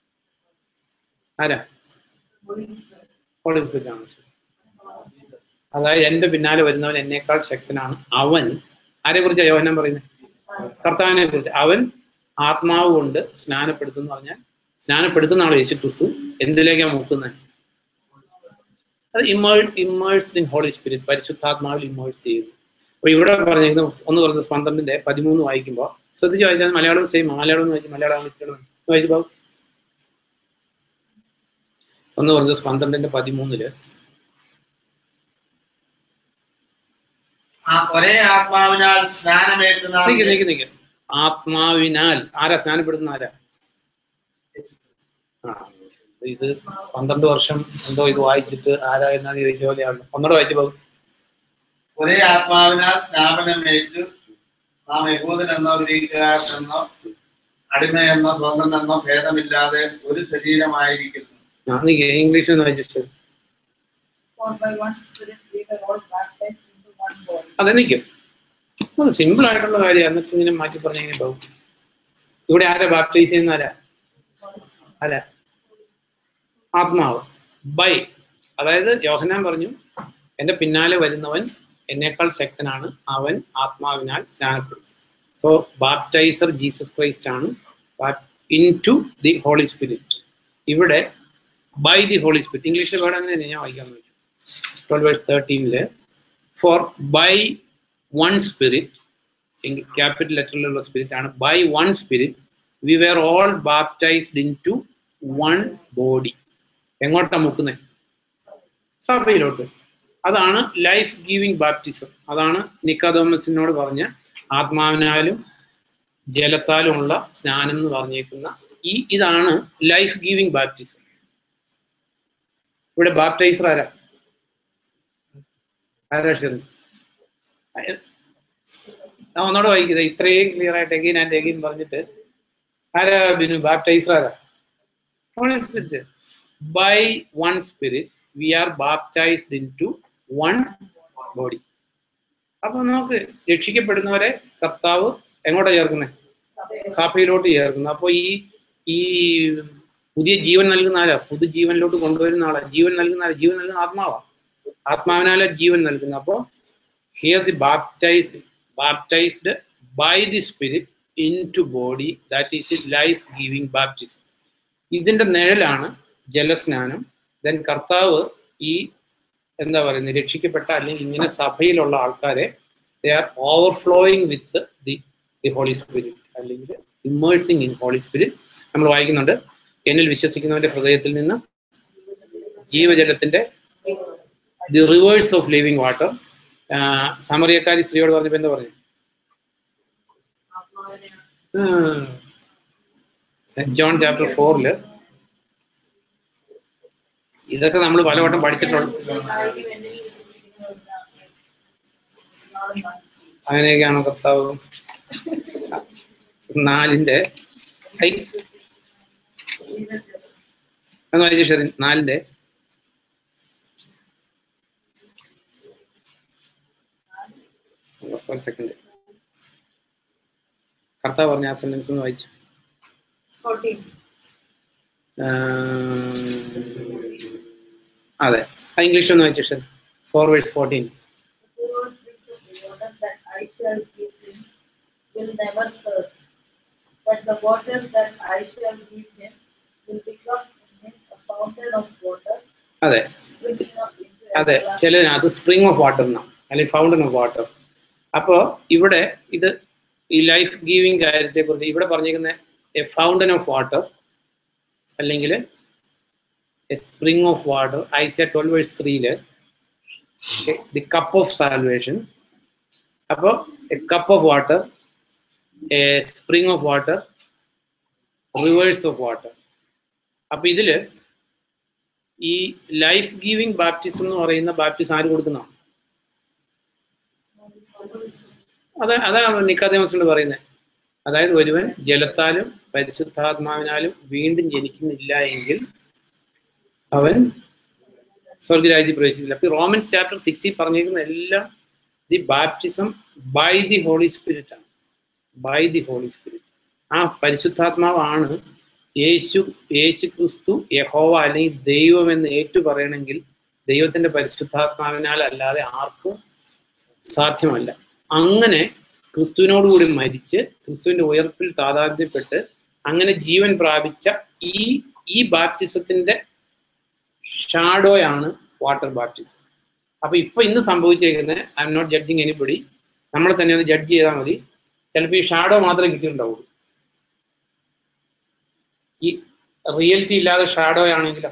ആരാ ഹോളി സ്പിരിറ്റ് ആണ് അതായത് എൻ്റെ പിന്നാലെ വരുന്നവൻ എന്നേക്കാൾ ശക്തനാണ് അവൻ ആരെ കുറിച്ചാ യോഹന്നാൻ പറയുന്നത് കർത്താവിനെ കുറിച്ച് അവൻ ആത്മാവ് കൊണ്ട് സ്നാനപ്പെടുത്തും പറഞ്ഞാൽ സ്നാനപ്പെടുത്തുന്ന ആള് യേശു ക്രിസ്തു എന്തിലേക്കാണ് മുക്കുന്നത് അത് ഇമേൾ ഇമ്മേഴ്സ്ഡ് ഇൻ ഹോളി സ്പിരിറ്റ് പരിശുദ്ധാത്മാവിൽ ഇമ്മേഴ്സ് ചെയ്യുന്നു അപ്പൊ ഇവിടെ പറഞ്ഞിരിക്കുന്നത് ഒന്ന് പറഞ്ഞ പന്ത്രണ്ടിന്റെ പതിമൂന്ന് വായിക്കുമ്പോൾ ശ്രദ്ധിച്ച് വായിച്ചാൽ മലയാളം സെയിം മലയാളം എന്ന് വായിച്ചു മലയാളം ഇച്ചിരി വായിച്ചു പോകും ഒന്ന് പറഞ്ഞ പന്ത്രണ്ടിന്റെ പതിമൂന്നില് ആ ഒരേ ആത്മാവിനാൽ സ്നാനമേൽക്കുന്ന നിക്ക് നിക്ക് നിക്ക് ആത്മാവിനാൽ ആരാ സ്നാനപ്പെടുന്ന ആരാ ആ, ഇത് പന്ത്രണ്ട് വർഷം എന്തോ ഇത് വായിച്ചിട്ട് ആരാ എന്നാ ചോദിച്ച പോലെയാണ് ഒന്നോട് വായിച്ചു പോകും ഒരേ ആത്മാവിനാൽ സ്നാപനമേറ്റ് നാം യഹൂദനെന്നോ ഗ്രീക്കുകാരനെന്നോ അടിമയെന്നോ സ്വന്തമെന്നോ ഭേദമില്ലാതെ ഒരു ശരീരമായിരിക്കുന്നു ആ നീ ഇംഗ്ലീഷിൽ ഒന്ന് വായിച്ചിട്ട് For by one Spirit we were all baptized into one body. അതെ നിൽക്കും അത് സിമ്പിൾ ആയിട്ടുള്ള കാര്യം എന്നിട്ട് ഇങ്ങനെ മാറ്റി പറഞ്ഞെങ്ങനെ പോകും ഇവിടെ ആരാ ബാപ്റ്റൈസ് ചെയ്യുന്ന ആരാ ആരാ ആത്മാവ് ബൈ അതായത് യോഹനാൻ പറഞ്ഞു എന്റെ പിന്നാലെ വരുന്നവൻ എന്നേക്കാൾ ശക്തനാണ് അവൻ ആത്മാവിനാൽ സ്നാനപ്പെടും സോ ബാപ്റ്റൈസർ ജീസസ് ക്രൈസ്റ്റ് ആണ് into the holy spirit ഇവിടെ ബൈ ദി ഹോളി സ്പിരിറ്റ് ഇംഗ്ലീഷിൽ വേർഡ് അങ്ങനെ തന്നെ ഞാൻ വായിക്കാൻ നോക്കി ട്വൽവ് വേഴ്സ് തേർട്ടീനില് four by one spirit capital ലെറ്ററിലുള്ള സ്പിരിറ്റ് ആണ് by one spirit we were all baptised into one body എങ്ങോട്ടാ മുക്കുന്നത് സഭയിലോട്ട് അതാണ് ലൈഫ് ഗീവിംഗ് ബാപ്റ്റിസം അതാണ് നിക്കാതോമസിനോട് പറഞ്ഞ ആത്മാവിനാലും ജലത്താലുമുള്ള സ്നാനം എന്ന് പറഞ്ഞേക്കുന്ന ഈ ഇതാണ് ലൈഫ് ഗീവിംഗ് ബാപ്റ്റിസം ഇവിടെ ബാപ്റ്റൈസർ ആരാ ആരാ ക്ഷേത്രം ആ ഒന്നോടെ വായിക്കുന്നത് ഇത്രയും ക്ലിയർ ആയിട്ട് എഗെയിൻ ആൻഡ് എഗെയിൻ പറഞ്ഞിട്ട് ആരാ ബിനു ബാപ്റ്റൈസർ ആരാ holy spirit by one spirit we are baptised into one body അപ്പൊ നമുക്ക് രക്ഷിക്കപ്പെടുന്നവരെ കർത്താവ് എങ്ങോട്ടാ ചേർക്കുന്നത് സഭയിലോട്ട് ചേർക്കുന്നത് അപ്പൊ ഈ ഈ പുതിയ ജീവൻ നൽകുന്ന ആരാ പുതുജീവനിലോട്ട് കൊണ്ടുവരുന്ന ആളാ ജീവൻ നൽകുന്ന ആരാ ജീവൻ നൽകുന്ന ആത്മാവാ ആത്മാവിനാലെ ജീവൻ നൽകുന്നത് അപ്പോൾ here the baptise baptised by the spirit into body that is it life giving baptism ഇതിന്റെ നിഴലാണ് ജലസ്നാനം ദെൻ കർത്താവ് ഈ എന്താ പറയുന്നത് രക്ഷിക്കപ്പെട്ട അല്ലെങ്കിൽ ഇങ്ങനെ സഭയിലുള്ള ആൾക്കാരെ they are overflowing with the the holy spirit അല്ലെങ്കിൽ ഇമ്മേഴ്സിങ് ഇൻ ഹോളി സ്പിരിറ്റ് നമ്മൾ വായിക്കുന്നുണ്ട് എന്നിൽ വിശ്വസിക്കുന്നവന്റെ ഹൃദയത്തിൽ നിന്ന് ജീവജലത്തിന്റെ the rivers of living water സമറിയക്കാരി സ്ത്രീയോട് പറഞ്ഞപ്പോ എന്താ പറഞ്ഞു ജോൺ ചാപ്റ്റർ ഫോറില് ഇതൊക്കെ നമ്മൾ പലവട്ടം പഠിച്ചിട്ടുണ്ട് അങ്ങനെയൊക്കെയാണ് കർത്താവ് നാലിന്റെ ഐ ചെയ്തിട്ട് എന്ന് വായിച്ചു ഷെറിൻ നാലിന്റെ ഒരു സെക്കൻഡ് കർത്താവ് പറഞ്ഞ ആ സെന്റൻസ് ഒന്ന് വായിച്ചു ഫോർട്ടീൻ ആഹ്, അതെ ആ ഇംഗ്ലീഷ് ഒന്ന് വായിച്ചു ഷെറിൻ four verse fourteen Whoever drinks of the water that I shall give him will never thirst, but the water that I shall give him will become in him a fountain of water അതെ springing up into അതെ everlasting ചിലതിനകത്ത് സ്പ്രിംഗ് ഓഫ് വാട്ടർ എന്നാണ് അല്ലെങ്കിൽ ഫൗണ്ടൻ ഓഫ് വാട്ടർ അപ്പോൾ ഇവിടെ ഇത് ഈ ലൈഫ് ഗീവിങ് കാര്യത്തെ കുറിച്ച് ഇവിടെ പറഞ്ഞിരിക്കുന്ന എ ഫൗണ്ടൻ ഓഫ് വാട്ടർ അല്ലെങ്കിൽ a spring of water Isaiah twelve verse ത്രീയില് ദി കപ്പ് ഓഫ് സാൽവേഷൻ അപ്പോൾ a cup of water a spring of water rivers of water അപ്പൊ ഇതില് ഈ ലൈഫ് ഗീവിംഗ് ബാപ്റ്റിസം എന്ന് പറയുന്ന ബാപ്റ്റിസം ആര് കൊടുക്കുന്നതാണ് അത് അതാണ് നിക്കാദേമസിനോട് പറയുന്നത് അതായത് ഒരുവൻ ജലത്താലും പരിശുദ്ധാത്മാവിനാലും വീണ്ടും ജനിക്കുന്നില്ല എങ്കിൽ അവൻ സ്വർഗരാജ്യത്തിൽ പ്രവേശിക്കില്ല അപ്പൊ റോമൻസ് ചാപ്റ്റർ സിക്സിൽ പറഞ്ഞിരിക്കുന്ന എല്ലാം the baptism by the holy spirit ആണ് ബൈ ദി ഹോളി സ്പിരിറ്റ് ആ പരിശുദ്ധാത്മാവാണ് യേശു യേശു ക്രിസ്തു യഹോവ അല്ലെങ്കിൽ ദൈവം എന്ന് ഏറ്റു പറയണമെങ്കിൽ ദൈവത്തിന്റെ പരിശുദ്ധാത്മാവിനാൽ അല്ലാതെ ആർക്കും സാധ്യമല്ല അങ്ങനെ ക്രിസ്തുവിനോടുകൂടി മരിച്ച് ക്രിസ്തുവിന്റെ ഉയർപ്പിൽ താതാത്മ്യപ്പെട്ട് അങ്ങനെ ജീവൻ പ്രാപിച്ച ഈ ഈ ബാപ്റ്റിസത്തിന്റെ ഷാഡോയാണ് വാട്ടർ ബാപ്റ്റിസം അപ്പൊ ഇപ്പൊ ഇന്ന് സംഭവിച്ചേക്കുന്നത് I am not judging anybody നമ്മളെ തന്നെ അത് ജഡ്ജ് ചെയ്താൽ മതി ചിലപ്പോൾ ഈ ഷാഡോ മാത്രമേ കിട്ടിയിട്ടുണ്ടാവുള്ളൂ ഈ റിയലിറ്റി ഇല്ലാതെ ഷാഡോ ആണെങ്കിലോ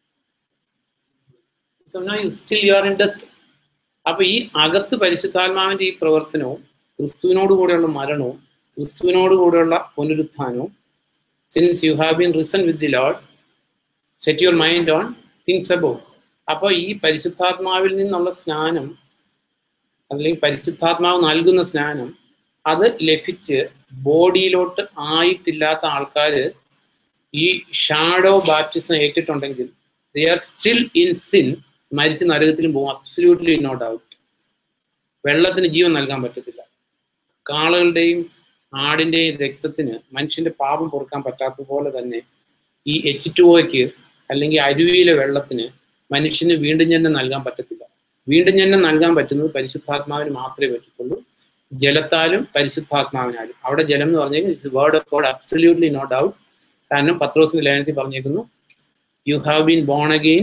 still you are in death അപ്പൊ ഈ അകത്ത് പരിശുദ്ധാത്മാവിന്റെ ഈ പ്രവർത്തനവും ക്രിസ്തുവിനോട് കൂടെയുള്ള മരണവും ക്രിസ്തുവിനോട് കൂടെയുള്ള പുനരുത്ഥാനവും since you have been risen with the lord set your mind on things above അപ്പോൾ ഈ പരിശുദ്ധാത്മാവിൽ നിന്നുള്ള സ്നാനം അല്ലെങ്കിൽ പരിശുദ്ധാത്മാവ് നൽകുന്ന സ്നാനം അത് ലഭിച്ച് ബോഡിയിലോട്ട് ആയിട്ടില്ലാത്ത ആൾക്കാര് ഈ ഷാഡോ ബാപ്റ്റിസം ഏറ്റിട്ടുണ്ടെങ്കിൽ they are still in sin മരിച്ച് നരകത്തിലും പോകും അബ്സല്യൂട്ട്ലി നോ ഡൗട്ട് വെള്ളത്തിന് ജീവൻ നൽകാൻ പറ്റത്തില്ല കാളകളുടെയും ആടിന്റെയും രക്തത്തിന് മനുഷ്യന്റെ പാപം പൊറുക്കാൻ പറ്റാത്തതുപോലെ തന്നെ ഈ എച്ച് ടു ഒക്ക് അല്ലെങ്കിൽ അരുവിയിലെ വെള്ളത്തിന് മനുഷ്യന് വീണ്ടും ജന്മം നൽകാൻ പറ്റത്തില്ല വീണ്ടും ജന്മം നൽകാൻ പറ്റുന്നത് പരിശുദ്ധാത്മാവിന് മാത്രമേ പറ്റത്തുള്ളൂ ജലത്താലും പരിശുദ്ധാത്മാവിനാലും അവിടെ ജലം എന്ന് പറഞ്ഞാൽ it's word of God absolutely no doubt കാരണം പത്രോസിന്റെ ലേഖനത്തിൽ പറഞ്ഞേക്കുന്നു you have been born again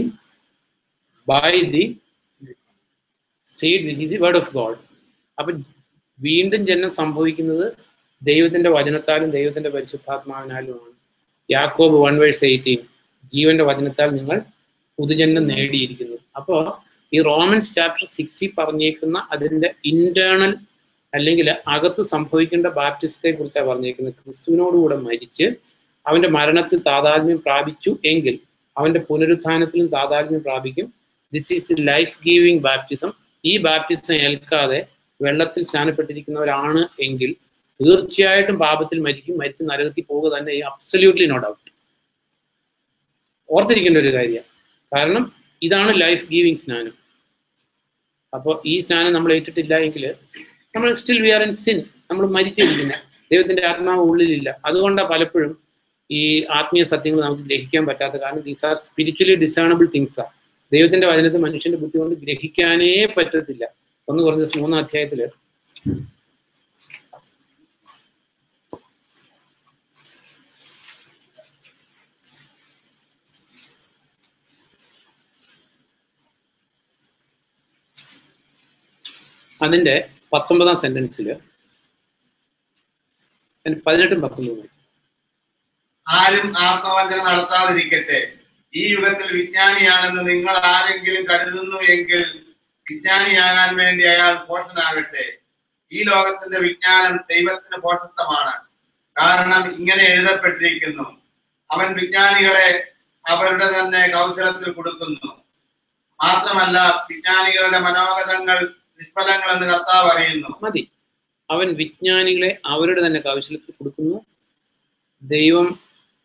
by the seed which is the word of God അപ്പൊ വീണ്ടും ജന്മം സംഭവിക്കുന്നത് ദൈവത്തിന്റെ വചനത്താലും ദൈവത്തിന്റെ പരിശുദ്ധാത്മാവിനാലുമാണ് യാക്കോബ് വൺ വേഴ്സ് എയ്റ്റീൻ ജീവന്റെ വചനത്താൽ നിങ്ങൾ പുതുജന്മം നേടിയിരിക്കുന്നു അപ്പോൾ ഈ റോമൻസ് ചാപ്റ്റർ സിക്സിൽ പറഞ്ഞേക്കുന്ന അതിന്റെ ഇന്റേണൽ അല്ലെങ്കിൽ അകത്ത് സംഭവിക്കേണ്ട ബാപ്റ്റിസത്തെ കുറിച്ചാണ് പറഞ്ഞേക്കുന്നത് ക്രിസ്തുവിനോടുകൂടെ മരിച്ച് അവന്റെ മരണത്തിൽ താതാത്മ്യം പ്രാപിച്ചു എങ്കിൽ അവന്റെ പുനരുത്ഥാനത്തിലും താതാത്മ്യം പ്രാപിക്കും this is the life giving baptism ഈ ബാപ്റ്റിസം ഏൽക്കാതെ വെള്ളത്തിൽ സ്നാനപ്പെട്ടിരിക്കുന്നവരാണ് എങ്കിൽ തീർച്ചയായിട്ടും പാപത്തിൽ മരിക്കും മരിച്ച് നരകത്തിൽ പോവുക തന്നെ അബ്സല്യൂട്ട്ലി നോ ഡൗട്ട് ഓർത്തിരിക്കേണ്ട ഒരു കാര്യമാണ് കാരണം ഇതാണ് ലൈഫ് ഗീവിങ് സ്നാനം അപ്പോൾ ഈ സ്നാനം നമ്മൾ ഏറ്റിട്ടില്ല എങ്കിൽ നമ്മൾ still we are in sin നമ്മൾ മരിച്ചിരിക്കുന്ന ദൈവത്തിന്റെ ആത്മാവ് ഉള്ളിലില്ല അതുകൊണ്ടാണ് പലപ്പോഴും ഈ ആത്മീയ സത്യങ്ങൾ നമുക്ക് ഗ്രഹിക്കാൻ പറ്റാത്ത കാരണം these are spiritually discernible things ആ ദൈവത്തിന്റെ വചനത്തെ മനുഷ്യന്റെ ബുദ്ധി കൊണ്ട് ഗ്രഹിക്കാനേ പറ്റത്തില്ല ഒന്ന് പറഞ്ഞ മൂന്നാം അധ്യായത്തില് അതിന്റെ പത്തൊമ്പതാം സെന്റൻസിൽ പതിനെട്ടും പത്തൊമ്പതും ആരും ആത്മവഞ്ചന നടത്താതിരിക്കട്ടെ ഈ യുഗത്തിൽ വിജ്ഞാനിയാണെന്ന് നിങ്ങൾ ആരെങ്കിലും കരുതുന്നു എങ്കിൽ വിജ്ഞാനിയാകാൻ വേണ്ടി അയാൾ പോഷനാകട്ടെ ഈ ലോകത്തിന്റെ വിജ്ഞാനം ദൈവത്തിന് പോഷത്വമാണ് കാരണം ഇങ്ങനെ എഴുതപ്പെട്ടിരിക്കുന്നു അവൻ വിജ്ഞാനികളെ അവരുടെ തന്നെ കൗശലത്തിൽ കൊടുക്കുന്നു മാത്രമല്ല വിജ്ഞാനികളുടെ മനോഗതങ്ങൾ നിഷ്ഫലങ്ങളെന്ന് കർത്താവ് അറിയുന്നു മതി അവൻ വിജ്ഞാനികളെ അവരുടെ തന്നെ കൗശലത്തിൽ കൊടുക്കുന്നു ദൈവം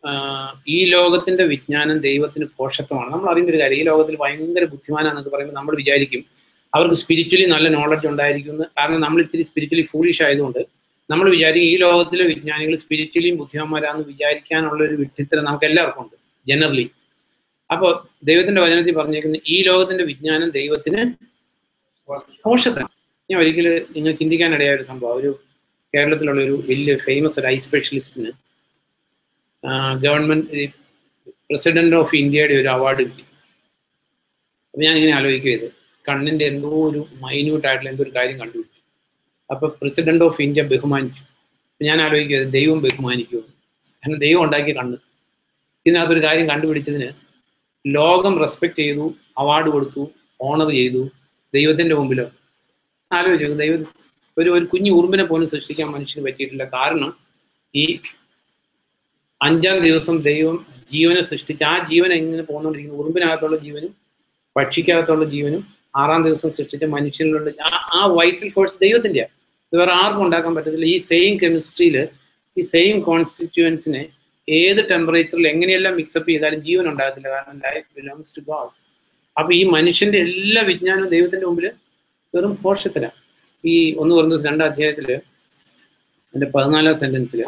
ഈ ലോകത്തിന്റെ വിജ്ഞാനം ദൈവത്തിന് പോഷത്വമാണ് നമ്മൾ അറിയേണ്ട ഒരു കാര്യം ഈ ലോകത്തിൽ ഭയങ്കര ബുദ്ധിമാനാന്നൊക്കെ പറയുമ്പോൾ നമ്മൾ വിചാരിക്കും അവർക്ക് സ്പിരിച്വലി നല്ല നോളജ് ഉണ്ടായിരിക്കും എന്ന് കാരണം നമ്മൾ ഇത്തിരി സ്പിരിച്വലി ഫൂളിഷ് ആയതുകൊണ്ട് നമ്മൾ വിചാരിക്കും ഈ ലോകത്തിലെ വിജ്ഞാനികൾ സ്പിരിച്വലിയും ബുദ്ധിമാന്മാരാന്ന് വിചാരിക്കാനുള്ള ഒരു വിഡ്ഢിത്തരം നമുക്ക് എല്ലാവർക്കും ഉണ്ട് ജനറലി അപ്പോൾ ദൈവത്തിന്റെ വചനത്തിൽ പറഞ്ഞേക്കുന്ന ഈ ലോകത്തിന്റെ വിജ്ഞാനം ദൈവത്തിന് പോഷത്വം ഞാൻ ഒരിക്കൽ നിങ്ങൾ ചിന്തിക്കാനിടയായ ഒരു സംഭവം ഒരു കേരളത്തിലുള്ള ഒരു വലിയ ഫേമസ് ഒരു ഐ സ്പെഷ്യലിസ്റ്റിന് ഗവൺമെന്റ് പ്രസിഡന്റ് ഓഫ് ഇന്ത്യയുടെ ഒരു അവാർഡ് കിട്ടി അപ്പൊ ഞാൻ ഇങ്ങനെ ആലോചിക്കുകയത് കണ്ണിന്റെ എന്തോ ഒരു മൈന്യൂട്ട് ആയിട്ടുള്ള എന്തോ ഒരു കാര്യം കണ്ടുപിടിച്ചു അപ്പൊ പ്രസിഡന്റ് ഓഫ് ഇന്ത്യ ബഹുമാനിച്ചു അപ്പൊ ഞാൻ ആലോചിക്കുകയത് ദൈവം ബഹുമാനിക്കുമോ കാരണം ദൈവം ഉണ്ടാക്കിയ കണ്ണ് ഇതിനകത്തൊരു കാര്യം കണ്ടുപിടിച്ചതിന് ലോകം റെസ്പെക്ട് ചെയ്തു അവാർഡ് കൊടുത്തു ഓണർ ചെയ്തു ദൈവത്തിന്റെ മുമ്പിലോ ആലോചിച്ചു ദൈവം ഒരു ഒരു കുഞ്ഞു ഉറുമ്പിനെ പോലും സൃഷ്ടിക്കാൻ മനുഷ്യന് പറ്റിയിട്ടില്ല കാരണം ഈ അഞ്ചാം ദിവസം ദൈവം ജീവനെ സൃഷ്ടിച്ച് ആ ജീവൻ എങ്ങനെ പോകുന്നോണ്ടിരിക്കുന്നു ഉറുമ്പിനകത്തുള്ള ജീവനും പക്ഷിക്കകത്തുള്ള ജീവനും ആറാം ദിവസം സൃഷ്ടിച്ച മനുഷ്യനിലുള്ള ആ ആ വൈറ്റൽ ഫോഴ്സ് ദൈവത്തിൻ്റെയാണ് ഇത് വേറെ ആർക്കും ഉണ്ടാക്കാൻ പറ്റത്തില്ല ഈ സെയിം കെമിസ്ട്രിയിൽ ഈ സെയിം കോൺസ്റ്റിറ്റ്യുവൻസിനെ ഏത് ടെമ്പറേച്ചറിൽ എങ്ങനെയെല്ലാം മിക്സപ്പ് ചെയ്താലും ജീവൻ ഉണ്ടാകത്തില്ല കാരണം ലൈഫ് ബിലോങ്സ് ടു ഗോഡ് അപ്പൊ ഈ മനുഷ്യന്റെ എല്ലാ വിജ്ഞാനവും ദൈവത്തിന്റെ മുമ്പിൽ വെറും പോഷത്തിലാണ് ഈ ഒന്ന് പറഞ്ഞ രണ്ടാം അധ്യായത്തില് എന്റെ പതിനാലാം സെന്റൻസില്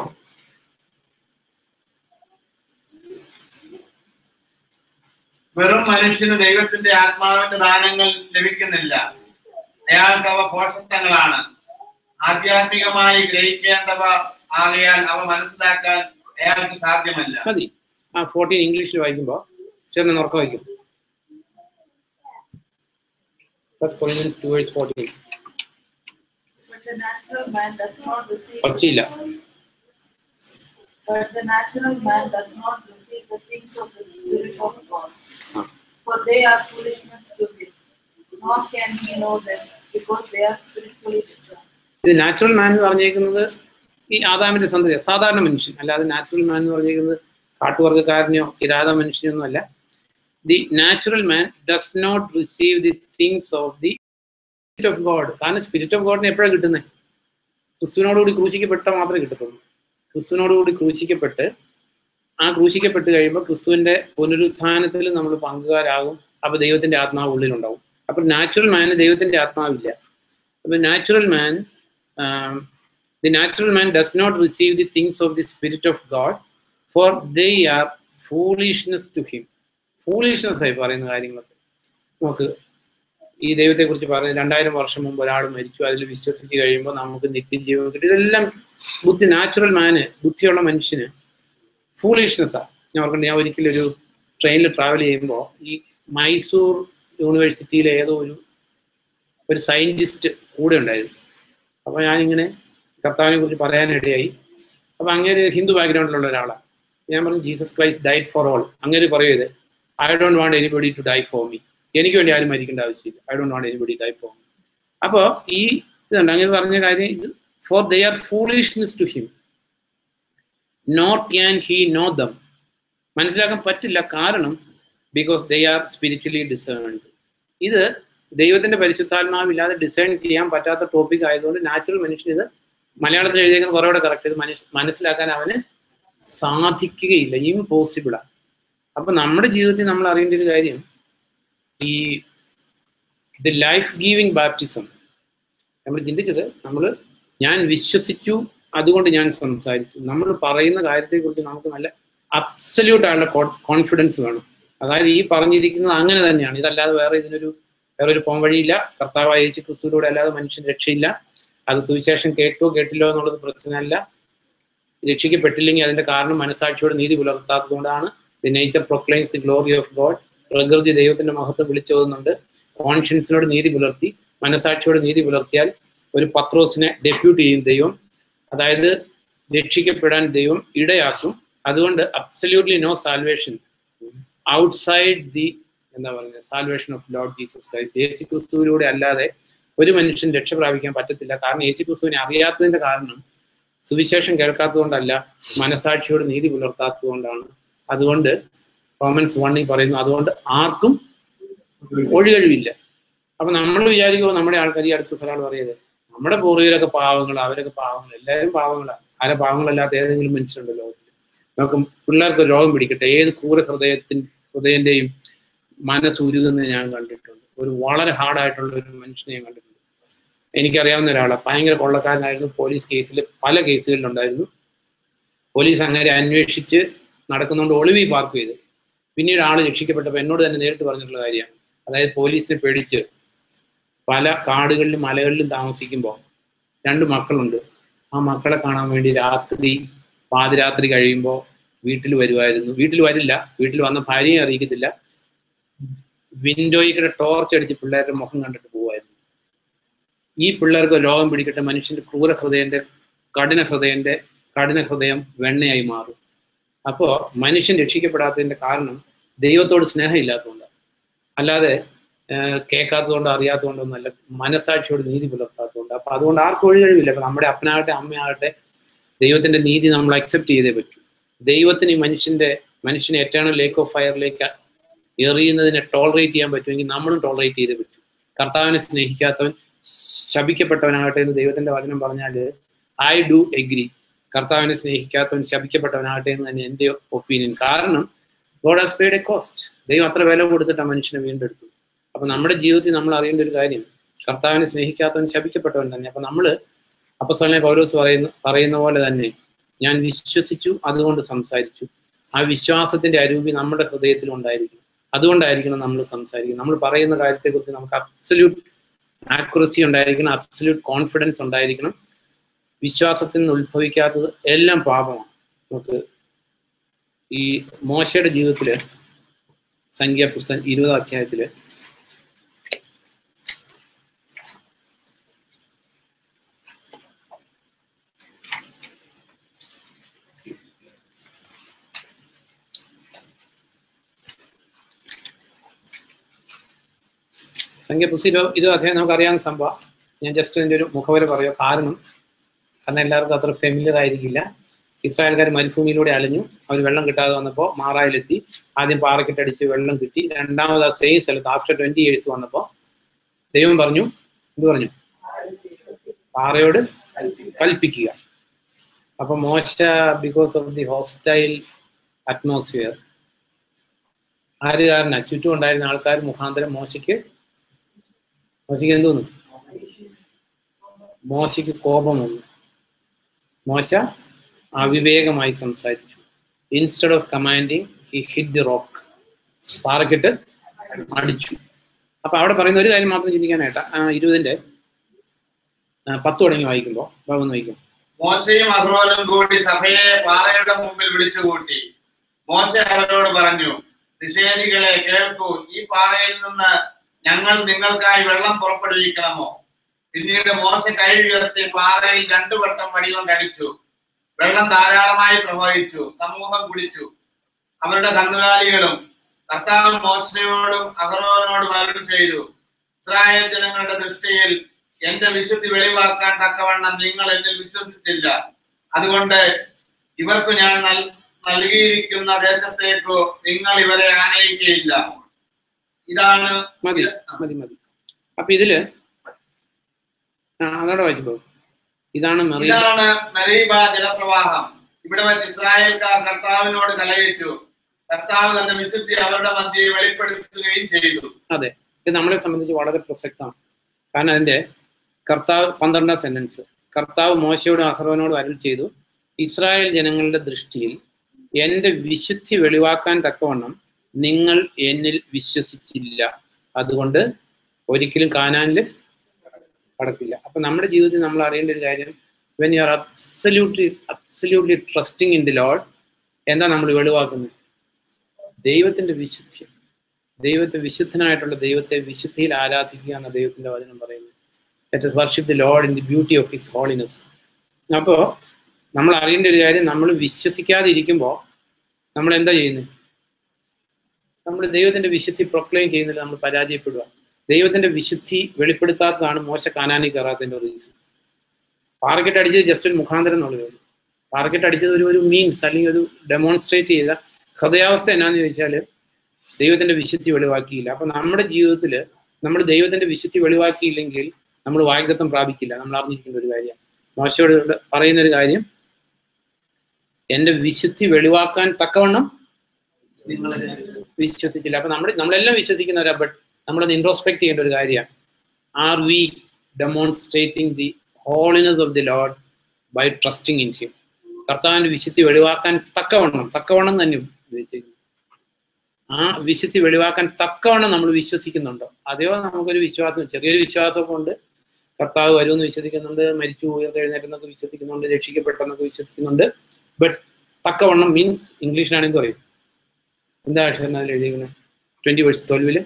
വെറും മനുഷ്യന് ദൈവത്തിന്റെ ആത്മാവിന്റെ ദാനങ്ങൾ ലഭിക്കുന്നില്ല അയാൾക്ക് അവ പോഷത്വങ്ങളാണ് ആധ്യാത്മികമായി ഗ്രഹിക്കേണ്ടവ ആകയാൽ അവ മനസ്സിലാക്കാൻ അയാൾക്ക് സാധ്യമല്ല മതി ആ ഫോർട്ടീൻ ഇംഗ്ലീഷിൽ വായിക്കുമ്പോൾ ചെറിയ ഉറക്കം വായിക്കും first Corinthians two verse fourteen But the natural man does not receive. കുറച്ചില്ല But the natural man does not receive the things of the Spirit of God, ആ for they are foolishness to him. Nor can he know them, because they are spiritually discerned. ഇത് നാച്ചുറൽ മാൻ എന്ന് പറഞ്ഞേക്കുന്നത് ഈ ആദാമിന്റെ സന്തതി സാധാരണ മനുഷ്യൻ അല്ലാതെ നാച്ചുറൽ മാൻ എന്ന് പറഞ്ഞേക്കുന്നത് കാട്ടുവർഗ്ഗക്കാരനെയോ കിരാത മനുഷ്യനോ ഒന്നും അല്ല the natural man does not receive the things of the spirit of God കാരണം സ്പിരിറ്റ് ഓഫ് ഗോഡിനെ എപ്പോഴാണ് കിട്ടുന്നത് ക്രിസ്തുവിനോടുകൂടി ക്രൂശിക്കപ്പെട്ട മാത്രമേ കിട്ടത്തുള്ളൂ ക്രിസ്തുവിനോടുകൂടി ക്രൂശിക്കപ്പെട്ട് ആ ക്രൂശിക്കപ്പെട്ട് കഴിയുമ്പോൾ ക്രിസ്തുവിന്റെ പുനരുത്ഥാനത്തിൽ നമ്മൾ പങ്കുകാരാകും അപ്പൊ ദൈവത്തിന്റെ ആത്മാവ് ഉള്ളിലുണ്ടാവും അപ്പൊ നാച്ചുറൽ മാന് ദൈവത്തിന്റെ ആത്മാവില്ല അപ്പൊ natural man the natural man does not receive the things of the spirit of God for they are foolishness to him foolishness ആയി പറയുന്ന കാര്യങ്ങളൊക്കെ നമുക്ക് ഈ ദൈവത്തെക്കുറിച്ച് പറയുന്നത് രണ്ടായിരം വർഷം മുമ്പ് ഒരാൾ മരിച്ചു അതിൽ വിശ്വസിച്ച് കഴിയുമ്പോൾ നമുക്ക് നിത്യജീവൻ കിട്ടി ഇതെല്ലാം ബുദ്ധി നാച്ചുറൽ മാന് ബുദ്ധിയുള്ള മനുഷ്യന് ഫൂളിഷ്നെസ്സാണ് ഞാൻ ഓർക്കണ്ട ഞാൻ ഒരിക്കലും ഒരു ട്രെയിനിൽ ട്രാവൽ ചെയ്യുമ്പോൾ ഈ മൈസൂർ യൂണിവേഴ്സിറ്റിയിലെ ഏതോ ഒരു ഒരു സയന്റിസ്റ്റ് കൂടെ ഉണ്ടായിരുന്നു അപ്പോൾ ഞാനിങ്ങനെ കർത്താവിനെ കുറിച്ച് പറയാനിടയായി അപ്പോൾ അങ്ങനെ ഹിന്ദു ബാക്ക്ഗ്രൗണ്ടിലുള്ള ഒരാളാണ് ഞാൻ പറഞ്ഞു Jesus Christ died for all അങ്ങനെ പറയത് I don't want anybody to die for me എനിക്ക് വേണ്ടി ആരും മരിക്കേണ്ട ആവശ്യമില്ല I don't want anybody die for me അപ്പോൾ ഈ ഇതുണ്ട് അങ്ങനെ പറഞ്ഞ കാര്യം ഇത് for they are foolishness to him nor can he know them മനസ്സിലാക്കാൻ പറ്റില്ല കാരണം because they are spiritually discerned ഇത് ദൈവത്തിന്റെ പരിശുദ്ധാത്മാവില്ലാതെ ഡിസൈൻ ചെയ്യാൻ പറ്റാത്ത ടോപ്പിക് ആയതുകൊണ്ട് നാച്ചുറൽ മനുഷ്യൻ ഇത് മലയാളത്തിൽ എഴുതിയേക്കുന്ന കുറേ കറക്റ്റ് ഇത് മനസ് മനസ്സിലാക്കാൻ അവന് സാധിക്കുകയില്ല ഇമ്പോസിബിളാണ് അപ്പൊ നമ്മുടെ ജീവിതത്തിൽ നമ്മൾ അറിയേണ്ട ഒരു കാര്യം ഈ ഇത് ലൈഫ് ഗീവിങ് ബാപ്റ്റിസം നമ്മൾ ചിന്തിച്ചത് നമ്മൾ ഞാൻ വിശ്വസിച്ചു അതുകൊണ്ട് ഞാൻ സംസാരിച്ചു നമ്മൾ പറയുന്ന കാര്യത്തെക്കുറിച്ച് നമുക്ക് നല്ല അബ്സല്യൂട്ട് ആയുള്ള കോൺഫിഡൻസ് വേണം അതായത് ഈ പറഞ്ഞിരിക്കുന്നത് അങ്ങനെ തന്നെയാണ് ഇതല്ലാതെ വേറെ ഇതിനൊരു വേറെ ഒരു പോം വഴിയില്ല കർത്താവായ യേശു ക്രിസ്തുവിലൂടെ അല്ലാതെ മനുഷ്യൻ രക്ഷയില്ല അത് സുവിശേഷം കേട്ടോ കേട്ടില്ലോ എന്നുള്ളത് പ്രശ്നമല്ല രക്ഷിക്കപ്പെട്ടില്ലെങ്കിൽ അതിന്റെ കാരണം മനസാക്ഷിയോട് നീതി പുലർത്താത്തത് കൊണ്ടാണ് the nature proclaims the glory of God പ്രകൃതി ദൈവത്തിന്റെ മഹത്വം വിളിച്ചോതുന്നുണ്ട് കോൺഷ്യൻസിനോട് നീതി പുലർത്തി മനസാക്ഷിയോട് നീതി പുലർത്തിയാൽ ഒരു പത്രോസിനെ ഡെപ്യൂട്ട് ചെയ്യും ദൈവം അതായത് രക്ഷിക്കപ്പെടാൻ ദൈവം ഇടയാക്കും അതുകൊണ്ട് absolutely no salvation outside the എന്താ പറയുന്നത് salvation of lord Jesus Christ Yesu ക്രിസ്തുവിലൂടെ അല്ലാതെ ഒരു മനുഷ്യൻ രക്ഷ പ്രാപിക്കാൻ പറ്റത്തില്ല കാരണം യേശു ക്രിസ്തുവിനെ അറിയാത്തതിന്റെ കാരണം സുവിശേഷം കേൾക്കാത്തതുകൊണ്ടല്ല മനസാക്ഷിയോട് നീതി പുലർത്താത്തതുകൊണ്ടാണ് അതുകൊണ്ട് റോമൻസ് വണ്ണിൽ പറയുന്നു അതുകൊണ്ട് ആർക്കും ഒഴികഴിവില്ല അപ്പൊ നമ്മൾ വിചാരിക്കുമ്പോൾ നമ്മുടെ ആൾക്കാർ ഈ അടുത്ത ഒരാൾ പറയുന്നത് നമ്മുടെ പൂർവികരൊക്കെ പാവങ്ങൾ അവരൊക്കെ പാവങ്ങൾ എല്ലാവരും പാവങ്ങളാണ് ആരെ പാവങ്ങളല്ലാത്ത ഏതെങ്കിലും മനുഷ്യരുണ്ടല്ലോ ലോകത്തിൽ നമുക്ക് പിള്ളേർക്ക് ഒരു രോഗം പിടിക്കട്ടെ ഏത് ക്രൂര ഹൃദയത്തിൻ ഹൃദയന്റെയും മനസ്സുരുകുന്നത് ഞാൻ കണ്ടിട്ടുണ്ട് ഒരു വളരെ ഹാർഡായിട്ടുള്ള ഒരു മനുഷ്യനെ ഞാൻ കണ്ടിട്ടുണ്ട് എനിക്കറിയാവുന്ന ഒരാളാണ് ഭയങ്കര കൊള്ളക്കാരനായിരുന്നു പോലീസ് കേസിൽ പല കേസുകളിലുണ്ടായിരുന്നു പോലീസ് അങ്ങനെ അന്വേഷിച്ച് നടക്കുന്നതുകൊണ്ട് ഒളിവി പാർക്ക് ചെയ്ത് പിന്നീട് ആൾ രക്ഷിക്കപ്പെട്ടപ്പോൾ എന്നോട് തന്നെ നേരിട്ട് പറഞ്ഞിട്ടുള്ള കാര്യമാണ് അതായത് പോലീസിനെ പേടിച്ച് പല കാടുകളിലും മലകളിലും താമസിക്കുമ്പോൾ രണ്ട് മക്കളുണ്ട് ആ മക്കളെ കാണാൻ വേണ്ടി രാത്രി പാതിരാത്രി കഴിയുമ്പോൾ വീട്ടിൽ വരുമായിരുന്നു വീട്ടിൽ വരില്ല വീട്ടിൽ വന്ന ഭാര്യയെ അറിയിക്കത്തില്ല വിൻഡോയിൽ കൂടെ ടോർച്ച് അടിച്ച് പിള്ളേരുടെ മുഖം കണ്ടിട്ട് പോകുമായിരുന്നു ഈ പിള്ളേർക്ക് രോഗം പിടിക്കട്ടെ മനുഷ്യന്റെ ക്രൂര ഹൃദയന്റെ കഠിന ഹൃദയന്റെ കഠിന ഹൃദയം വെണ്ണയായി മാറും അപ്പോൾ മനുഷ്യൻ രക്ഷിക്കപ്പെടാത്തതിന്റെ കാരണം ദൈവത്തോട് സ്നേഹമില്ലാത്തതുകൊണ്ടാണ് അല്ലാതെ ഏഹ്, കേൾക്കാത്തതുകൊണ്ടോ അറിയാത്തതുകൊണ്ടൊന്നല്ല മനസാക്ഷിയോട് നീതി പുലർത്താത്തതുകൊണ്ട് അപ്പൊ അതുകൊണ്ട് ആർക്കും ഒഴി കഴിവില്ല അപ്പൊ നമ്മുടെ അപ്പനാകട്ടെ അമ്മയാകട്ടെ ദൈവത്തിന്റെ നീതി നമ്മൾ അക്സെപ്റ്റ് ചെയ്തേ പറ്റൂ ദൈവത്തിന് ഈ മനുഷ്യന്റെ മനുഷ്യനെ എറ്റേണൽ ലേക്ക് ഓഫ് ഫയറിലേക്ക് എറിയുന്നതിനെ ടോളറേറ്റ് ചെയ്യാൻ പറ്റുമെങ്കിൽ നമ്മളും ടോളറേറ്റ് ചെയ്തേ പറ്റൂ കർത്താവിനെ സ്നേഹിക്കാത്തവൻ ശപിക്കപ്പെട്ടവനാകട്ടെ എന്ന് ദൈവത്തിന്റെ വചനം പറഞ്ഞാൽ ഐ ഡു എഗ്രി കർത്താവിനെ സ്നേഹിക്കാത്തവൻ ശപിക്കപ്പെട്ടവനാകട്ടെ എന്ന് തന്നെ എൻ്റെ ഒപ്പീനിയൻ കാരണം God has paid a cost ദൈവം അത്ര വില കൊടുത്തിട്ടാണ് മനുഷ്യനെ വീണ്ടെടുത്തു അപ്പൊ നമ്മുടെ ജീവിതത്തിൽ നമ്മൾ അറിയേണ്ട ഒരു കാര്യം കർത്താവിനെ സ്നേഹിക്കാത്തവൻ ശപിക്കപ്പെട്ടവൻ തന്നെ അപ്പൊ നമ്മള് അപ്പസ്വലനെ പൗലോസ് പറയുന്ന പറയുന്ന പോലെ തന്നെ ഞാൻ വിശ്വസിച്ചു അതുകൊണ്ട് സംസാരിച്ചു ആ വിശ്വാസത്തിന്റെ അരൂപി നമ്മുടെ ഹൃദയത്തിൽ ഉണ്ടായിരിക്കും അതുകൊണ്ടായിരിക്കണം നമ്മൾ സംസാരിക്കുന്നത് നമ്മൾ പറയുന്ന കാര്യത്തെക്കുറിച്ച് നമുക്ക് അബ്സല്യൂട്ട് ആക്യുറസി ഉണ്ടായിരിക്കണം അബ്സല്യൂട്ട് കോൺഫിഡൻസ് ഉണ്ടായിരിക്കണം വിശ്വാസത്തിൽ നിന്ന് ഉത്ഭവിക്കാത്തത് എല്ലാം പാപമാണ് നമുക്ക് ഈ മോശയുടെ ജീവിതത്തില് സംഖ്യാപുസ്തകം ഇരുപതാം അധ്യായത്തില് സംഖ്യാപുസ്തകം ഇത് അധ്യായം നമുക്ക് അറിയാവുന്ന സംഭവം ഞാൻ ജസ്റ്റ് അതിന്റെ ഒരു മുഖവര പറയാം കാരണം കാരണം എല്ലാവർക്കും അത്ര ഫെമിലിയർ ആയിരിക്കില്ല ഇസ്രായേൽക്കാർ മരുഭൂമിയിലൂടെ അലഞ്ഞു അവർ വെള്ളം കിട്ടാതെ വന്നപ്പോൾ മാറായിലെത്തി ആദ്യം പാറക്കെട്ടടിച്ച് വെള്ളം കിട്ടി രണ്ടാമത് ആ സെയിം സ്ഥലത്ത് ആഫ്റ്റർ ട്വന്റി ഇയേഴ്സ് വന്നപ്പോൾ ദൈവം പറഞ്ഞു എന്ത് പറഞ്ഞു പാറയോട് കൽപ്പിക്കുക അപ്പൊ Mosa because of the hostile atmosphere ആര് കാരനാ ചുറ്റും ഉണ്ടായിരുന്ന ആൾക്കാർ മുഖാന്തരം മോശയ്ക്ക് മോശയ്ക്ക് എന്ത് തോന്നും മോശയ്ക്ക് കോപം വന്നു മോശ അവിവേകമായി സംസാരിച്ചു instead of commanding he hit the rock പാറക്കിട്ട് അടിച്ചു അപ്പൊ അവിടെ പറയുന്ന ഒരു കാര്യം മാത്രം ചിന്തിക്കാനായിട്ടാ ആ, ഇരുപതിന്റെ ആ, പത്ത് തുടങ്ങി വായിക്കുമ്പോൾ ഭാഗം വായിക്കും മോശയും അഹ്റോനും കൂടി സഭയെ പാറയുടെ മുമ്പിൽ വിളിച്ചുകൂട്ടി മോശ അവരോട് പറഞ്ഞു നിഷേധികളെ കേൾക്കൂ ഈ പാറയിൽ നിന്ന് ഞങ്ങൾ നിങ്ങൾക്കായി വെള്ളം പുറപ്പെടുവിക്കണമോ പിന്നീട് മോശ കൈ ഉയർത്തി പാറയിൽ രണ്ടു വട്ടം വടികൊണ്ട് അടിച്ചു വെള്ളം ധാരാളമായി പ്രവഹിച്ചു സമൂഹം കുടിച്ചു അവരുടെ കന്നുകാലികളും കർത്താവ് മോശയോടും അഹ്റോനോടും അരുൾ ചെയ്തു ഇസ്രായേൽ ജനങ്ങളുടെ ദൃഷ്ടിയിൽ എന്റെ വിശുദ്ധി വെളിവാക്കാൻ തക്കവണ്ണം നിങ്ങൾ എന്നിൽ വിശ്വസിച്ചില്ല അതുകൊണ്ട് ഇവർക്ക് ഞാൻ നൽ- നൽകിയിരിക്കുന്ന ദേശത്തേക്കു നിങ്ങൾ ഇവരെ ആനയിക്കുകയില്ല ഇതാണ് മതി മതി മതി അപ്പൊ ഇതില് ആ, അതോടെ വായിച്ചപ്പോ ഇതാണ് മെറി ഇതാണ് മെറീബ ജലപ്രവാഹം ഇവിടെ വെച്ച് ഇസ്രായേൽക്കാർ കർത്താവിനോട് കലയിച്ചു കർത്താവ് തന്റെ വിശുദ്ധി അവരുടെ മധ്യയെ വെളിപ്പെടുത്തുകയും ചെയ്തു അതെ ഇത് നമ്മളെ സംബന്ധിച്ച് വളരെ പ്രസക്തമാണ് കാരണം അതിന്റെ കർത്താവ് പന്ത്രണ്ടാം സെന്റൻസ് കർത്താവ് മോശയോടും അഹ്റോനോടും അരുൾ ചെയ്തു ഇസ്രായേൽ ജനങ്ങളുടെ ദൃഷ്ടിയിൽ എന്റെ വിശുദ്ധി വെളിവാക്കാൻ തക്കവണ്ണം നിങ്ങൾ എന്നിൽ വിശ്വസിച്ചില്ല അതുകൊണ്ട് ഒരിക്കലും കാനാനിൽ കടക്കില്ല അപ്പൊ നമ്മുടെ ജീവിതത്തിൽ നമ്മൾ അറിയേണ്ട ഒരു കാര്യം when you are absolutely absolutely trusting in the lord എന്താ നമ്മൾ വെളിവാക്കുന്നത് ദൈവത്തിന്റെ വിശുദ്ധി ദൈവത്തെ വിശുദ്ധനായിട്ടുള്ള ദൈവത്തെ വിശുദ്ധിയിൽ ആരാധിക്കുക എന്ന ദൈവത്തിന്റെ വചനം പറയുന്നു let us worship the lord in the beauty of his holiness അപ്പോൾ നമ്മൾ അറിയേണ്ട ഒരു കാര്യം നമ്മൾ വിശ്വസിക്കാതെ ഇരിക്കുമ്പോൾ നമ്മൾ എന്താ ചെയ്യുന്നത് നമ്മൾ ദൈവത്തിന്റെ വിശുദ്ധി പ്രൊക്ലെയിം ചെയ്യുന്നില്ല നമ്മൾ പരാജയപ്പെടുക ദൈവത്തിന്റെ വിശുദ്ധി വെളിപ്പെടുത്താത്തതാണ് മോശ കാനാനി കയറാത്തതിന്റെ റീസൺ പാറക്കെട്ട് അടിച്ചത് ജസ്റ്റ് ഒരു മുഖാന്തരം എന്നുള്ളതേ ഉള്ളൂ പാറക്കെട്ട് അടിച്ചത് ഒരു ഒരു മീൻസ് അല്ലെങ്കിൽ ഒരു ഡെമോൺസ്ട്രേറ്റ് ചെയ്ത ഹൃദയാവസ്ഥ എന്നാന്ന് ചോദിച്ചാൽ ദൈവത്തിന്റെ വിശുദ്ധി വെളിവാക്കിയില്ല അപ്പൊ നമ്മുടെ ജീവിതത്തിൽ നമ്മൾ ദൈവത്തിന്റെ വിശുദ്ധി വെളിവാക്കിയില്ലെങ്കിൽ നമ്മൾ വാഗ്ദത്തം പ്രാപിക്കില്ല നമ്മൾ അറിഞ്ഞിരിക്കേണ്ട ഒരു കാര്യം മോശയോട് ഇവിടെ പറയുന്ന ഒരു കാര്യം എന്റെ വിശുദ്ധി വെളിവാക്കാൻ തക്കവണ്ണം വിശ്വസിച്ചില്ല അപ്പൊ നമ്മൾ നമ്മളെല്ലാം വിശ്വസിക്കുന്നവരാ ബട്ട് നമ്മളത് ഇൻട്രോസ്പെക്ട് ചെയ്യേണ്ട ഒരു കാര്യമാണ് are we demonstrating the holiness of the lord by trusting in him കർത്താവിന്റെ വിശുദ്ധി വെളിവാക്കാൻ തക്കവണ്ണം തക്കവണ്ണം തന്നെ ഉപയോഗിച്ചിരിക്കുന്നു ആ വിശുദ്ധി വെളിവാക്കാൻ തക്കവണ്ണം നമ്മൾ വിശ്വസിക്കുന്നുണ്ടോ അതെയോ നമുക്കൊരു വിശ്വാസം ചെറിയൊരു വിശ്വാസമൊക്കെ ഉണ്ട് കർത്താവ് വരുമെന്ന് വിശ്വസിക്കുന്നുണ്ട് മരിച്ചു ഉയർത്തെഴുന്നേറ്റെന്നൊക്കെ വിശ്വസിക്കുന്നുണ്ട് രക്ഷിക്കപ്പെട്ടെന്നൊക്കെ വിശ്വസിക്കുന്നുണ്ട് ബട്ട് തക്കവണ്ണം മീൻസ് ഇംഗ്ലീഷിലാണെന്ന് പറയും എന്താ അക്ഷരം അതിൽ എഴുതിയിരിക്കുന്നത് ട്വന്റി വേഴ്സ് ട്വൽവില്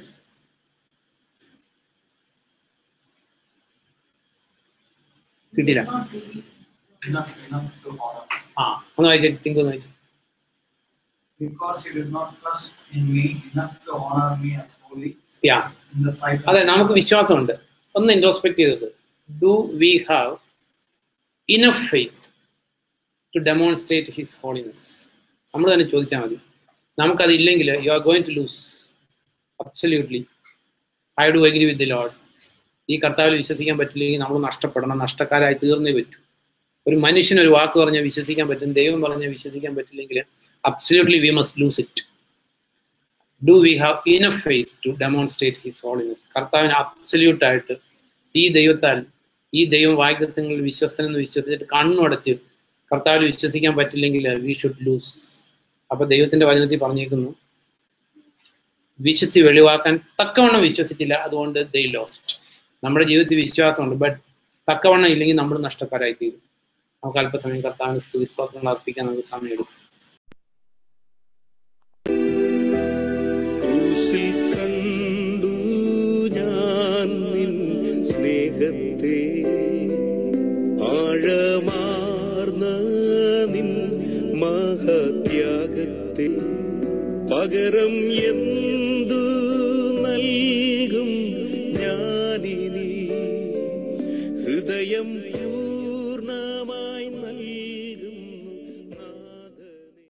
കിട്ടിയില്ല enough, enough to honor. ആ ഒന്ന് വായിച്ചു തിങ്ക് ഒന്ന് വായിച്ചു Because you did not trust in me enough to honor me as holy yeah in the sight of അതെ നമുക്ക് വിശ്വാസമുണ്ട് ഒന്ന് ഇൻട്രോസ്പെക്ട് ചെയ്തത് do we have enough faith to demonstrate his holiness നമ്മൾ തന്നെ ചോദിച്ചാൽ മതി നമുക്കതില്ലെങ്കിൽ you are going to lose absolutely I do agree with the lord ഈ കർത്താവിൽ വിശ്വസിക്കാൻ പറ്റില്ലെങ്കിൽ നമ്മൾ നഷ്ടപ്പെടണം നഷ്ടക്കാരായി തീർന്നേ പറ്റൂ ഒരു മനുഷ്യൻ ഒരു വാക്ക് പറഞ്ഞാൽ വിശ്വസിക്കാൻ പറ്റും ദൈവം പറഞ്ഞാൽ വിശ്വസിക്കാൻ പറ്റില്ലെങ്കിൽ absolutely we must lose it do we have enough faith to demonstrate his holiness കർത്താവിന് അബ്സല്യൂട്ട് ആയിട്ട് ഈ ദൈവത്താൽ ഈ ദൈവം വാഗ്ദത്തങ്ങളിൽ വിശ്വസ്തനെന്ന് വിശ്വസിച്ചിട്ട് കണ്ണുടച്ച് കർത്താവിൽ വിശ്വസിക്കാൻ പറ്റില്ലെങ്കിൽ വി ഷുഡ് ലൂസ് അപ്പൊ ദൈവത്തിന്റെ വചനത്തിൽ പറഞ്ഞേക്കുന്നു വിശുദ്ധി വെളിവാക്കാൻ തക്കവണ്ണം വിശ്വസിച്ചില്ല അതുകൊണ്ട് ദൈ ലോസ്റ്റ് നമ്മുടെ ജീവിതത്തിൽ വിശ്വാസമുണ്ട് ബട്ട് തക്കവണ്ണം ഇല്ലെങ്കിൽ നമ്മൾ നഷ്ടക്കാരായി തീരും നമുക്ക് അല്പസമയം കർത്താവിന് സ്തുതി സ്തോത്രങ്ങൾ അർപ്പിക്കാൻ നമുക്ക് സമയമെടുക്കും ക്രൂശിൽ കണ്ടു ഞാൻ നിൻ സ്നേഹത്തെ ആഴമാർന്ന നിൻ മഹത്യാഗത്തെ പകരം എന്ത്